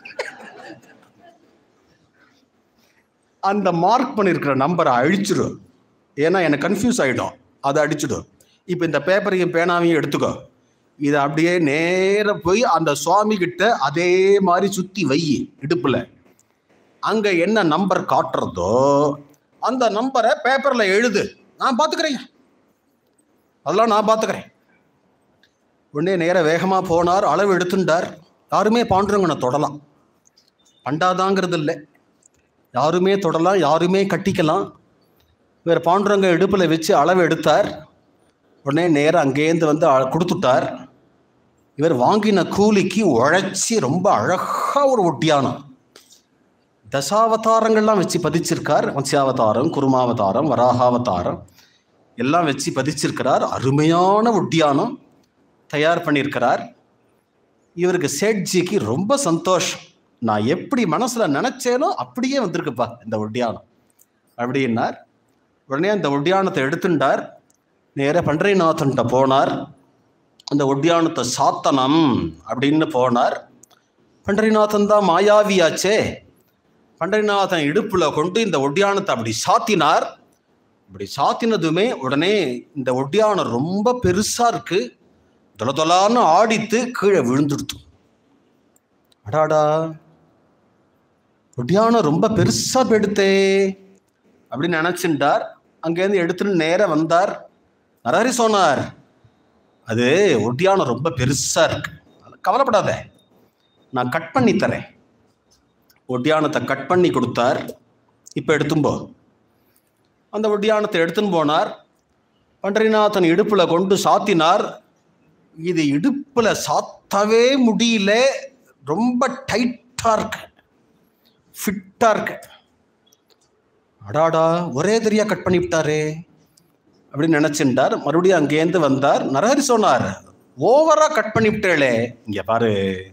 அந்த மார்க் பண்ணியிருக்கிற நம்பரை அழிச்சிடும் ஏன்னா எனக்கு கன்ஃபியூஸ் ஆகிடும் அதை அடிச்சிடும் இப்போ இந்த பேப்பரையும் பேனாவையும் எடுத்துக்கோ இதை அப்படியே நேர போய் அந்த சுவாமி கிட்ட அதே மாதிரி சுற்றி வை இடுப்பில் அங்கே என்ன நம்பர் காட்டுறதோ அந்த நம்பரை பேப்பரில் எழுது நான் பார்த்துக்கிறேன் அதெல்லாம் நான் பார்த்துக்கிறேன் உடனே நேர வேகமாக போனார் அளவு எடுத்துட்டார் யாருமே பாண்டுறவனை தொடலாம் பண்டாதாங்கிறது இல்லை யாருமே தொடலாம் யாருமே கட்டிக்கலாம் வேறு பாண்டுறவங்க இடுப்பில் வச்சு அளவு எடுத்தார் உடனே நேராக அங்கேருந்து வந்து கொடுத்துட்டார் இவர் வாங்கின கூலிக்கு உழைச்சி ரொம்ப அழகாக ஒரு ஒட்டியானம் தசாவதாரங்கள்லாம் வச்சு பதிச்சிருக்கார் மத்ஸ்யாவதாரம் குருமாவதாரம் வராகாவதாரம் எல்லாம் வச்சு பதிச்சிருக்கிறார் அருமையான ஒட்டியானம் தயார் பண்ணியிருக்கிறார் இவருக்கு சேட்ஜிக்கு ரொம்ப சந்தோஷம் நான் எப்படி மனசில் நினச்சேனோ அப்படியே வந்திருக்குப்பா இந்த ஒட்டியானம் அப்படின்னார் உடனே அந்த ஒட்டியானத்தை எடுத்துட்டார் நேராக பண்டரிநாதன்கிட்ட போனார் அந்த ஒட்டியானத்தை சாத்தனம் அப்படின்னு போனார் பண்டரிநாதன் தான் மாயாவியாச்சே பண்டரிநாதன் இடுப்பில் கொண்டு இந்த ஒட்டியானத்தை அப்படி சாத்தினார் இப்படி சாத்தினதுமே உடனே இந்த ஒட்டியானம் ரொம்ப பெருசாக இருக்கு தொலதொலான்னு ஆடித்து கீழே விழுந்துடுத்து அடாடா ஒட்டியானம் ரொம்ப பெருசாக போயிடுத்தே அப்படின்னு நினச்சிட்டார் அங்கேருந்து எடுத்துன்னு நேராக வந்தார் நரஹரி சொன்னார் அது ஒட்டியானம் ரொம்ப பெருசாக இருக்கு கவலைப்படாத நான் கட் பண்ணி தரேன் ஒட்டியானத்தை கட் பண்ணி கொடுத்தார் இப்போ எடுத்தும்போ அந்த ஒட்டியானத்தை எடுத்துன்னு போனார் பண்டரிநாதன் இடுப்பில் கொண்டு சாத்தினார் இது இடுப்பில் சாத்தவே முடியல ரொம்ப டைட்டாக இருக்கு ஃபிட்டாக இருக்கு அடாடா ஒரே தெரியா கட் பண்ணி விட்டாரே அப்படின்னு நினச்சிட்டார் மறுபடியும் அங்கேருந்து வந்தார் நரஹரி சொன்னார் ஓவராக கட் பண்ணி விட்டேளே இங்கே பாரு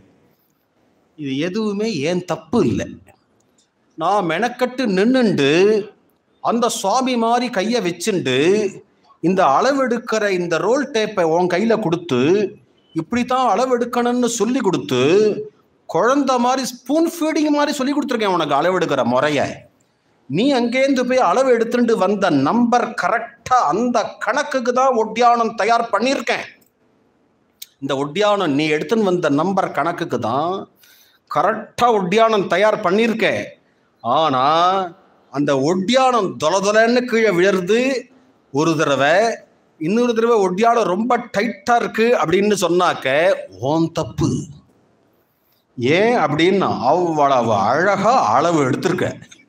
இது எதுவுமே ஏன் தப்பு இல்லை நான் மெனக்கட்டு நின்னுண்டு அந்த சுவாமி மாதிரி கையை வச்சுண்டு இந்த அளவெடுக்கிற இந்த ரோல் டேப்பை உன் கையில் கொடுத்து இப்படி தான் அளவெடுக்கணும்னு சொல்லி கொடுத்து குழந்த மாதிரி ஸ்பூன் ஃபீடிங் மாதிரி சொல்லி கொடுத்துருக்கேன் உனக்கு அளவெடுக்கிற முறையை நீ அங்கேருந்து போய் அளவு எடுத்துட்டு வந்த நம்பர் கரெக்டாக அந்த கணக்குக்கு தான் ஒட்டியானம் தயார் பண்ணியிருக்கேன் இந்த ஒட்டியானம் நீ எடுத்துன்னு வந்த நம்பர் கணக்குக்கு தான் கரெக்டாக ஒட்டியானம் தயார் பண்ணியிருக்கேன் ஆனால் அந்த ஒட்டியானம் தொலதொலன்னு கீழே விழுறது ஒரு தடவை இன்னொரு தடவை ஒட்டியாடம் ரொம்ப டைட்டா இருக்கு அப்படின்னு சொன்னாக்க ஓன் தப்பு ஏன் அப்படின்னா அவ்வளவு அழகா அளவு எடுத்திருக்க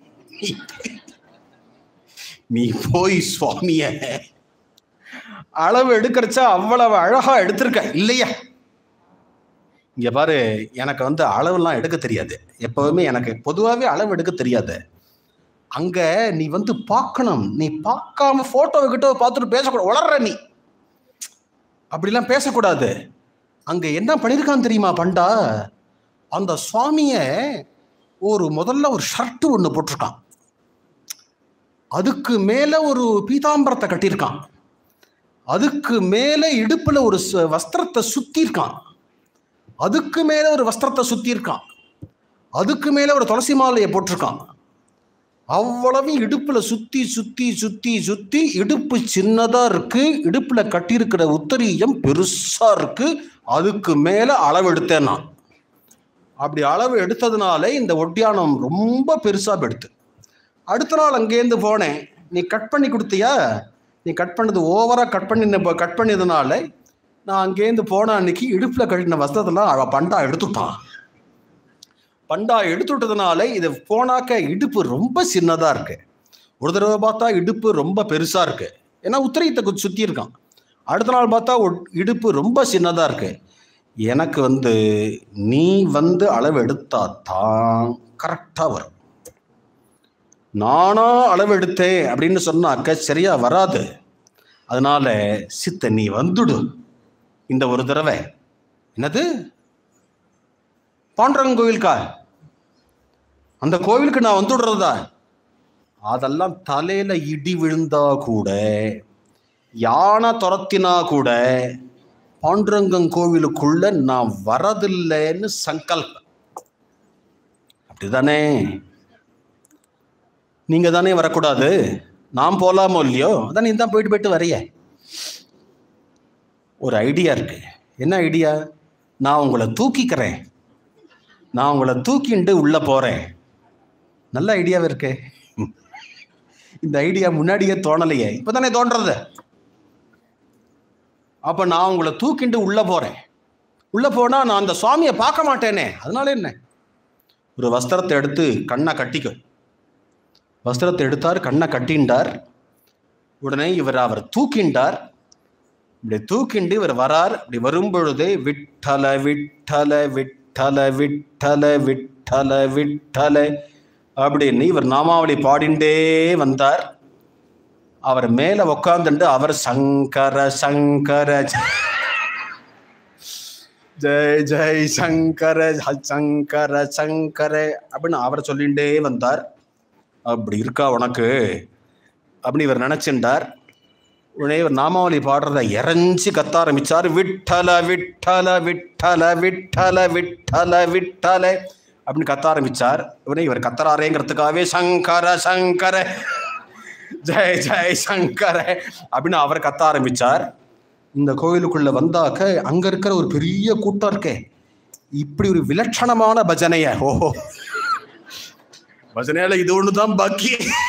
நீ போய் சுவாமிய அளவு எடுக்கிறச்ச அவ்வளவு அழகா எடுத்திருக்க இல்லையா இங்க பாரு எனக்கு வந்து அளவெல்லாம் எடுக்க தெரியாது எப்பவுமே எனக்கு பொதுவாகவே அளவு எடுக்க தெரியாது அங்க நீ வந்து பார்க்கணும் நீ பார்க்காம போட்டோ கிட்ட பார்த்துட்டு பேசக்கூடாது வளர்ற நீ அப்படிலாம் பேசக்கூடாது அங்க என்ன பண்ணியிருக்கான் தெரியுமா பண்டா அந்த சுவாமிய ஒரு முதல்ல ஒரு ஷர்ட் ஒன்று போட்டிருக்கான் அதுக்கு மேல ஒரு பீதாம்பரத்தை கட்டியிருக்கான் அதுக்கு மேல இடுப்புல ஒரு ச- வஸ்திரத்தை சுத்தியிருக்கான் அதுக்கு மேல ஒரு வஸ்திரத்தை சுத்தியிருக்கான் அதுக்கு மேல ஒரு துளசி மாலையை போட்டிருக்கான் அவ்வளவு இடுப்புல சுத்தி சுத்தி சுத்தி சுத்தி இடுப்பு சின்னதா இருக்கு இடுப்புல கட்டியிருக்கிற உத்தரீயம் பெருசா இருக்கு அதுக்கு மேல அளவு எடுத்தேன் நான் அப்படி அளவு எடுத்ததுனால இந்த ஒட்டியானம் ரொம்ப பெருசா எடுத்து அடுத்த நாள் அங்கேருந்து போனேன் நீ கட் பண்ணி கொடுத்தியா நீ கட் பண்ணது ஓவரா கட் பண்ணி கட் பண்ணதுனால நான் அங்கேருந்து போன அன்னைக்கு இடுப்புல கட்டின வஸ்திரத்தெல்லாம் அவ பண்டா எடுத்துட்டான் பண்டா எடுத்துட்டதுனால இது போனாக்க இடுப்பு ரொம்ப சின்னதா இருக்கு ஒரு தடவை பார்த்தா இடுப்பு ரொம்ப பெருசா இருக்கு ஏன்னா உத்தரையத்தை கொஞ்சம் சுத்தி இருக்கான் அடுத்த நாள் பார்த்தா ஒட்- இடுப்பு ரொம்ப சின்னதா இருக்கு எனக்கு வந்து நீ வந்து அளவு எடுத்தா தான் கரெக்டா வரும் நானா அளவு எடுத்தேன் அப்படின்னு சொன்னாக்க சரியா வராது அதனால சித்த நீ வந்துடு இந்த ஒரு தடவை என்னது பாண்டரங்க கோவிலுக்கா அந்த கோவிலுக்கு நான் வந்துடுறதா அதெல்லாம் தலையில இடி விழுந்தா கூட யானை துரத்தினா கூட பாண்டுரங்கம் கோவிலுக்குள்ள நான் வரதில்லைன்னு சங்கல்பம் அப்படிதானே நீங்க தானே வரக்கூடாது நான் போலாமோ இல்லையோ அதான் நீ தான் போயிட்டு போயிட்டு வரைய ஒரு ஐடியா இருக்கு என்ன ஐடியா நான் உங்களை தூக்கிக்கிறேன் நான் உங்களை தூக்கிண்டு உள்ள போறேன் நல்ல ஐடியாவே இருக்கே இந்த ஐடியா முன்னாடியே தோணலையே இப்பதானே தோன்றது அப்ப நான் உங்களை தூக்கிண்டு உள்ள போறேன் உள்ள போனா நான் அந்த சுவாமியை பார்க்க மாட்டேனே அதனால என்ன ஒரு வஸ்திரத்தை எடுத்து கண்ணை கட்டிக்க வஸ்திரத்தை எடுத்தார் கண்ணை கட்டிண்டார் உடனே இவர் அவர் தூக்கிண்டார் இப்படி தூக்கிண்டு இவர் வரார் இப்படி வரும் பொழுதே விட்டல விட்டல விட்டல விட்டல விட்டல விட்டல அப்படின்னு இவர் நாமாவளி பாடிண்டே வந்தார் அவர் மேல உட்கார்ந்துட்டு அவர் சங்கர சங்கர ஜெய் ஜெய் சங்கர ஹ- சங்கர சங்கர அப்படின்னு அவர் சொல்லிண்டே வந்தார் அப்படி இருக்கா உனக்கு அப்படின்னு இவர் நினைச்சிருந்தார் உடனே இவர் நாமாவளி பாடுறத இறஞ்சி கத்த ஆரம்பிச்சார் விட்டல விட்டல விட்டல விட்டல விட்டல விட்டல அப்படின்னு கத்த ஆரம்பிச்சார் உடனே இவர் கத்தறாரேங்கிறதுக்காகவே சங்கர சங்கர ஜெய் ஜெய் சங்கர அப்படின்னு அவர் கத்த ஆரம்பிச்சார் இந்த கோயிலுக்குள்ள வந்தாக்க அங்க இருக்கிற ஒரு பெரிய கூட்டம் இருக்கே இப்படி ஒரு விலட்சணமான பஜனைய ஓஹோ பஜனையில இது ஒண்ணுதான் பாக்கி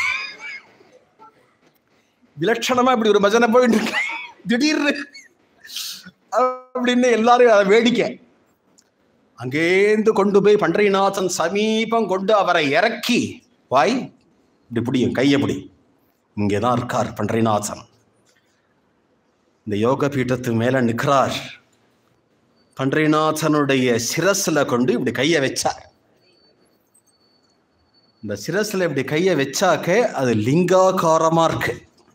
விலட்சணமா இப்படி ஒரு பஜனை போயிட்டு இருக்கு திடீர்னு அப்படின்னு எல்லாரும் அதை வேடிக்கை அங்கேருந்து கொண்டு போய் பண்டரிநாதன் சமீபம் கொண்டு அவரை இறக்கி வாய் இப்படி பிடியும் கையை பிடி இங்கே தான் இருக்கார் பண்டரிநாதன் இந்த யோக பீட்டத்து மேல நிற்கிறார் பண்டரிநாதனுடைய சிரஸ்ல கொண்டு இப்படி கையை வச்சார் இந்த சிரஸ்ல இப்படி கையை வச்சாக்க அது லிங்காகாரமா இருக்கு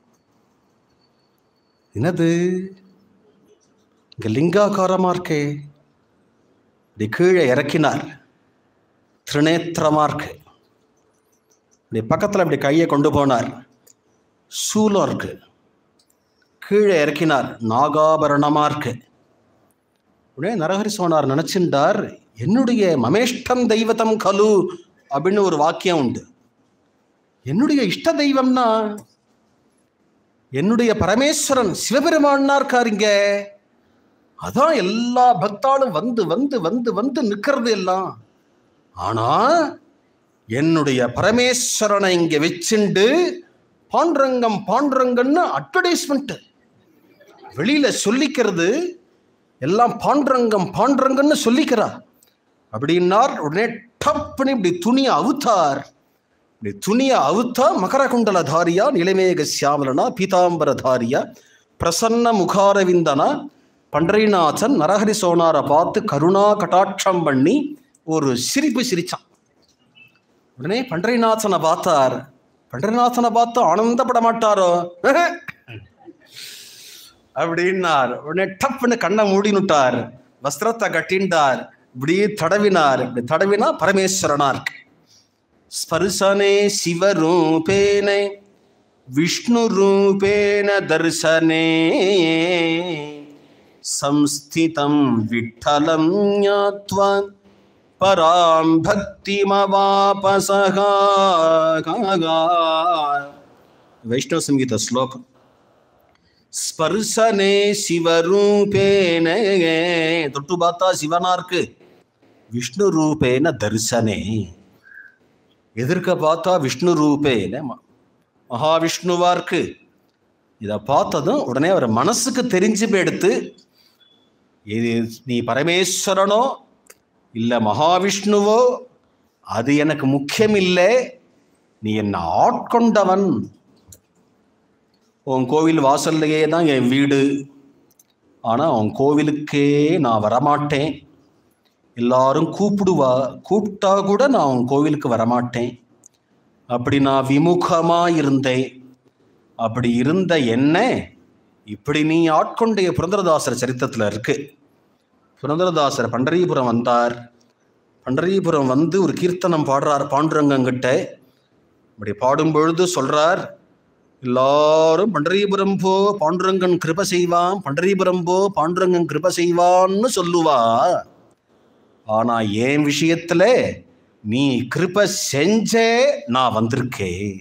என்னது இங்க லிங்காகாரமா இருக்கே இப்படி கீழே இறக்கினார் திரிநேத்திரமா இருக்கு இப்படி பக்கத்துல இப்படி கையை கொண்டு போனார் சூலம் இருக்கு கீழே இறக்கினார் நாகாபரணமா இருக்கு உடனே நரஹரி சோனார் நினைச்சிருந்தார் என்னுடைய மமேஷ்டம் தெய்வத்தம் கலு அப்படின்னு ஒரு வாக்கியம் உண்டு என்னுடைய இஷ்ட தெய்வம்னா என்னுடைய பரமேஸ்வரன் சிவபெருமான்னா இருக்காருங்க அதான் எல்லா பக்தாளும் வந்து வந்து வந்து வந்து நிக்கிறது எல்லாம் ஆனா என்னுடைய பரமேஸ்வரனை இங்க வச்சுண்டு பாண்டுரங்கம் பாண்டுரங்கன்னு அட்வர்டைஸ்மெண்ட் வெளியில சொல்லிக்கிறது எல்லாம் பாண்டரங்கம் பாண்டரங்கன்னு சொல்லிக்கிறா அப்படின்னார் உடனே டப்புன்னு இப்படி துணியை அவுத்தார் இப்படி துணியை அவுத்தா மகரகுண்டல தாரியா நிலைமேக சியாமலனா பீதாம்பர தாரியா பிரசன்ன முகாரவிந்தனா பண்டரிநாதன் நரஹரி சோனாரை பார்த்து கருணா கட்டாட்சம் பண்ணி ஒரு சிரிப்பு சிரிச்சான் உடனே பண்டரிநாதனை பார்த்தார் பண்டரிநாதனை பார்த்து ஆனந்தப்பட மாட்டாரோ அப்படின்னார் உடனே டப்புன்னு கண்ணை மூடினுட்டார் வஸ்திரத்தை கட்டிண்டார் இப்படி தடவினார் இப்படி தடவினா பரமேஸ்வரனார் ஸ்பர்சனே சிவரூபேனே விஷ்ணு ரூபேன தர்சனே சம்ஸ்திதம் விட்டலம் ஞாத்வா பராம் பக்திமவாபசகா வைஷ்ணவ சங்கீத ஸ்லோகம் ஸ்பர்சனே சிவரூபேன தொட்டு பார்த்தா சிவனா இருக்கு விஷ்ணு ரூபேன தரிசனே எதிர்க்க பார்த்தா விஷ்ணு ரூபேன ம- மகாவிஷ்ணுவா இருக்கு இதை பார்த்ததும் உடனே அவர் மனசுக்கு தெரிஞ்சு போயிடுத்து இது நீ பரமேஸ்வரனோ இல்லை மகாவிஷ்ணுவோ அது எனக்கு முக்கியம் இல்லை நீ என்னை ஆட்கொண்டவன் உன் கோவில் வாசல்லையே தான் என் வீடு ஆனால் உன் கோவிலுக்கே நான் வரமாட்டேன் எல்லாரும் கூப்பிடுவா கூப்பிட்டா கூட நான் உன் கோவிலுக்கு வரமாட்டேன் அப்படி நான் விமுகமாக இருந்தேன் அப்படி இருந்த என்ன இப்படி நீ ஆட்கொண்டைய புரந்தரதாசர் சரித்திரத்தில் இருக்கு புரந்தரதாசர் பண்டரிபுரம் வந்தார் பண்டரிபுரம் வந்து ஒரு கீர்த்தனம் பாடுறார் பாண்டுரங்கங்கிட்ட இப்படி பாடும் பொழுது சொல்றார் எல்லாரும் பண்டரிபுரம் போ பாண்டுரங்கன் கிருப செய்வான் பண்டரிபுரம் போ பாண்டுரங்கன் கிருப செய்வான்னு சொல்லுவா ஆனா என் விஷயத்துல நீ கிருப செஞ்சே நான் வந்திருக்கேன்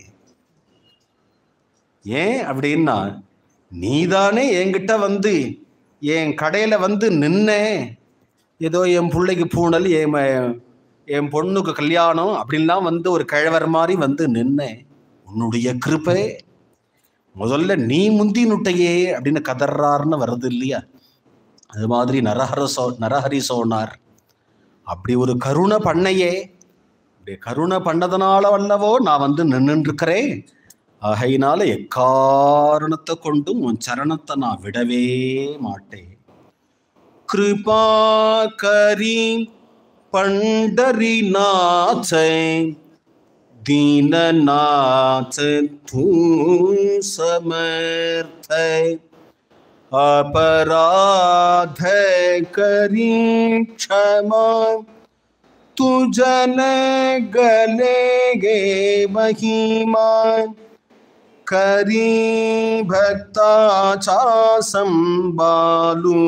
ஏன் அப்படின்னா நீதானே என்கிட்ட வந்து என் கடையில வந்து நின்னே ஏதோ என் பிள்ளைக்கு பூணல் என் ம- என் பொண்ணுக்கு கல்யாணம் அப்படின்லாம் வந்து ஒரு கிழவர் மாதிரி வந்து நின்னேன் உன்னுடைய கிருபை முதல்ல நீ முந்தி நுட்டையே அப்படின்னு கதறாருன்னு வருது இல்லையா அது மாதிரி நரஹர சோ நரஹரி சோனார் அப்படி ஒரு கருணை பண்ணையே அப்படி கருணை பண்ணதுனால வல்லவோ நான் வந்து நின்றுருக்கிறேன் ஆகையினால எக்காரணத்தை கொண்டும் உன் சரணத்தை நான் விடவே மாட்டேன் கிருபா கரி பண்டரிநாச்ச दीननाथ तू समर्थ अपराध करी क्षमा तू जन गले गे महिमा करी भक्ताचा संबालू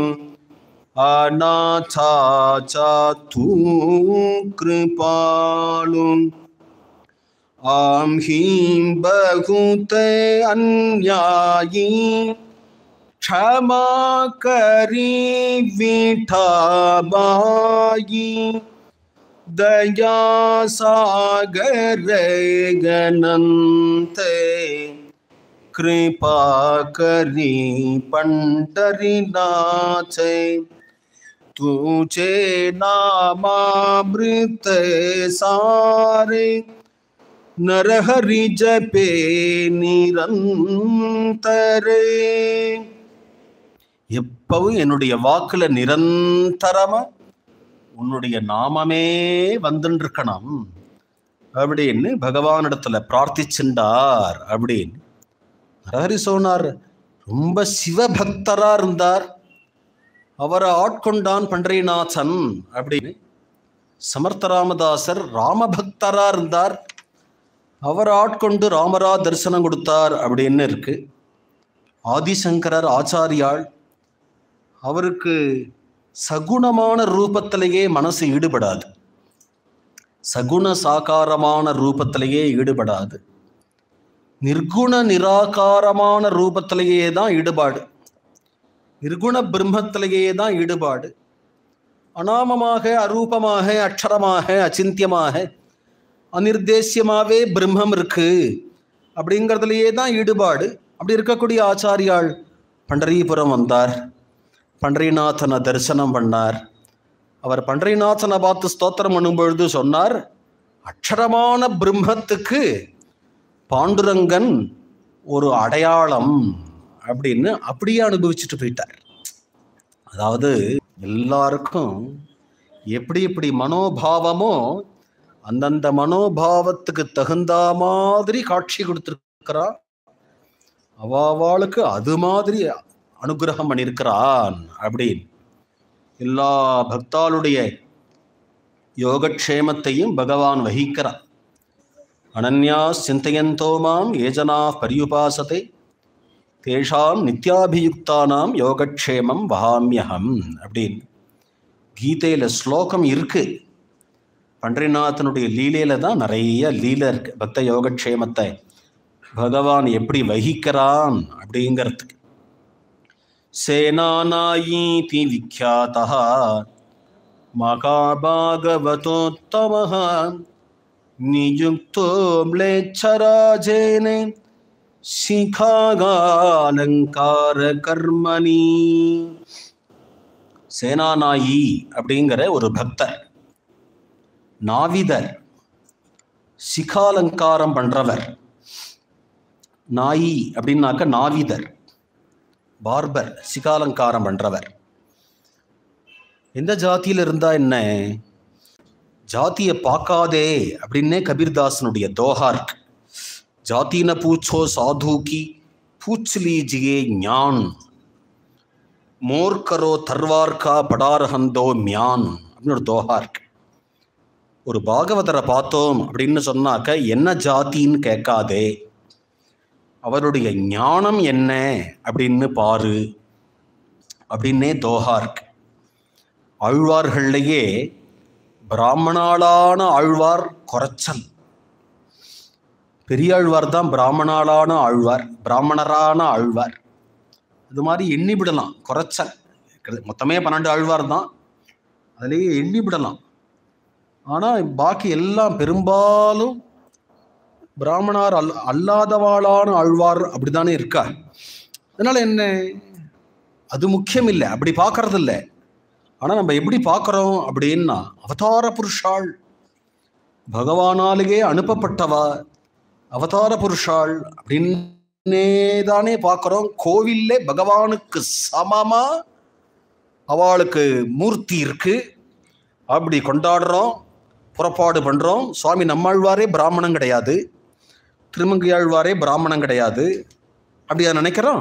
अनाथाचा तू कृपाळू आम ही बहुत अन्यायी क्षमा करी विठाबाई दया सागर गणंत कृपा करी पंढरीनाथ तुझे नामामृत सारे நரஹரி ஜபே நிரந்தரே எப்பவும் என்னுடைய வாக்குல நிரந்தரமா உன்னுடைய நாமமே வந்துருக்கணும் அப்படின்னு பகவானிடத்துல பிரார்த்திச்சுண்டார் அப்படின்னு நரஹரி சொன்னார் ரொம்ப சிவபக்தரா இருந்தார் அவரை ஆட்கொண்டான் பண்டரிநாதன் அப்படின்னு சமர்த்தராமதாசர் ராமபக்தரா இருந்தார் அவர் ஆட்கொண்டு ராமரா தரிசனம் கொடுத்தார் அப்படின்னு இருக்கு ஆதிசங்கரர் ஆச்சாரியாள் அவருக்கு சகுணமான ரூபத்திலேயே மனசு ஈடுபடாது சகுண சாகாரமான ரூபத்திலேயே ஈடுபடாது நிர்குண நிராகாரமான ரூபத்திலேயே தான் ஈடுபாடு நிர்குண பிரம்மத்திலேயே தான் ஈடுபாடு அனாமமாக அரூபமாக அக்ஷரமாக அச்சிந்தியமாக அனிர்தேசியமாவே பிரம்மம் இருக்கு அப்படிங்கிறதுலையே தான் ஈடுபாடு அப்படி இருக்கக்கூடிய ஆச்சாரியாள் பண்டரிபுரம் வந்தார் பண்டரிநாதனை தரிசனம் பண்ணார் அவர் பண்டரிநாதனை பார்த்து ஸ்தோத்திரம் பண்ணும் பொழுது சொன்னார் அக்ஷரமான பிரம்மத்துக்கு பாண்டுரங்கன் ஒரு அடையாளம் அப்படின்னு அப்படியே அனுபவிச்சுட்டு போயிட்டார் அதாவது எல்லாருக்கும் எப்படி எப்படி மனோபாவமோ அந்தந்த மனோபாவத்துக்கு தகுந்த மாதிரி காட்சி கொடுத்துருக்கிறான் அவாவாளுக்கு அது மாதிரி அனுகிரகம் பண்ணியிருக்கிறான் அப்படின்னு எல்லா பக்தாளுடைய யோகக்ஷேமத்தையும் பகவான் வகிக்கிறான் அனன்யா சிந்தையந்தோ மாம் ஏஜனா பரியுபாசத்தை தேஷாம் நித்யாபியுக்தானாம் யோகக்ஷேமம் வகாமியகம் அப்படின்னு கீதையில ஸ்லோகம் இருக்கு பண்டரிநாதனுடைய லீலையில தான் நிறைய லீலை இருக்கு பக்த யோகக்ஷேமத்தை பகவான் எப்படி வகிக்கிறான் அப்படிங்கிறதுக்கு சேனாநாயீதி விக்யாதா மகாபாகவதோத்தமः நியுக்தோ म्लेच्छराजेने சிகாகாலங்கார கர்மணி சேனாநாயி அப்படிங்கிற ஒரு பக்தர் நாவிதர் சிகாலங்காரம் பண்றவர் நாயி அப்படின்னாக்க நாவிதர் பார்பர் சிகாலங்காரம் பண்றவர் எந்த ஜாதியில இருந்தா என்ன ஜாதியை பார்க்காதே அப்படின்னே கபீர்தாசனுடைய தோஹா இருக்கு जाति न पूछो साधु की पूछ लीजिए ज्ञान मोर करो தர்வார் கா படாரஹந்தோ மியான் அப்படின்னு ஒரு தோஹா இருக்கு ஒரு பாகவதரை பார்த்தோம் அப்படின்னு சொன்னாக்க என்ன ஜாதின்னு கேட்காதே அவருடைய ஞானம் என்ன அப்படின்னு பாரு அப்படின்னே தோஹா இருக்கு ஆழ்வார்கள்லேயே பிராமணாளான ஆழ்வார் குறைச்சல் பெரியாழ்வார் தான் பிராமணாளான ஆழ்வார் பிராமணரான ஆழ்வார் இது மாதிரி எண்ணி விடலாம் குறைச்சல் மொத்தமே பன்னெண்டு ஆழ்வார் தான் அதுலேயே எண்ணி விடலாம் ஆனால் பாக்கி எல்லாம் பெரும்பாலும் பிராமணார் அல் அல்லாதவாளான ஆழ்வார் அப்படிதானே இருக்கா அதனால என்ன அது முக்கியம் இல்லை அப்படி பார்க்கறது இல்லை ஆனால் நம்ம எப்படி பார்க்குறோம் அப்படின்னா அவதார புருஷாள் பகவானாலேயே அனுப்பப்பட்டவா அவதார புருஷாள் அப்படின்னே தானே பார்க்குறோம் கோவில்ல பகவானுக்கு சமமா அவளுக்கு மூர்த்தி இருக்கு அப்படி கொண்டாடுறோம் புறப்பாடு பண்ணுறோம் சுவாமி நம்மாழ்வாரே பிராமணம் கிடையாது திருமங்கையாழ்வாரே பிராமணம் கிடையாது அப்படியா நினைக்கிறோம்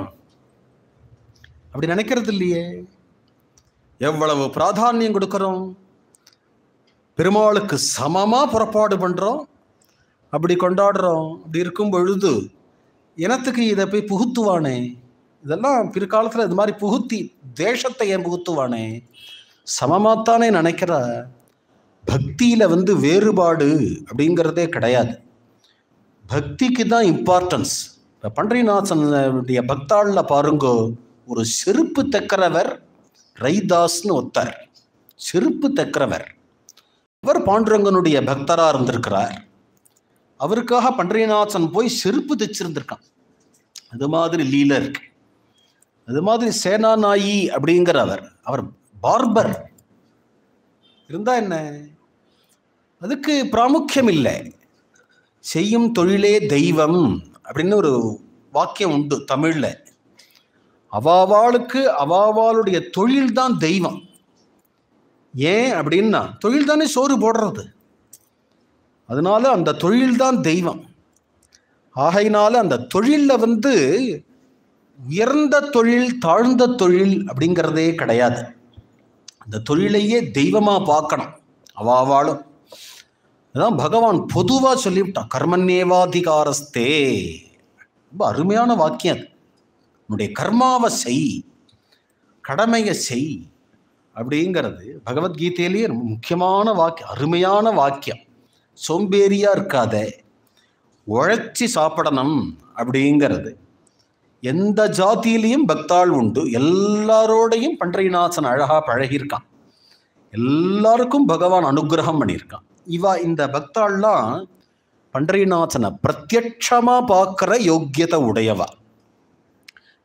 அப்படி நினைக்கிறது இல்லையே எவ்வளவு பிராதானியம் கொடுக்கிறோம் பெருமாளுக்கு சமமா புறப்பாடு பண்றோம் அப்படி கொண்டாடுறோம் அப்படி இருக்கும் பொழுது இனத்துக்கு இதை போய் புகுத்துவானே இதெல்லாம் பிற்காலத்தில் இது மாதிரி புகுத்தி தேசத்தை ஏன் புகுத்துவானே சமமாத்தானே நினைக்கிற பக்தியில் வந்து வேறுபாடு அப்படிங்கிறதே கிடையாது பக்திக்கு தான் இம்பார்ட்டன்ஸ் இப்போ பன்றிநாசனுடைய பக்தாளில் பாருங்கோ ஒரு செருப்பு தைக்கிறவர் ரைதாஸ்னு ஒத்தர் செருப்பு தைக்கிறவர் அவர் பாண்டுரங்கனுடைய பக்தராக இருந்திருக்கிறார் அவருக்காக பன்றிநாசன் போய் செருப்பு தைச்சிருந்திருக்கான் அது மாதிரி லீல இருக்கு அது மாதிரி சேனாநாயி அப்படிங்கிறவர் அவர் பார்பர் இருந்தா என்ன அதுக்கு பிராமுக்கியம் இல்லை செய்யும் தொழிலே தெய்வம் அப்படின்னு ஒரு வாக்கியம் உண்டு தமிழ்ல அவாவாளுக்கு அவாவாளுடைய தொழில் தான் தெய்வம் ஏன் அப்படின்னா தொழில் தானே சோறு போடுறது அதனால அந்த தொழில் தான் தெய்வம் ஆகையினால அந்த தொழிலில் வந்து உயர்ந்த தொழில் தாழ்ந்த தொழில் அப்படிங்கிறதே கிடையாது அந்த தொழிலையே தெய்வமாக பார்க்கணும் அவாவாளும் அதான் பகவான் பொதுவாக சொல்லிவிட்டான் கர்மநேவாதிகாரஸ்தே ரொம்ப அருமையான வாக்கியம் அது உன்னுடைய கர்மாவை செய் கடமையை செய் அப்படிங்கிறது பகவத்கீதையிலேயே ரொம்ப முக்கியமான வாக்கியம் அருமையான வாக்கியம் சோம்பேறியா இருக்காத உழைச்சி சாப்பிடணும் அப்படிங்கிறது எந்த ஜாதியிலையும் பக்தாள் உண்டு எல்லாரோடையும் பன்றைநாசன் அழகா பழகியிருக்கான் எல்லாருக்கும் பகவான் அனுகிரகம் பண்ணியிருக்கான் இவா இந்த பக்தாள்லாம் பன்றைநாசனை பிரத்யட்சமா பார்க்குற யோக்கியத்தை உடையவா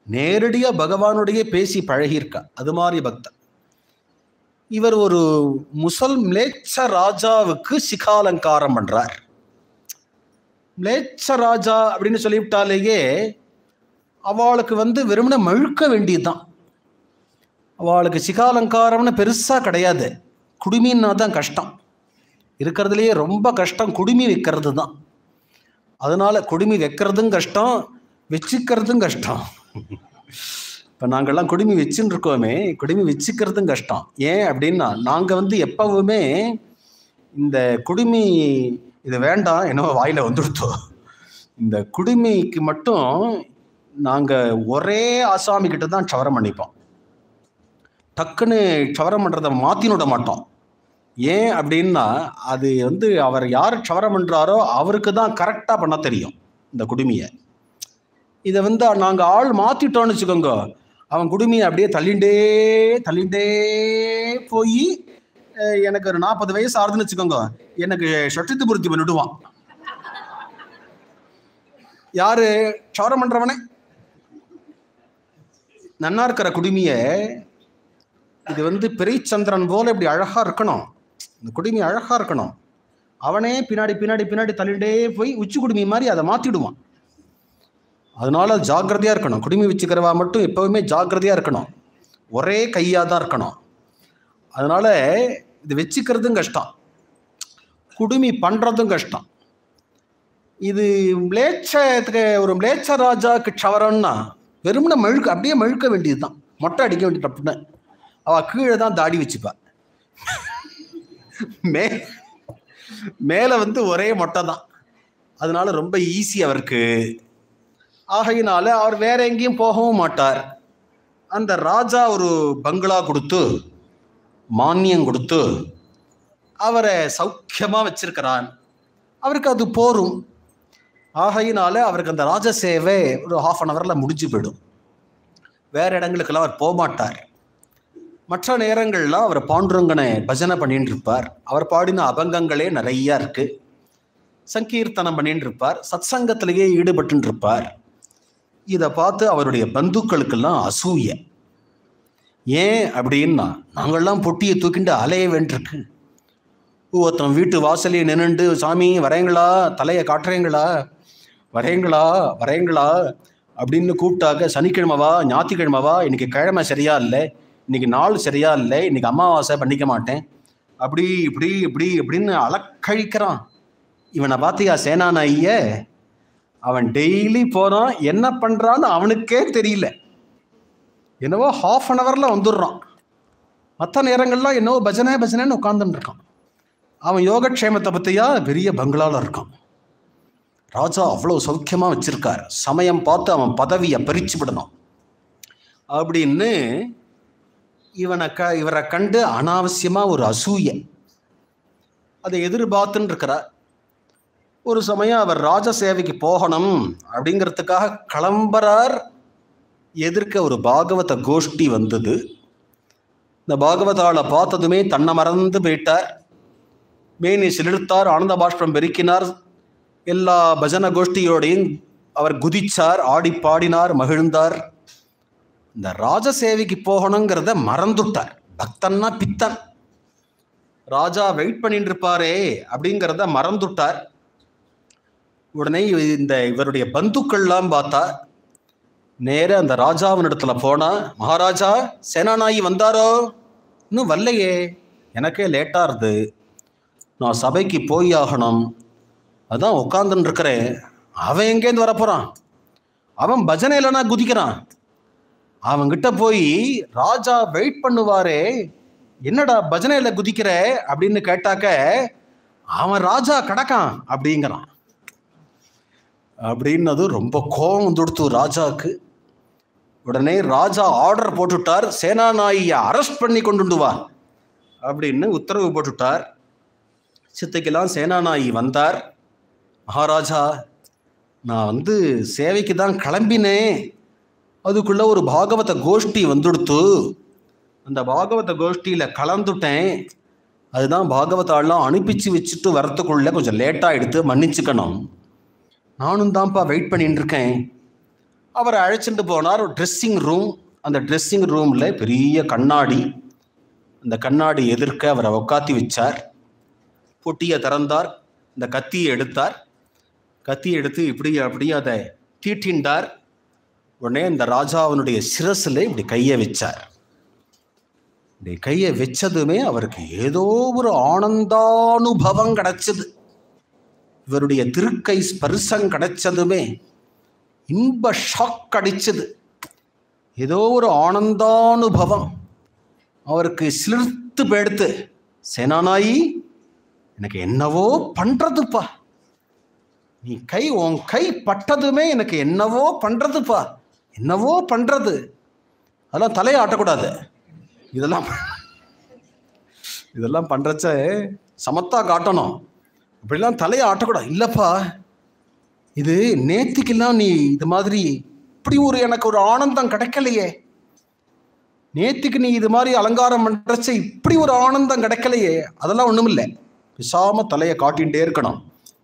நேரடியாக பகவானுடைய பேசி பழகியிருக்கா அது மாதிரி பக்தன் இவர் ஒரு முசல் மிளேச்ச ராஜாவுக்கு சிகாலங்காரம் பண்றார் மிளேச்ச ராஜா அப்படின்னு சொல்லிவிட்டாலேயே அவளுக்கு வந்து வெறுமனே மழுக்க வேண்டியதுதான் அவளுக்கு சிகாலங்காரம்னு பெருசா கிடையாது குடுமின்னா தான் கஷ்டம் இருக்கிறதுலையே ரொம்ப கஷ்டம் குடுமி வைக்கிறது தான் அதனால குடுமி வைக்கிறதும் கஷ்டம் வச்சுக்கிறதும் கஷ்டம் இப்போ நாங்கள்லாம் குடுமி வச்சுன்னு இருக்கோமே குடுமி வச்சுக்கிறதும் கஷ்டம் ஏன் அப்படின்னா நாங்கள் வந்து எப்பவுமே இந்த குடுமி இது வேண்டாம் என்னவோ வாயில் வந்துடுத்தோம் இந்த குடுமிக்கு மட்டும் நாங்கள் ஒரே ஆசாமி கிட்ட தான் சவரம் பண்ணிப்போம் டக்குன்னு சவரம் பண்ணுறதை மாற்றின விட மாட்டோம் ஏன் அப்படின்னா அது வந்து அவர் யார் சவரம் பண்ணுறாரோ அவருக்கு தான் கரெக்டாக பண்ண தெரியும் இந்த குடுமியை இதை வந்து நாங்கள் ஆள் மாற்றிட்டோம்னு வச்சுக்கோங்க அவன் குடுமியை அப்படியே தள்ளிண்டே தள்ளிண்டே போய் எனக்கு ஒரு நாற்பது வயசு ஆகுதுன்னு வச்சுக்கோங்க எனக்கு சட்டத்து பூர்த்தி பண்ணிடுவான் யாரு சவரம் பண்றவனே நன்னா இருக்கிற குடுமிய இது வந்து பெரியச்சந்திரன் போல இப்படி அழகா இருக்கணும் இந்த குடுமி அழகா இருக்கணும் அவனே பின்னாடி பின்னாடி பின்னாடி தள்ளிண்டே போய் உச்சி குடுமி மாதிரி அதை மாத்திடுவான் அதனால ஜாக்கிரதையா இருக்கணும் குடுமி வச்சுக்கிறவா மட்டும் எப்பவுமே ஜாக்கிரதையா இருக்கணும் ஒரே கையா தான் இருக்கணும் அதனால இது வச்சுக்கிறதும் கஷ்டம் குடுமி பண்றதும் கஷ்டம் இது மிளேச்சத்துக்கு ஒரு மிளேச்ச ராஜாக்கு சவரம்னா வெறும்ன மழுக்க அப்படியே மழுக்க வேண்டியதுதான் மொட்டை அடிக்க வேண்டிய தப்புன்னு அவ கீழே தான் தாடி வச்சுப்பா மே மேலே வந்து ஒரே மொட்டை தான் அதனால ரொம்ப ஈஸி அவருக்கு ஆகையினால அவர் வேற எங்கேயும் போகவும் மாட்டார் அந்த ராஜா ஒரு பங்களா கொடுத்து மானியம் கொடுத்து அவரை சௌக்கியமா வச்சிருக்கிறான் அவருக்கு அது போரும் ஆகையினால அவருக்கு அந்த ராஜ சேவை ஒரு ஹாஃப் அன் ஹவர்ல முடிஞ்சு போயிடும் வேற இடங்களுக்கெல்லாம் அவர் போக மாட்டார் மற்ற நேரங்கள்ல அவர் பாண்டுரங்கனை பஜனை பண்ணிட்டு இருப்பார் அவர் பாடின அபங்கங்களே நிறைய இருக்கு சங்கீர்த்தனம் பண்ணிட்டு இருப்பார் சத்சங்கத்திலேயே ஈடுபட்டு இருப்பார் இதை பார்த்து அவருடைய பந்துக்களுக்கெல்லாம் அசூய ஏன் அப்படின்னா நாங்கள்லாம் பொட்டியை தூக்கிட்டு அலைய வேண்டியிருக்கு ஒருத்தன் வீட்டு வாசலையே நின்றுண்டு சாமி வரேங்களா தலையை காட்டுறீங்களா வரேங்களா வரேங்களா அப்படின்னு கூப்பிட்டாக்க சனிக்கிழமைவா ஞாயிற்றுக்கிழமைவா இன்னைக்கு கிழமை சரியா இல்லை இன்னைக்கு நாள் சரியா இல்லை இன்னைக்கு அமாவாசை பண்ணிக்க மாட்டேன் அப்படி இப்படி இப்படி இப்படின்னு அலக்கழிக்கிறான் இவனை பார்த்தியா சேனாநாய அவன் டெய்லி போறான் என்ன பண்றான்னு அவனுக்கே தெரியல என்னவோ ஹாஃப் அன் ஹவர்ல வந்துடுறான் மற்ற நேரங்கள்லாம் என்னவோ பஜனை பஜனைன்னு உட்காந்துட்டு இருக்கான் அவன் யோகக்ஷேமத்தை பற்றியா பெரிய பங்களால இருக்கான் ராஜா அவ்வளோ சௌக்கியமா வச்சிருக்கார் சமயம் பார்த்து அவன் பதவியை பறிச்சு விடணும் அப்படின்னு இவனை க இவரை கண்டு அனாவசியமா ஒரு அசூய அதை எதிர்பார்த்துன்னு இருக்கிறார் ஒரு சமயம் அவர் ராஜ சேவைக்கு போகணும் அப்படிங்கிறதுக்காக கிளம்புறார் எதிர்க்க ஒரு பாகவத கோஷ்டி வந்தது இந்த பாகவதாளை பார்த்ததுமே தன்னை மறந்து போயிட்டார் மேனி சிலிர்த்தார் ஆனந்த பாஷ்பம் பெருக்கினார் எல்லா பஜன கோஷ்டியோடையும் அவர் குதிச்சார் ஆடி பாடினார் மகிழ்ந்தார் இந்த ராஜ சேவைக்கு போகணுங்கிறத மறந்துட்டார் பக்தன்னா பித்தன் ராஜா வெயிட் பண்ணிட்டு இருப்பாரே அப்படிங்கிறத மறந்துட்டார் உடனே இந்த இவருடைய பந்துக்கள்லாம் பார்த்தா நேர அந்த ராஜாவின் இடத்துல போனா மகாராஜா சேனாநாயி வந்தாரோ இன்னும் வரலையே எனக்கே லேட்டா இருது நான் சபைக்கு போய் ஆகணும் அதான் உட்காந்துன்னு இருக்கிறேன் அவன் எங்கேருந்து வரப்போறான் அவன் பஜனையில நான் குதிக்கிறான் அவன்கிட்ட போய் ராஜா வெயிட் பண்ணுவாரே என்னடா பஜனையில குதிக்கிற அப்படின்னு கேட்டாக்க அவன் ராஜா கிடக்கான் அப்படிங்கிறான் அப்படின்னது ரொம்ப கோபம் தொடுத்து ராஜாவுக்கு உடனே ராஜா ஆர்டர் போட்டுட்டார் சேனாநாயை அரெஸ்ட் பண்ணி கொண்டு வா அப்படின்னு உத்தரவு போட்டுட்டார் சித்தைக்கெல்லாம் சேனாநாயி வந்தார் மகாராஜா நான் வந்து சேவைக்கு தான் கிளம்பினேன் அதுக்குள்ள ஒரு பாகவத கோஷ்டி வந்துடுத்து அந்த பாகவத கோஷ்டியில கலந்துட்டேன் அதுதான் பாகவதாலாம் அனுப்பிச்சு வச்சுட்டு வரத்துக்குள்ள கொஞ்சம் லேட்டாக எடுத்து மன்னிச்சுக்கணும் நானும் தான்ப்பா வெயிட் பண்ணிட்டு இருக்கேன் அவரை அழைச்சிட்டு போனார் ஒரு ட்ரெஸ்ஸிங் ரூம் அந்த ட்ரெஸ்ஸிங் ரூமில் பெரிய கண்ணாடி அந்த கண்ணாடி எதிர்க்க அவரை உட்காத்தி வச்சார் பொட்டியை திறந்தார் இந்த கத்தியை எடுத்தார் கத்தியை எடுத்து இப்படி அப்படி அதை தீட்டின்றார் உடனே இந்த ராஜாவினுடைய சிரசில் இப்படி கையை வச்சார் இப்படி கையை வச்சதுமே அவருக்கு ஏதோ ஒரு ஆனந்தானுபவம் கிடைச்சது இவருடைய திருக்கை ஸ்பர்சம் கிடைச்சதுமே இன்ப ஷாக் அடிச்சது ஏதோ ஒரு ஆனந்தானுபவம் அவருக்கு சிலிர்த்து போயிடுத்து சேனானாயி எனக்கு என்னவோ பண்றதுப்பா நீ கை உன் கை பட்டதுமே எனக்கு என்னவோ பண்றதுப்பா என்னவோ பண்றது அதெல்லாம் தலையை ஆட்டக்கூடாது இதெல்லாம் இதெல்லாம் பண்றச்ச சமத்தா காட்டணும் அப்படிலாம் தலையை ஆட்டக்கூடாது இல்லப்பா இது நேத்திக்கெல்லாம் நீ இது மாதிரி இப்படி ஒரு எனக்கு ஒரு ஆனந்தம் கிடைக்கலையே நேத்திக்கு நீ இது மாதிரி அலங்காரம் பண்றச்ச இப்படி ஒரு ஆனந்தம் கிடைக்கலையே அதெல்லாம் ஒண்ணும் இல்லை பிசாம தலையை காட்டிகிட்டே இருக்கணும்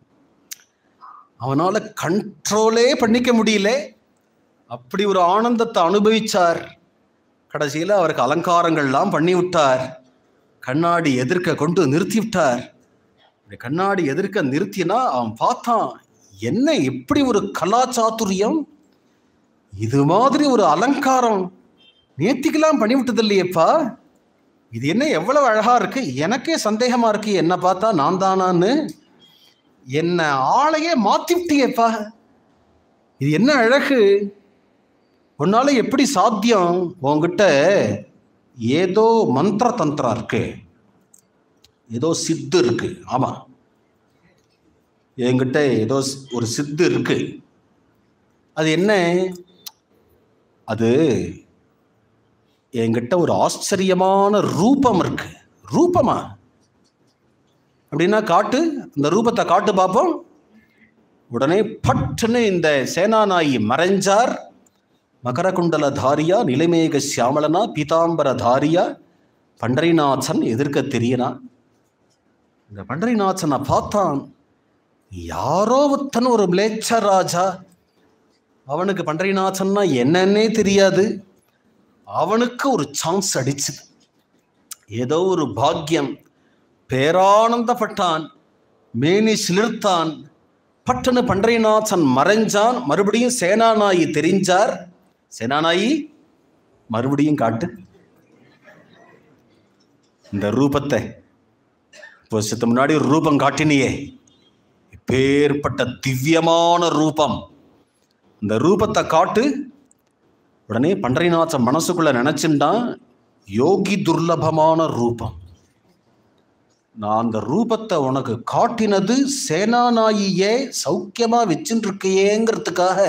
அவனால கண்ட்ரோலே பண்ணிக்க முடியல அப்படி ஒரு ஆனந்தத்தை அனுபவிச்சார் கடைசியில் அவருக்கு அலங்காரங்கள்லாம் பண்ணி விட்டார் கண்ணாடி எதிர்க்க கொண்டு நிறுத்தி விட்டார் இப்படி கண்ணாடி எதிர்க்க நிறுத்தினா அவன் பார்த்தான் என்ன எப்படி ஒரு கலாச்சாத்துரியம் இது மாதிரி ஒரு அலங்காரம் நேத்திக்கெல்லாம் பண்ணி விட்டது இல்லையேப்பா இது என்ன எவ்வளவு அழகா இருக்கு எனக்கே சந்தேகமா இருக்கு என்ன பார்த்தா நான் தானான்னு என்ன ஆளையே மாத்தி விட்டியேப்பா இது என்ன அழகு உன்னால எப்படி சாத்தியம் உன்கிட்ட ஏதோ மந்திர தந்திரம் இருக்கு ஏதோ சித்து இருக்கு ஆமா என்கிட்ட ஏதோ ஸ்- ஒரு சித்து இருக்கு அது என்ன அது என்கிட்ட ஒரு ஆச்சரியமான ரூபம் இருக்கு ரூபமா அப்படின்னா காட்டு அந்த ரூபத்தை காட்டு பார்ப்போம் உடனே பட்டுன்னு இந்த சேனாநாயி மறைஞ்சார் மகரகுண்டல தாரியா நிலைமேக சியாமளனா பீதாம்பர தாரியா பண்டரிநாதன் எதிர்க்க தெரியனா இந்த பண்டரிநாதனை பார்த்தான் யாரோ ஒருத்தன் ஒரு மிளேச்ச ராஜா அவனுக்கு பண்டரிநாதன்னா என்னன்னே தெரியாது அவனுக்கு ஒரு சான்ஸ் அடிச்சுது ஏதோ ஒரு பாக்கியம் பேரானந்தப்பட்டான் மேனி சிலிர்த்தான் பட்டுன்னு பண்டரிநாதன் மறைஞ்சான் மறுபடியும் சேனாநாயி தெரிஞ்சார் சேனாநாயி மறுபடியும் காட்டு இந்த ரூபத்தை இப்போ வருஷத்து முன்னாடி ஒரு ரூபம் காட்டினியே பேர்பட்ட திவ்யமான ரூபம் இந்த ரூபத்தை காட்டு உடனே பண்டரிநாதன் மனசுக்குள்ள நினைச்சுட்டான் யோகி துர்லபமான ரூபம் நான் அந்த ரூபத்தை உனக்கு காட்டினது சேனாநாயியே சௌக்கியமா வச்சுட்டு இருக்கையேங்கிறதுக்காக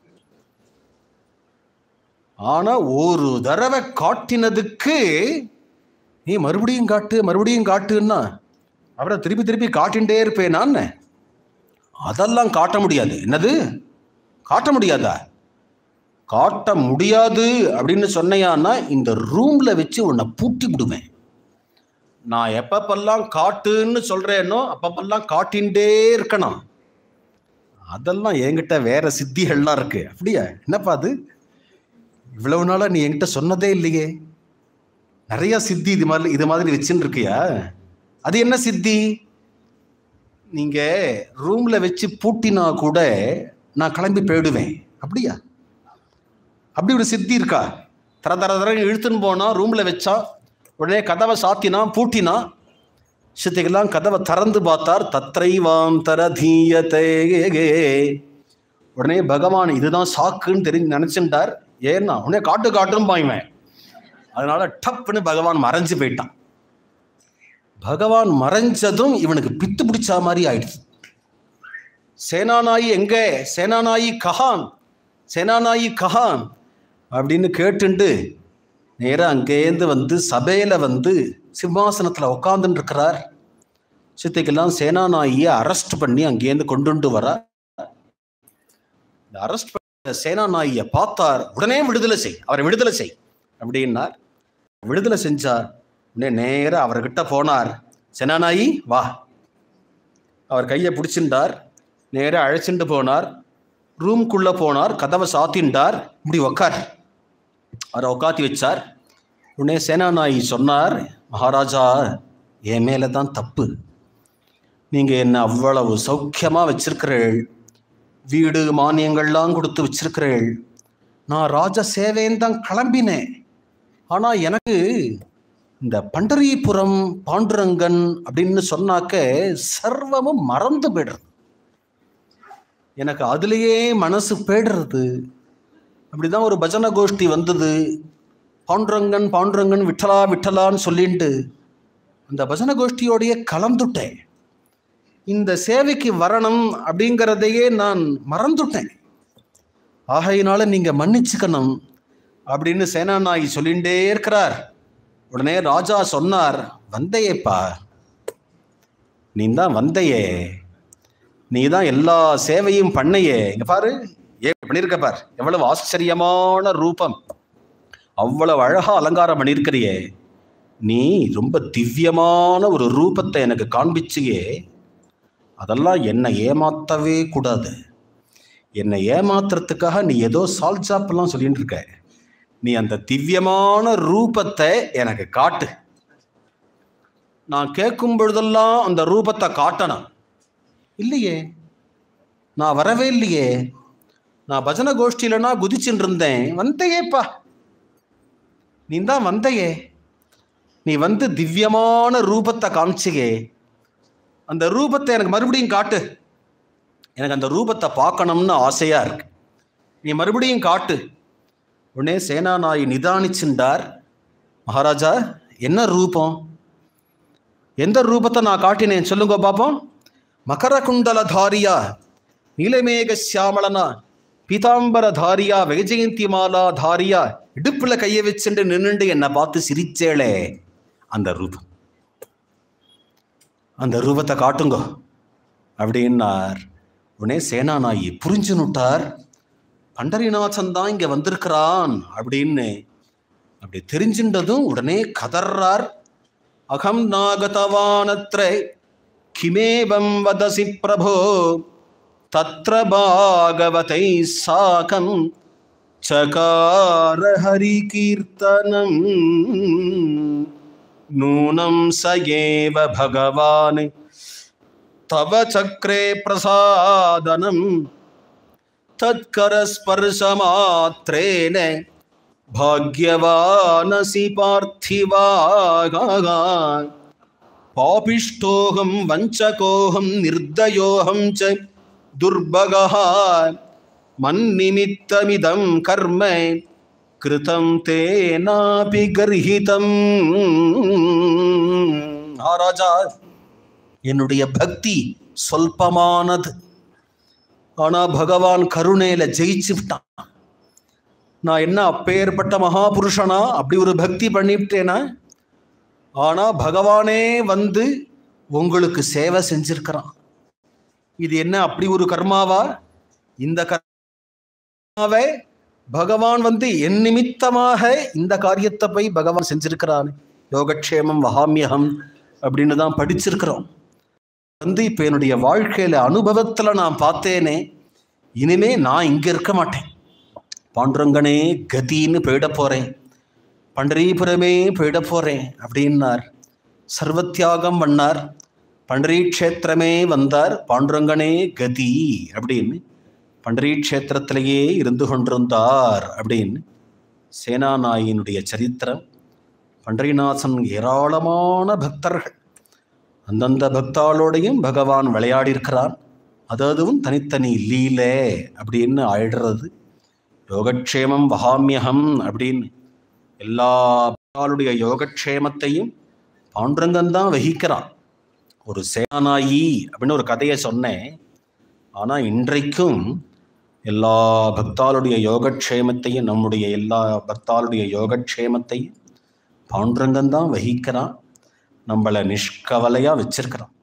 ஆனா ஒரு தடவை காட்டினதுக்கு நீ மறுபடியும் காட்டு மறுபடியும் காட்டுன்னா அவரை திருப்பி திருப்பி காட்டின்டே இருப்பேன் நான் அதெல்லாம் காட்ட முடியாது என்னது காட்ட முடியாதா காட்ட முடியாது அப்படின்னு சொன்னையான்னா இந்த ரூம்ல வச்சு உன்னை பூட்டி விடுவேன் நான் எப்பப்பெல்லாம் காட்டுன்னு சொல்றேனோ அப்பப்பெல்லாம் காட்டின்டே இருக்கணும் அதெல்லாம் என்கிட்ட வேற சித்திகள்லாம் இருக்கு அப்படியா என்னப்பா அது இவ்வளவு நாளா நீ என்கிட்ட சொன்னதே இல்லையே நிறைய சித்தி இது மாதிரி இது மாதிரி வச்சுன்னு இருக்கியா அது என்ன சித்தி நீங்க ரூம்ல வச்சு பூட்டினா கூட நான் கிளம்பி போயிடுவேன் அப்படியா அப்படி ஒரு சித்தி இருக்கா தர தர தர இழுத்துன்னு போனா ரூம்ல வச்சா உடனே கதவை சாத்தினா பூட்டினா சித்திகெல்லாம் கதவை திறந்து பார்த்தார் தத்ரைவாம் தர தீயத்தே உடனே பகவான் இதுதான் சாக்குன்னு தெரிஞ்சு நினைச்சுட்டார் ஏன்னா உடனே காட்டு காட்டுன்னு பாய்வேன் அதனால டப்புன்னு பகவான் மறைஞ்சு போயிட்டான் பகவான் மறைஞ்சதும் இவனுக்கு பித்து பிடிச்ச மாதிரி ஆயிடுச்சு சேனாநாயி எங்க சேனாநாயி கஹான் சேனாநாயி கஹான் அப்படின்னு கேட்டுண்டு நேராக அங்கேருந்து வந்து சபையில் வந்து சிம்மாசனத்தில் உட்காந்துட்டு இருக்கிறார் சித்தைக்கெல்லாம் சேனாநாயியை அரெஸ்ட் பண்ணி அங்கேருந்து கொண்டுண்டு வர இந்த அரெஸ்ட் பண்ண சேனாநாயியை பார்த்தார் உடனே விடுதலை செய் அவரை விடுதலை செய் அப்படின்னார் விடுதலை செஞ்சார் உடனே நேராக அவர்கிட்ட போனார் சேனாநாயி வா அவர் கையை பிடிச்சிருந்தார் நேராக அழைச்சிட்டு போனார் ரூம்குள்ள போனார் கதவை சாத்தின்றார் இப்படி உக்கார் அவரை உட்காத்தி வச்சார் உடனே சேனாநாயகி சொன்னார் மகாராஜா என் மேலே தான் தப்பு நீங்கள் என்ன அவ்வளவு சௌக்கியமாக வச்சிருக்கிறீள் வீடு மானியங்கள்லாம் கொடுத்து வச்சிருக்கிறீள் நான் ராஜ சேவைன்னு தான் கிளம்பினேன் ஆனால் எனக்கு இந்த பண்டரிபுரம் பாண்டுரங்கன் அப்படின்னு சொன்னாக்க சர்வமும் மறந்து போயிடுறது எனக்கு அதுலேயே மனசு போயிடுறது அப்படிதான் ஒரு பஜனை கோஷ்டி வந்தது பாண்டுரங்கன் பாண்டுரங்கன் விட்டலா விட்டலான்னு சொல்லிட்டு அந்த பஜனை கோஷ்டியோடைய கலந்துட்டேன் இந்த சேவைக்கு வரணும் அப்படிங்கிறதையே நான் மறந்துட்டேன் ஆகையினால நீங்க மன்னிச்சுக்கணும் அப்படின்னு சேனாநாயகி சொல்லிகிட்டே இருக்கிறார் உடனே ராஜா சொன்னார் வந்தையேப்பா நீ தான் வந்தையே நீ தான் எல்லா சேவையும் பண்ணையே இங்க பாரு ஏ பண்ணியிருக்க பார் எவ்வளவு ஆச்சரியமான ரூபம் அவ்வளவு அழகா அலங்காரம் பண்ணியிருக்கிறியே நீ ரொம்ப திவ்யமான ஒரு ரூபத்தை எனக்கு காண்பிச்சியே அதெல்லாம் என்னை ஏமாத்தவே கூடாது என்னை ஏமாத்துறதுக்காக நீ ஏதோ சால்ஜாப்பெல்லாம் சொல்லிட்டு இருக்க நீ அந்த திவ்யமான ரூபத்தை எனக்கு காட்டு நான் கேட்கும் பொழுதெல்லாம் அந்த ரூபத்தை காட்டணும் இல்லையே நான் வரவே இல்லையே நான் பஜனை கோஷ்டியிலனா குதிச்சுட்டு இருந்தேன் வந்தையேப்பா நீ தான் வந்தையே நீ வந்து திவ்யமான ரூபத்தை காமிச்சியே அந்த ரூபத்தை எனக்கு மறுபடியும் காட்டு எனக்கு அந்த ரூபத்தை பார்க்கணும்னு ஆசையா இருக்கு நீ மறுபடியும் காட்டு உடனே சேனாநாயி நிதானிச்சுண்டார் மகாராஜா என்ன ரூபம் எந்த ரூபத்தை நான் காட்டினேன் சொல்லுங்க பாப்போம் மகர குண்டல தாரியா நீலமேக சியாமளனா பீதாம்பர தாரியா வைஜெயந்தி மாலா தாரியா இடுப்புல கையை வச்சுட்டு நின்னுண்டு என்னை பார்த்து சிரிச்சேளே அந்த ரூபம் அந்த ரூபத்தை காட்டுங்க அப்படின்னார் உடனே சேனாநாயி புரிஞ்சுனுட்டார் பண்டரிநாதன் தான் இங்க வந்திருக்கிறான் அப்படின்னு அப்படி தெரிஞ்சின்றதும் உடனே கதர்றார் அகம் நாகதவானத்ர கிமேவம் வதசி பிரபோ தத்ர பாகவதை சாகம் சகார ஹரிகீர்த்தனம் நூனம் ச ஏவ பகவான் தவ சக்ரே பிரசாதனம் तत्करस्पर्शमात्रेण भाग्यवानसि पार्थिवागा पापिष्टोऽहं वञ्चकोऽहं निर्दयोऽहं च दुर्भगः मन्निमित्तमिदं कर्म कृतं तेनापि गर्हितम् ராஜா என்னுடைய பக்தி சொல்பமானது ஆனா பகவான் கருணையில ஜெயிச்சு விட்டான் நான் என்ன அப்பேற்பட்ட மகாபுருஷனா அப்படி ஒரு பக்தி பண்ணிவிட்டேனா ஆனா பகவானே வந்து உங்களுக்கு சேவை செஞ்சிருக்கிறான் இது என்ன அப்படி ஒரு கர்மாவா இந்த கர்மாவை பகவான் வந்து என் நிமித்தமாக இந்த காரியத்தை போய் பகவான் செஞ்சிருக்கிறான் யோகக்ஷேமம் வகாமியகம் அப்படின்னு தான் படிச்சிருக்கிறோம் வந்து இப்போ என்னுடைய வாழ்க்கையில அனுபவத்துல நான் பார்த்தேனே இனிமே நான் இங்க இருக்க மாட்டேன் பாண்டுரங்கனே கதின்னு போயிட போறேன் பண்டரீபுரமே போயிட போறேன் அப்படின்னார் சர்வத்தியாகம் பண்ணார் பண்டரி க்ஷேத்திரமே வந்தார் பாண்டுரங்கனே கதி அப்படின்னு பண்டரி க்ஷேத்திரத்திலேயே இருந்து கொண்டிருந்தார் அப்படின்னு சேனாநாயினுடைய சரித்திரம் பண்டரிநாதன் ஏராளமான பக்தர்கள் அந்தந்த பக்தாளோடையும் பகவான் விளையாடி இருக்கிறான் அது அதுவும் தனித்தனி லீலே அப்படின்னு ஆயிடுறது யோகக்ஷேமம் வகாமியகம் அப்படின்னு எல்லா பக்தாளுடைய யோகக்ஷேமத்தையும் பாண்டுரங்கன் தான் வகிக்கிறான் ஒரு சேனாநாயி அப்படின்னு ஒரு கதையை சொன்னேன் ஆனால் இன்றைக்கும் எல்லா பக்தாளுடைய யோகக்ஷேமத்தையும் நம்முடைய எல்லா பக்தாளுடைய யோகக்ஷேமத்தையும் பாண்டுரங்கன் தான் வகிக்கிறான் நம்மளை நிஷ்கவலையாக வச்சிருக்கிறான்